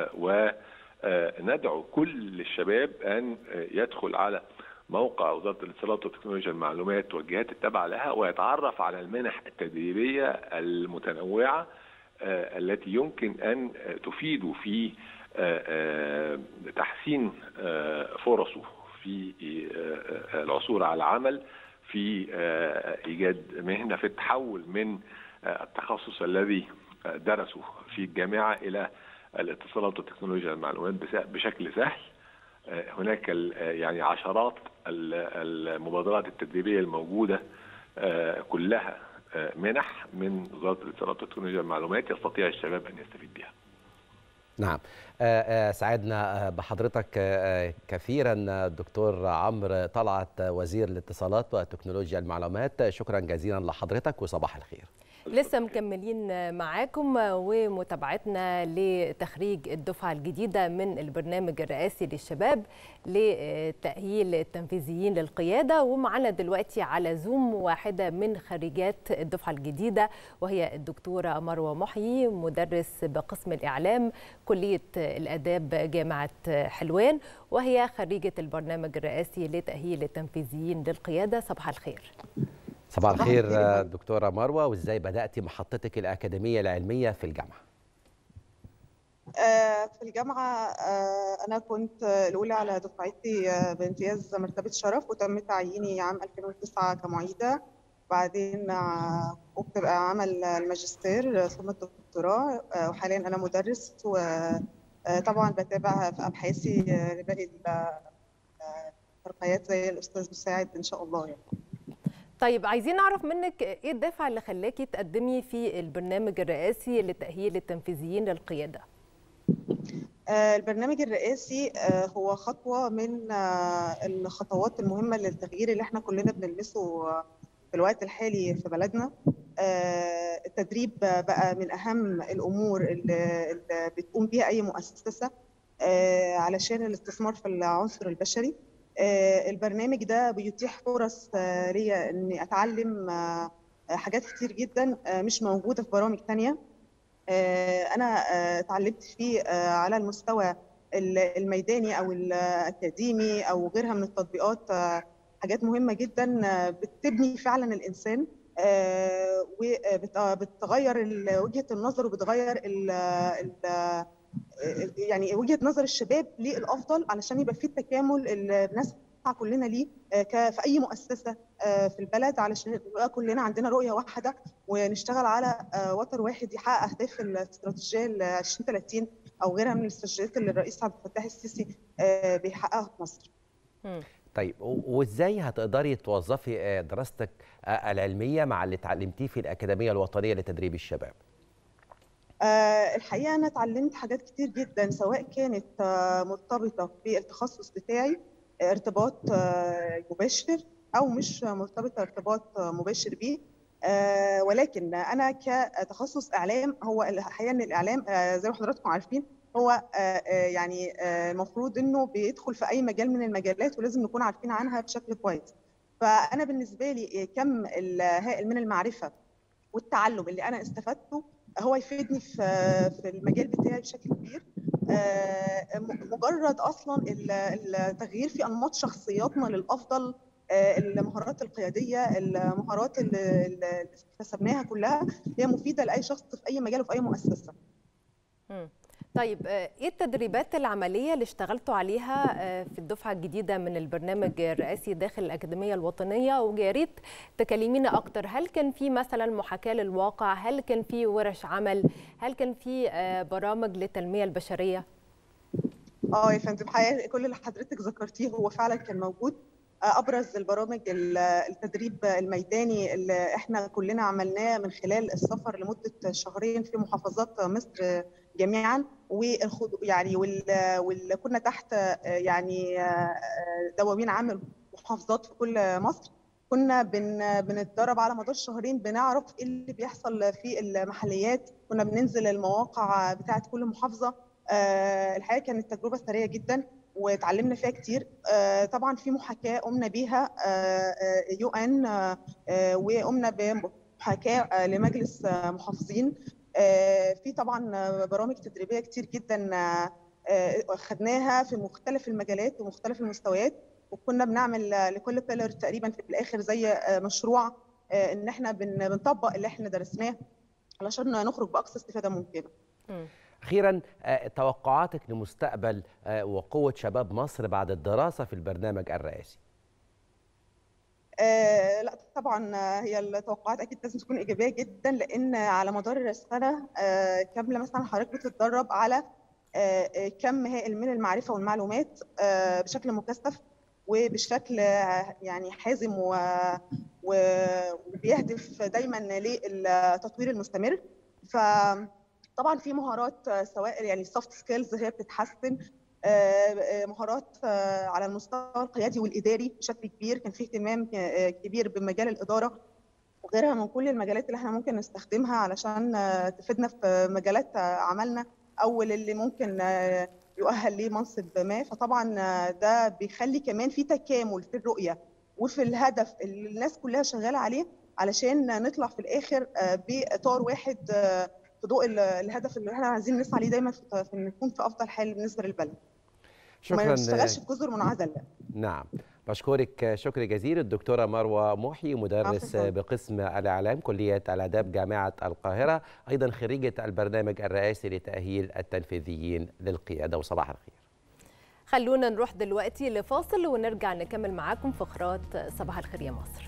وندعو كل الشباب ان يدخل على موقع وزاره الاتصالات وتكنولوجيا المعلومات والجهات التابعه لها ويتعرف على المنح التدريبيه المتنوعه التي يمكن ان تفيد في تحسين فرصه في العثور على عمل في ايجاد مهنه في التحول من التخصص الذي درسه في الجامعه الى الاتصالات وتكنولوجيا المعلومات بشكل سهل هناك يعني عشرات المبادرات التدريبيه الموجوده كلها منح من وزاره الاتصالات وتكنولوجيا المعلومات يستطيع الشباب ان يستفيد بها. نعم سعدنا بحضرتك كثيرا دكتور عمرو طلعت وزير الاتصالات وتكنولوجيا المعلومات شكرا جزيلا لحضرتك وصباح الخير لسه مكملين معاكم ومتابعتنا لتخريج الدفعة الجديدة من البرنامج الرئاسي للشباب لتأهيل التنفيذيين للقيادة ومعنا دلوقتي على زوم واحدة من خريجات الدفعة الجديدة وهي الدكتورة مروة محيي مدرس بقسم الإعلام كلية الآداب جامعة حلوان وهي خريجة البرنامج الرئاسي لتأهيل التنفيذيين للقيادة صباح الخير صباح الخير دكتورة مروة وازاي بدأتي محطتك الأكاديمية العلمية في الجامعة في الجامعة أنا كنت الأولى على دفعتي بامتياز مرتبة شرف وتم تعييني عام 2009 كمعيدة بعدين قمت بعمل الماجستير ثم الدكتوراه الدكتوراه آه، وحاليا انا مدرس وطبعا بتابع في ابحاثي آه، لباقي ال- آه، الترقيات زي الاستاذ مساعد ان شاء الله يعني طيب عايزين نعرف منك ايه الدافع اللي خلاكي تقدمي في البرنامج الرئاسي لتأهيل التنفيذيين للقيادة آه، البرنامج الرئاسي آه، هو خطوة من آه، الخطوات المهمة للتغيير اللي احنا كلنا بنلمسه آه، في الوقت الحالي في بلدنا آه، التدريب بقى من أهم الأمور اللي اللي بتقوم بيها أي مؤسسة آه، علشان الاستثمار في العنصر البشري آه، البرنامج ده بيتيح فرص آه، ليا إني أتعلم آه، حاجات كتير جدا آه، مش موجودة في برامج تانية آه، أنا آه، اتعلمت فيه آه، على المستوى ال- الميداني أو الأكاديمي أو غيرها من التطبيقات آه، حاجات مهمة جدا آه، بتبني فعلا الإنسان وبتغير وجهة النظر وبتغير ال- ال- يعني وجهة نظر الشباب للأفضل علشان يبقى في التكامل اللي بنسعى كلنا ليه آه، ك- في أي مؤسسة آه، في البلد علشان يبقى كلنا عندنا رؤية واحدة ونشتغل على آه، وتر واحد يحقق أهداف الاستراتيجية ل 2030 أو غيرها من الاستراتيجيات اللي الرئيس عبد الفتاح السيسي آه، بيحققها في مصر. طيب و- وازاي هتقدري توظفي آه، دراستك آه، العلميه مع اللي اتعلمتيه في الاكاديميه الوطنيه لتدريب الشباب آه، الحقيقة أنا اتعلمت حاجات كتير جدا سواء كانت آه، مرتبطة بالتخصص بتاعي آه، ارتباط آه، مباشر أو مش مرتبطة ارتباط آه، مباشر بيه آه، ولكن أنا كتخصص إعلام هو الحقيقة إن الإعلام آه، زي ما حضراتكم عارفين هو آه، آه، يعني آه، المفروض إنه بيدخل في أي مجال من المجالات ولازم نكون عارفين عنها بشكل كويس فأنا بالنسبة لي كم الهائل من المعرفة والتعلم اللي انا استفدته هو يفيدني في في المجال بتاعي بشكل كبير آه، م- مجرد اصلا ال- التغيير في انماط شخصياتنا للافضل آه، المهارات القياديه المهارات اللي اللي اكتسبناها كلها هي مفيده لاي شخص في اي مجال وفي اي مؤسسه مم. طيب آه، ايه التدريبات العمليه اللي اشتغلتوا عليها آه، في الدفعه الجديده من البرنامج الرئاسي داخل الاكاديميه الوطنيه ويا ريت تكلمينا اكتر هل كان في مثلا محاكاه للواقع هل كان في ورش عمل هل كان في آه، برامج للتنميه البشريه اه يا فندم حقيقة كل اللي حضرتك ذكرتيه هو فعلا كان موجود آه، ابرز البرامج ال- التدريب الميداني اللي احنا كلنا عملناه من خلال السفر لمده شهرين في محافظات مصر جميعا والخضو يعني وال... وال... كنا تحت آه، يعني آه، دواوين عام محافظات في كل مصر كنا بن... بنتدرب على مدار شهرين بنعرف ايه اللي بيحصل في المحليات كنا بننزل المواقع بتاعه كل محافظه آه، الحقيقه كانت تجربه ثريه جدا واتعلمنا فيها كتير آه، طبعا في محاكاه قمنا بيها يو ان وقمنا بمحاكاه آه، لمجلس آه، محافظين آه، في طبعا آه، برامج تدريبيه كتير جدا آه، آه، خدناها في مختلف المجالات ومختلف المستويات وكنا بنعمل آه، لكل بيلر تقريبا في الاخر زي آه، مشروع آه، ان احنا بن- بنطبق اللي احنا درسناه علشان نخرج باقصى استفاده ممكنه اخيرا آه، توقعاتك لمستقبل آه، وقوه شباب مصر بعد الدراسه في البرنامج الرئاسي آه لا طبعا آه، هي التوقعات اكيد لازم تكون ايجابيه جدا لان على مدار السنه آه كامله مثلا حضرتك بتتدرب على آه آه، كم هائل من المعرفه والمعلومات آه بشكل مكثف وبشكل آه، يعني حازم و و- وبيهدف دايما للتطوير المستمر فطبعا في مهارات آه، سواء يعني السوفت سكيلز هي بتتحسن آه، آه، مهارات آه، على المستوى القيادي والاداري بشكل كبير كان في اهتمام آه، كبير بمجال الاداره وغيرها من كل المجالات اللي احنا ممكن نستخدمها علشان آه، تفيدنا في مجالات آه، عملنا او اللي ممكن آه، يؤهل ليه منصب ما فطبعا آه، ده بيخلي كمان في تكامل في الرؤيه وفي الهدف اللي الناس كلها شغاله عليه علشان نطلع في الاخر آه، باطار واحد آه، في ضوء ال- الهدف اللي احنا عايزين نسعى ليه دايما في في ان نكون في افضل حال بالنسبه للبلد شكرا ما نشتغلش في جزر منعزله نعم بشكرك شكر جزيل الدكتورة مروة محي مدرس عفواً. بقسم الإعلام كلية الآداب جامعة القاهرة أيضا خريجة البرنامج الرئاسي لتأهيل التنفيذيين للقيادة وصباح الخير خلونا نروح دلوقتي لفاصل ونرجع نكمل معاكم فقرات صباح الخير يا مصر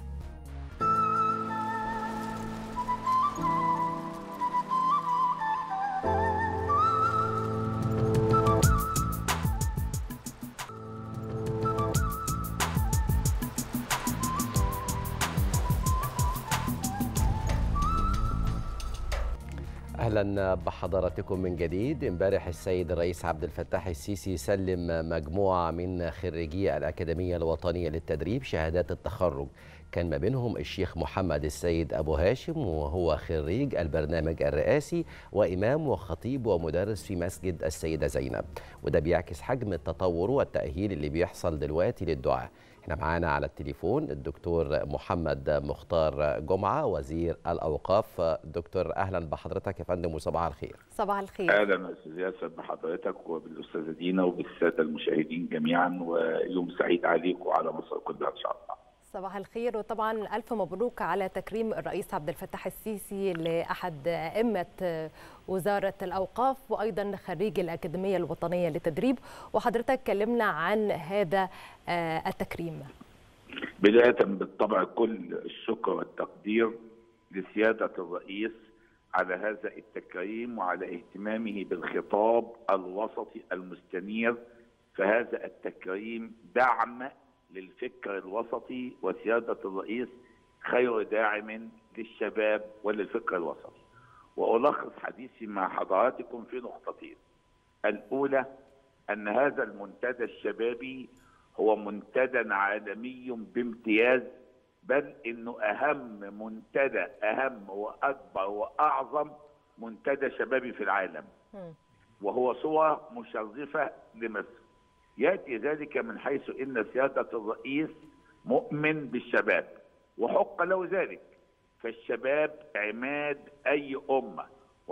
اهلا بحضراتكم من جديد امبارح السيد الرئيس عبد الفتاح السيسي سلم مجموعه من خريجي الاكاديميه الوطنيه للتدريب شهادات التخرج كان ما بينهم الشيخ محمد السيد ابو هاشم وهو خريج البرنامج الرئاسي وامام وخطيب ومدرس في مسجد السيده زينب وده بيعكس حجم التطور والتاهيل اللي بيحصل دلوقتي للدعاه احنا معانا على التليفون الدكتور محمد مختار جمعه وزير الاوقاف دكتور اهلا بحضرتك يا فندم وصباح الخير صباح الخير اهلا استاذ ياسر بحضرتك وبالاستاذه دينا وبالساده المشاهدين جميعا ويوم سعيد عليكم وعلى مصر كلها ان شاء الله صباح الخير وطبعا الف مبروك على تكريم الرئيس عبد الفتاح السيسي لاحد ائمه وزاره الاوقاف وايضا خريج الاكاديميه الوطنيه للتدريب وحضرتك كلمنا عن هذا التكريم بدايه بالطبع كل الشكر والتقدير لسياده الرئيس على هذا التكريم وعلى اهتمامه بالخطاب الوسطي المستنير فهذا التكريم دعم للفكر الوسطي وسيادة الرئيس خير داعم للشباب وللفكر الوسطي وألخص حديثي مع حضراتكم في نقطتين الأولى أن هذا المنتدى الشبابي هو منتدى عالمي بامتياز بل انه اهم منتدى اهم واكبر واعظم منتدى شبابي في العالم وهو صور مشرفه لمصر ياتي ذلك من حيث ان سياده الرئيس مؤمن بالشباب وحق له ذلك فالشباب عماد اي امه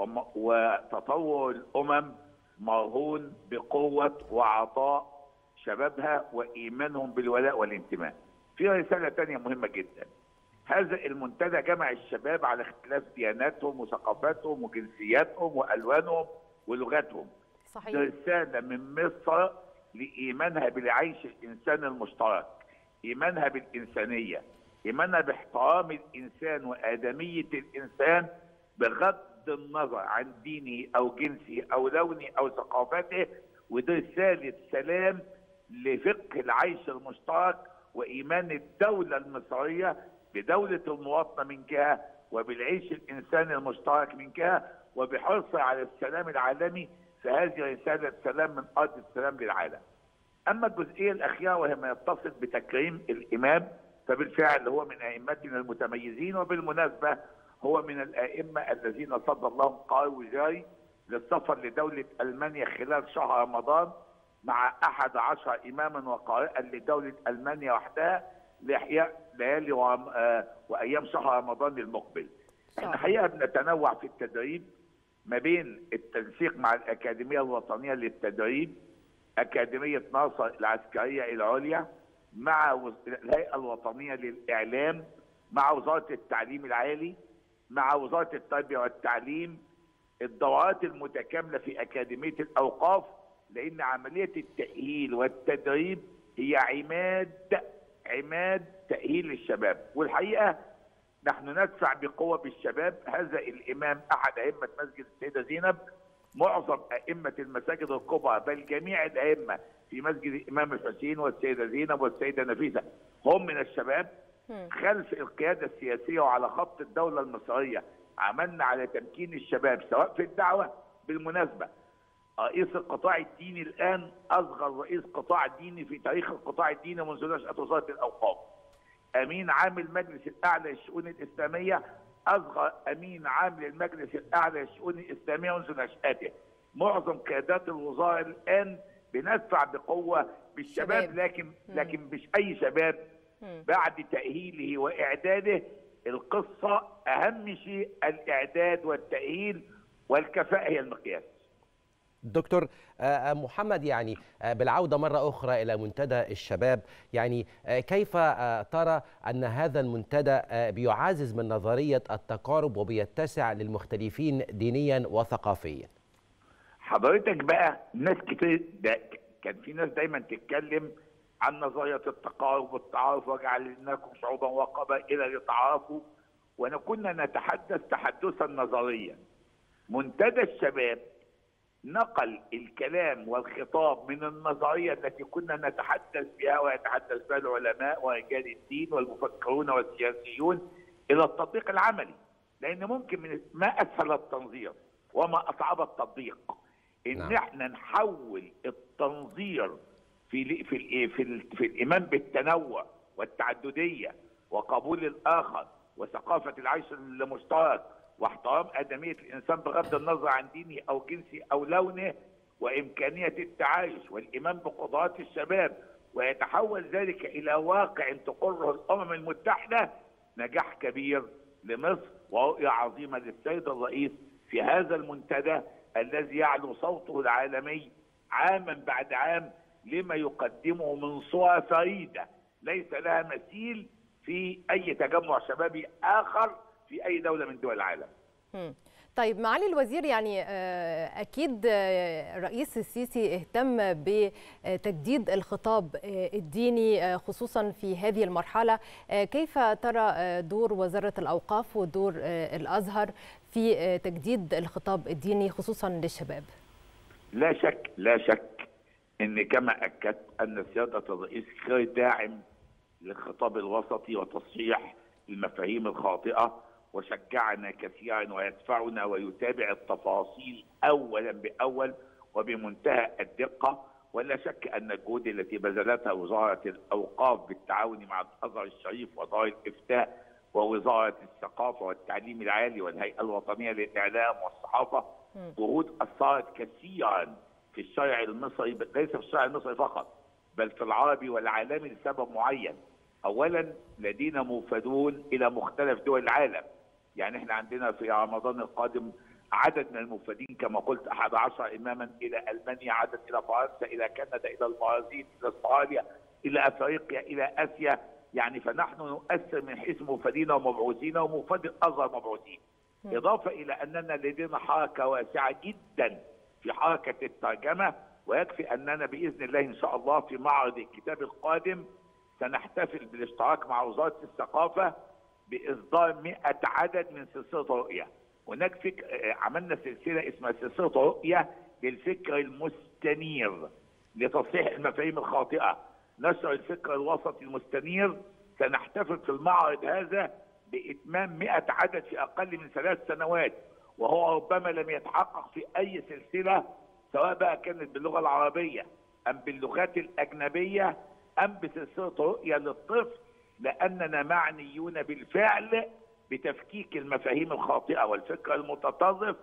وتطور الامم مرهون بقوه وعطاء شبابها وايمانهم بالولاء والانتماء. في رساله ثانيه مهمه جدا. هذا المنتدى جمع الشباب على اختلاف دياناتهم وثقافاتهم وجنسياتهم والوانهم ولغتهم. صحيح. رساله من مصر لايمانها بالعيش الانسان المشترك ايمانها بالانسانيه ايمانها باحترام الانسان وادميه الانسان بغض النظر عن دينه او جنسه او لونه او ثقافته ودي رساله سلام لفقه العيش المشترك وايمان الدوله المصريه بدوله المواطنه من جهه وبالعيش الانساني المشترك من جهه وبحرصها على السلام العالمي فهذه رسالة سلام من أرض السلام للعالم. أما الجزئية الأخيرة وهي ما يتصل بتكريم الإمام فبالفعل هو من أئمتنا المتميزين وبالمناسبة هو من الأئمة الذين صدر لهم قرار جاري للسفر لدولة ألمانيا خلال شهر رمضان مع أحد عشر إماما وقارئا لدولة ألمانيا وحدها لإحياء ليالي وأيام شهر رمضان المقبل. احنا حقيقة بنتنوع في التدريب ما بين التنسيق مع الأكاديمية الوطنية للتدريب أكاديمية ناصر العسكرية العليا مع الهيئة الوطنية للإعلام مع وزارة التعليم العالي مع وزارة التربية والتعليم الدورات المتكاملة في أكاديمية الأوقاف لأن عملية التأهيل والتدريب هي عماد عماد تأهيل الشباب والحقيقة نحن ندفع بقوة بالشباب هذا الإمام أحد أئمة مسجد السيدة زينب معظم أئمة المساجد الكبرى بل جميع الأئمة في مسجد الإمام الحسين والسيدة زينب والسيدة نفيسة هم من الشباب خلف القيادة السياسية وعلى خط الدولة المصرية عملنا على تمكين الشباب سواء في الدعوة بالمناسبة رئيس القطاع الديني الآن أصغر رئيس قطاع ديني في تاريخ القطاع الديني منذ نشأة وزارة الأوقاف امين عام المجلس الاعلى للشؤون الاسلاميه اصغر امين عام للمجلس الاعلى للشؤون الاسلاميه منذ نشاته معظم قيادات الوزاره الان بندفع بقوه بالشباب شباب. لكن لكن مش اي شباب بعد تاهيله واعداده القصه اهم شيء الاعداد والتاهيل والكفاءه هي المقياس دكتور محمد يعني بالعودة مرة أخرى إلى منتدى الشباب يعني كيف ترى أن هذا المنتدى بيعزز من نظرية التقارب وبيتسع للمختلفين دينيا وثقافيا حضرتك بقى ناس كتير ده كان في ناس دايما تتكلم عن نظرية التقارب والتعارف وجعلناكم شعوبا وقبائل لتعارفوا وأنا كنا نتحدث تحدثا نظريا منتدى الشباب نقل الكلام والخطاب من النظرية التي كنا نتحدث بها ويتحدث بها العلماء ورجال الدين والمفكرون والسياسيون إلى التطبيق العملي لأن ممكن من ما أسهل التنظير وما اصعب التطبيق ان نعم. احنا نحول التنظير في في ال- في ال- في الايمان بالتنوع والتعدديه وقبول الاخر وثقافه العيش المشترك واحترام ادميه الانسان بغض النظر عن دينه او جنسه او لونه وامكانيه التعايش والايمان بقدرات الشباب ويتحول ذلك الى واقع تقره الامم المتحده نجاح كبير لمصر ورؤيه عظيمه للسيد الرئيس في هذا المنتدى الذي يعلو صوته العالمي عاما بعد عام لما يقدمه من صور فريده ليس لها مثيل في اي تجمع شبابي اخر في اي دوله من دول العالم. مم. طيب معالي الوزير يعني آه، أكيد آه، الرئيس السيسي اهتم بتجديد الخطاب آه، الديني آه، خصوصا في هذه المرحلة آه، كيف ترى آه، دور وزارة الأوقاف ودور آه، الأزهر في آه، تجديد الخطاب الديني خصوصا للشباب لا شك لا شك ان كما اكدت ان سياده الرئيس غير داعم للخطاب الوسطي وتصحيح المفاهيم الخاطئه وشجعنا كثيرا ويدفعنا ويتابع التفاصيل اولا باول وبمنتهى الدقه ولا شك ان الجهود التي بذلتها وزاره الاوقاف بالتعاون مع الازهر الشريف ودار الافتاء ووزاره الثقافه والتعليم العالي والهيئه الوطنيه للاعلام والصحافه جهود اثرت كثيرا في الشارع المصري ليس في الشارع المصري فقط بل في العربي والعالمي لسبب معين اولا لدينا موفدون الى مختلف دول العالم يعني احنا عندنا في رمضان القادم عدد من الموفدين كما قلت 11 اماما الى المانيا عدد الى فرنسا الى كندا الى البرازيل الى استراليا الى افريقيا الى اسيا يعني فنحن نؤثر من حيث موفدين ومبعوثين وموفد الازهر مبعوثين اضافه الى اننا لدينا حركه واسعه جدا في حركه الترجمه ويكفي اننا باذن الله ان شاء الله في معرض الكتاب القادم سنحتفل بالاشتراك مع وزاره الثقافه باصدار 100 عدد من سلسله رؤيه هناك فك... آه، عملنا سلسله اسمها سلسله رؤيه للفكر المستنير لتصحيح المفاهيم الخاطئه نشر الفكر الوسطي المستنير سنحتفل في المعرض هذا باتمام 100 عدد في اقل من ثلاث سنوات وهو ربما لم يتحقق في اي سلسله سواء بقى كانت باللغه العربيه ام باللغات الاجنبيه ام بسلسله رؤيه للطفل لاننا معنيون بالفعل بتفكيك المفاهيم الخاطئه والفكر المتطرف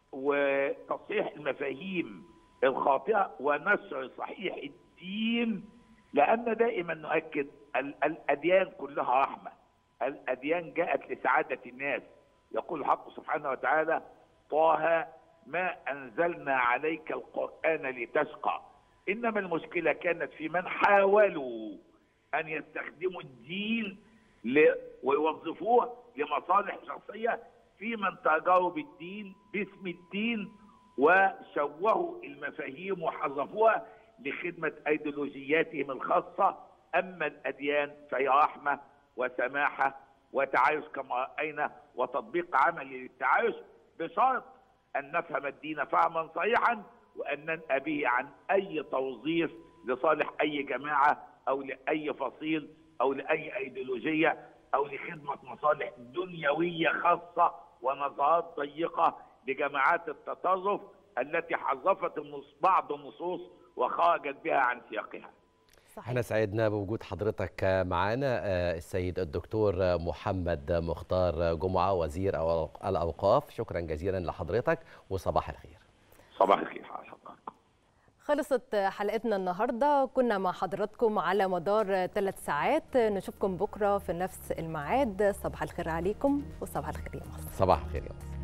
وتصحيح المفاهيم الخاطئه ونشر صحيح الدين لان دائما نؤكد ال- الاديان كلها رحمه الاديان جاءت لسعاده الناس يقول الحق سبحانه وتعالى طه ما انزلنا عليك القران لتشقى انما المشكله كانت في من حاولوا ان يستخدموا الدين ل... ويوظفوه لمصالح شخصيه في من تاجروا بالدين باسم الدين وشوهوا المفاهيم وحذفوها لخدمه ايديولوجياتهم الخاصه اما الاديان فهي رحمه وسماحه وتعايش كما راينا وتطبيق عملي للتعايش بشرط ان نفهم الدين فهما صحيحا وان ننأى به عن اي توظيف لصالح اي جماعه او لاي فصيل او لاي ايديولوجيه او لخدمه مصالح دنيويه خاصه ونظرات ضيقه لجماعات التطرف التي حذفت النص بعض النصوص وخرجت بها عن سياقها. احنا سعدنا بوجود حضرتك معنا آه، السيد الدكتور محمد مختار جمعة وزير أو- الأوقاف شكرا جزيلا لحضرتك وصباح الخير صباح الخير على حضرتك. خلصت حلقتنا النهارده كنا مع حضراتكم على مدار ثلاث ساعات نشوفكم بكره في نفس الميعاد صباح الخير عليكم وصباح الخير يا مصر صباح الخير يا مصر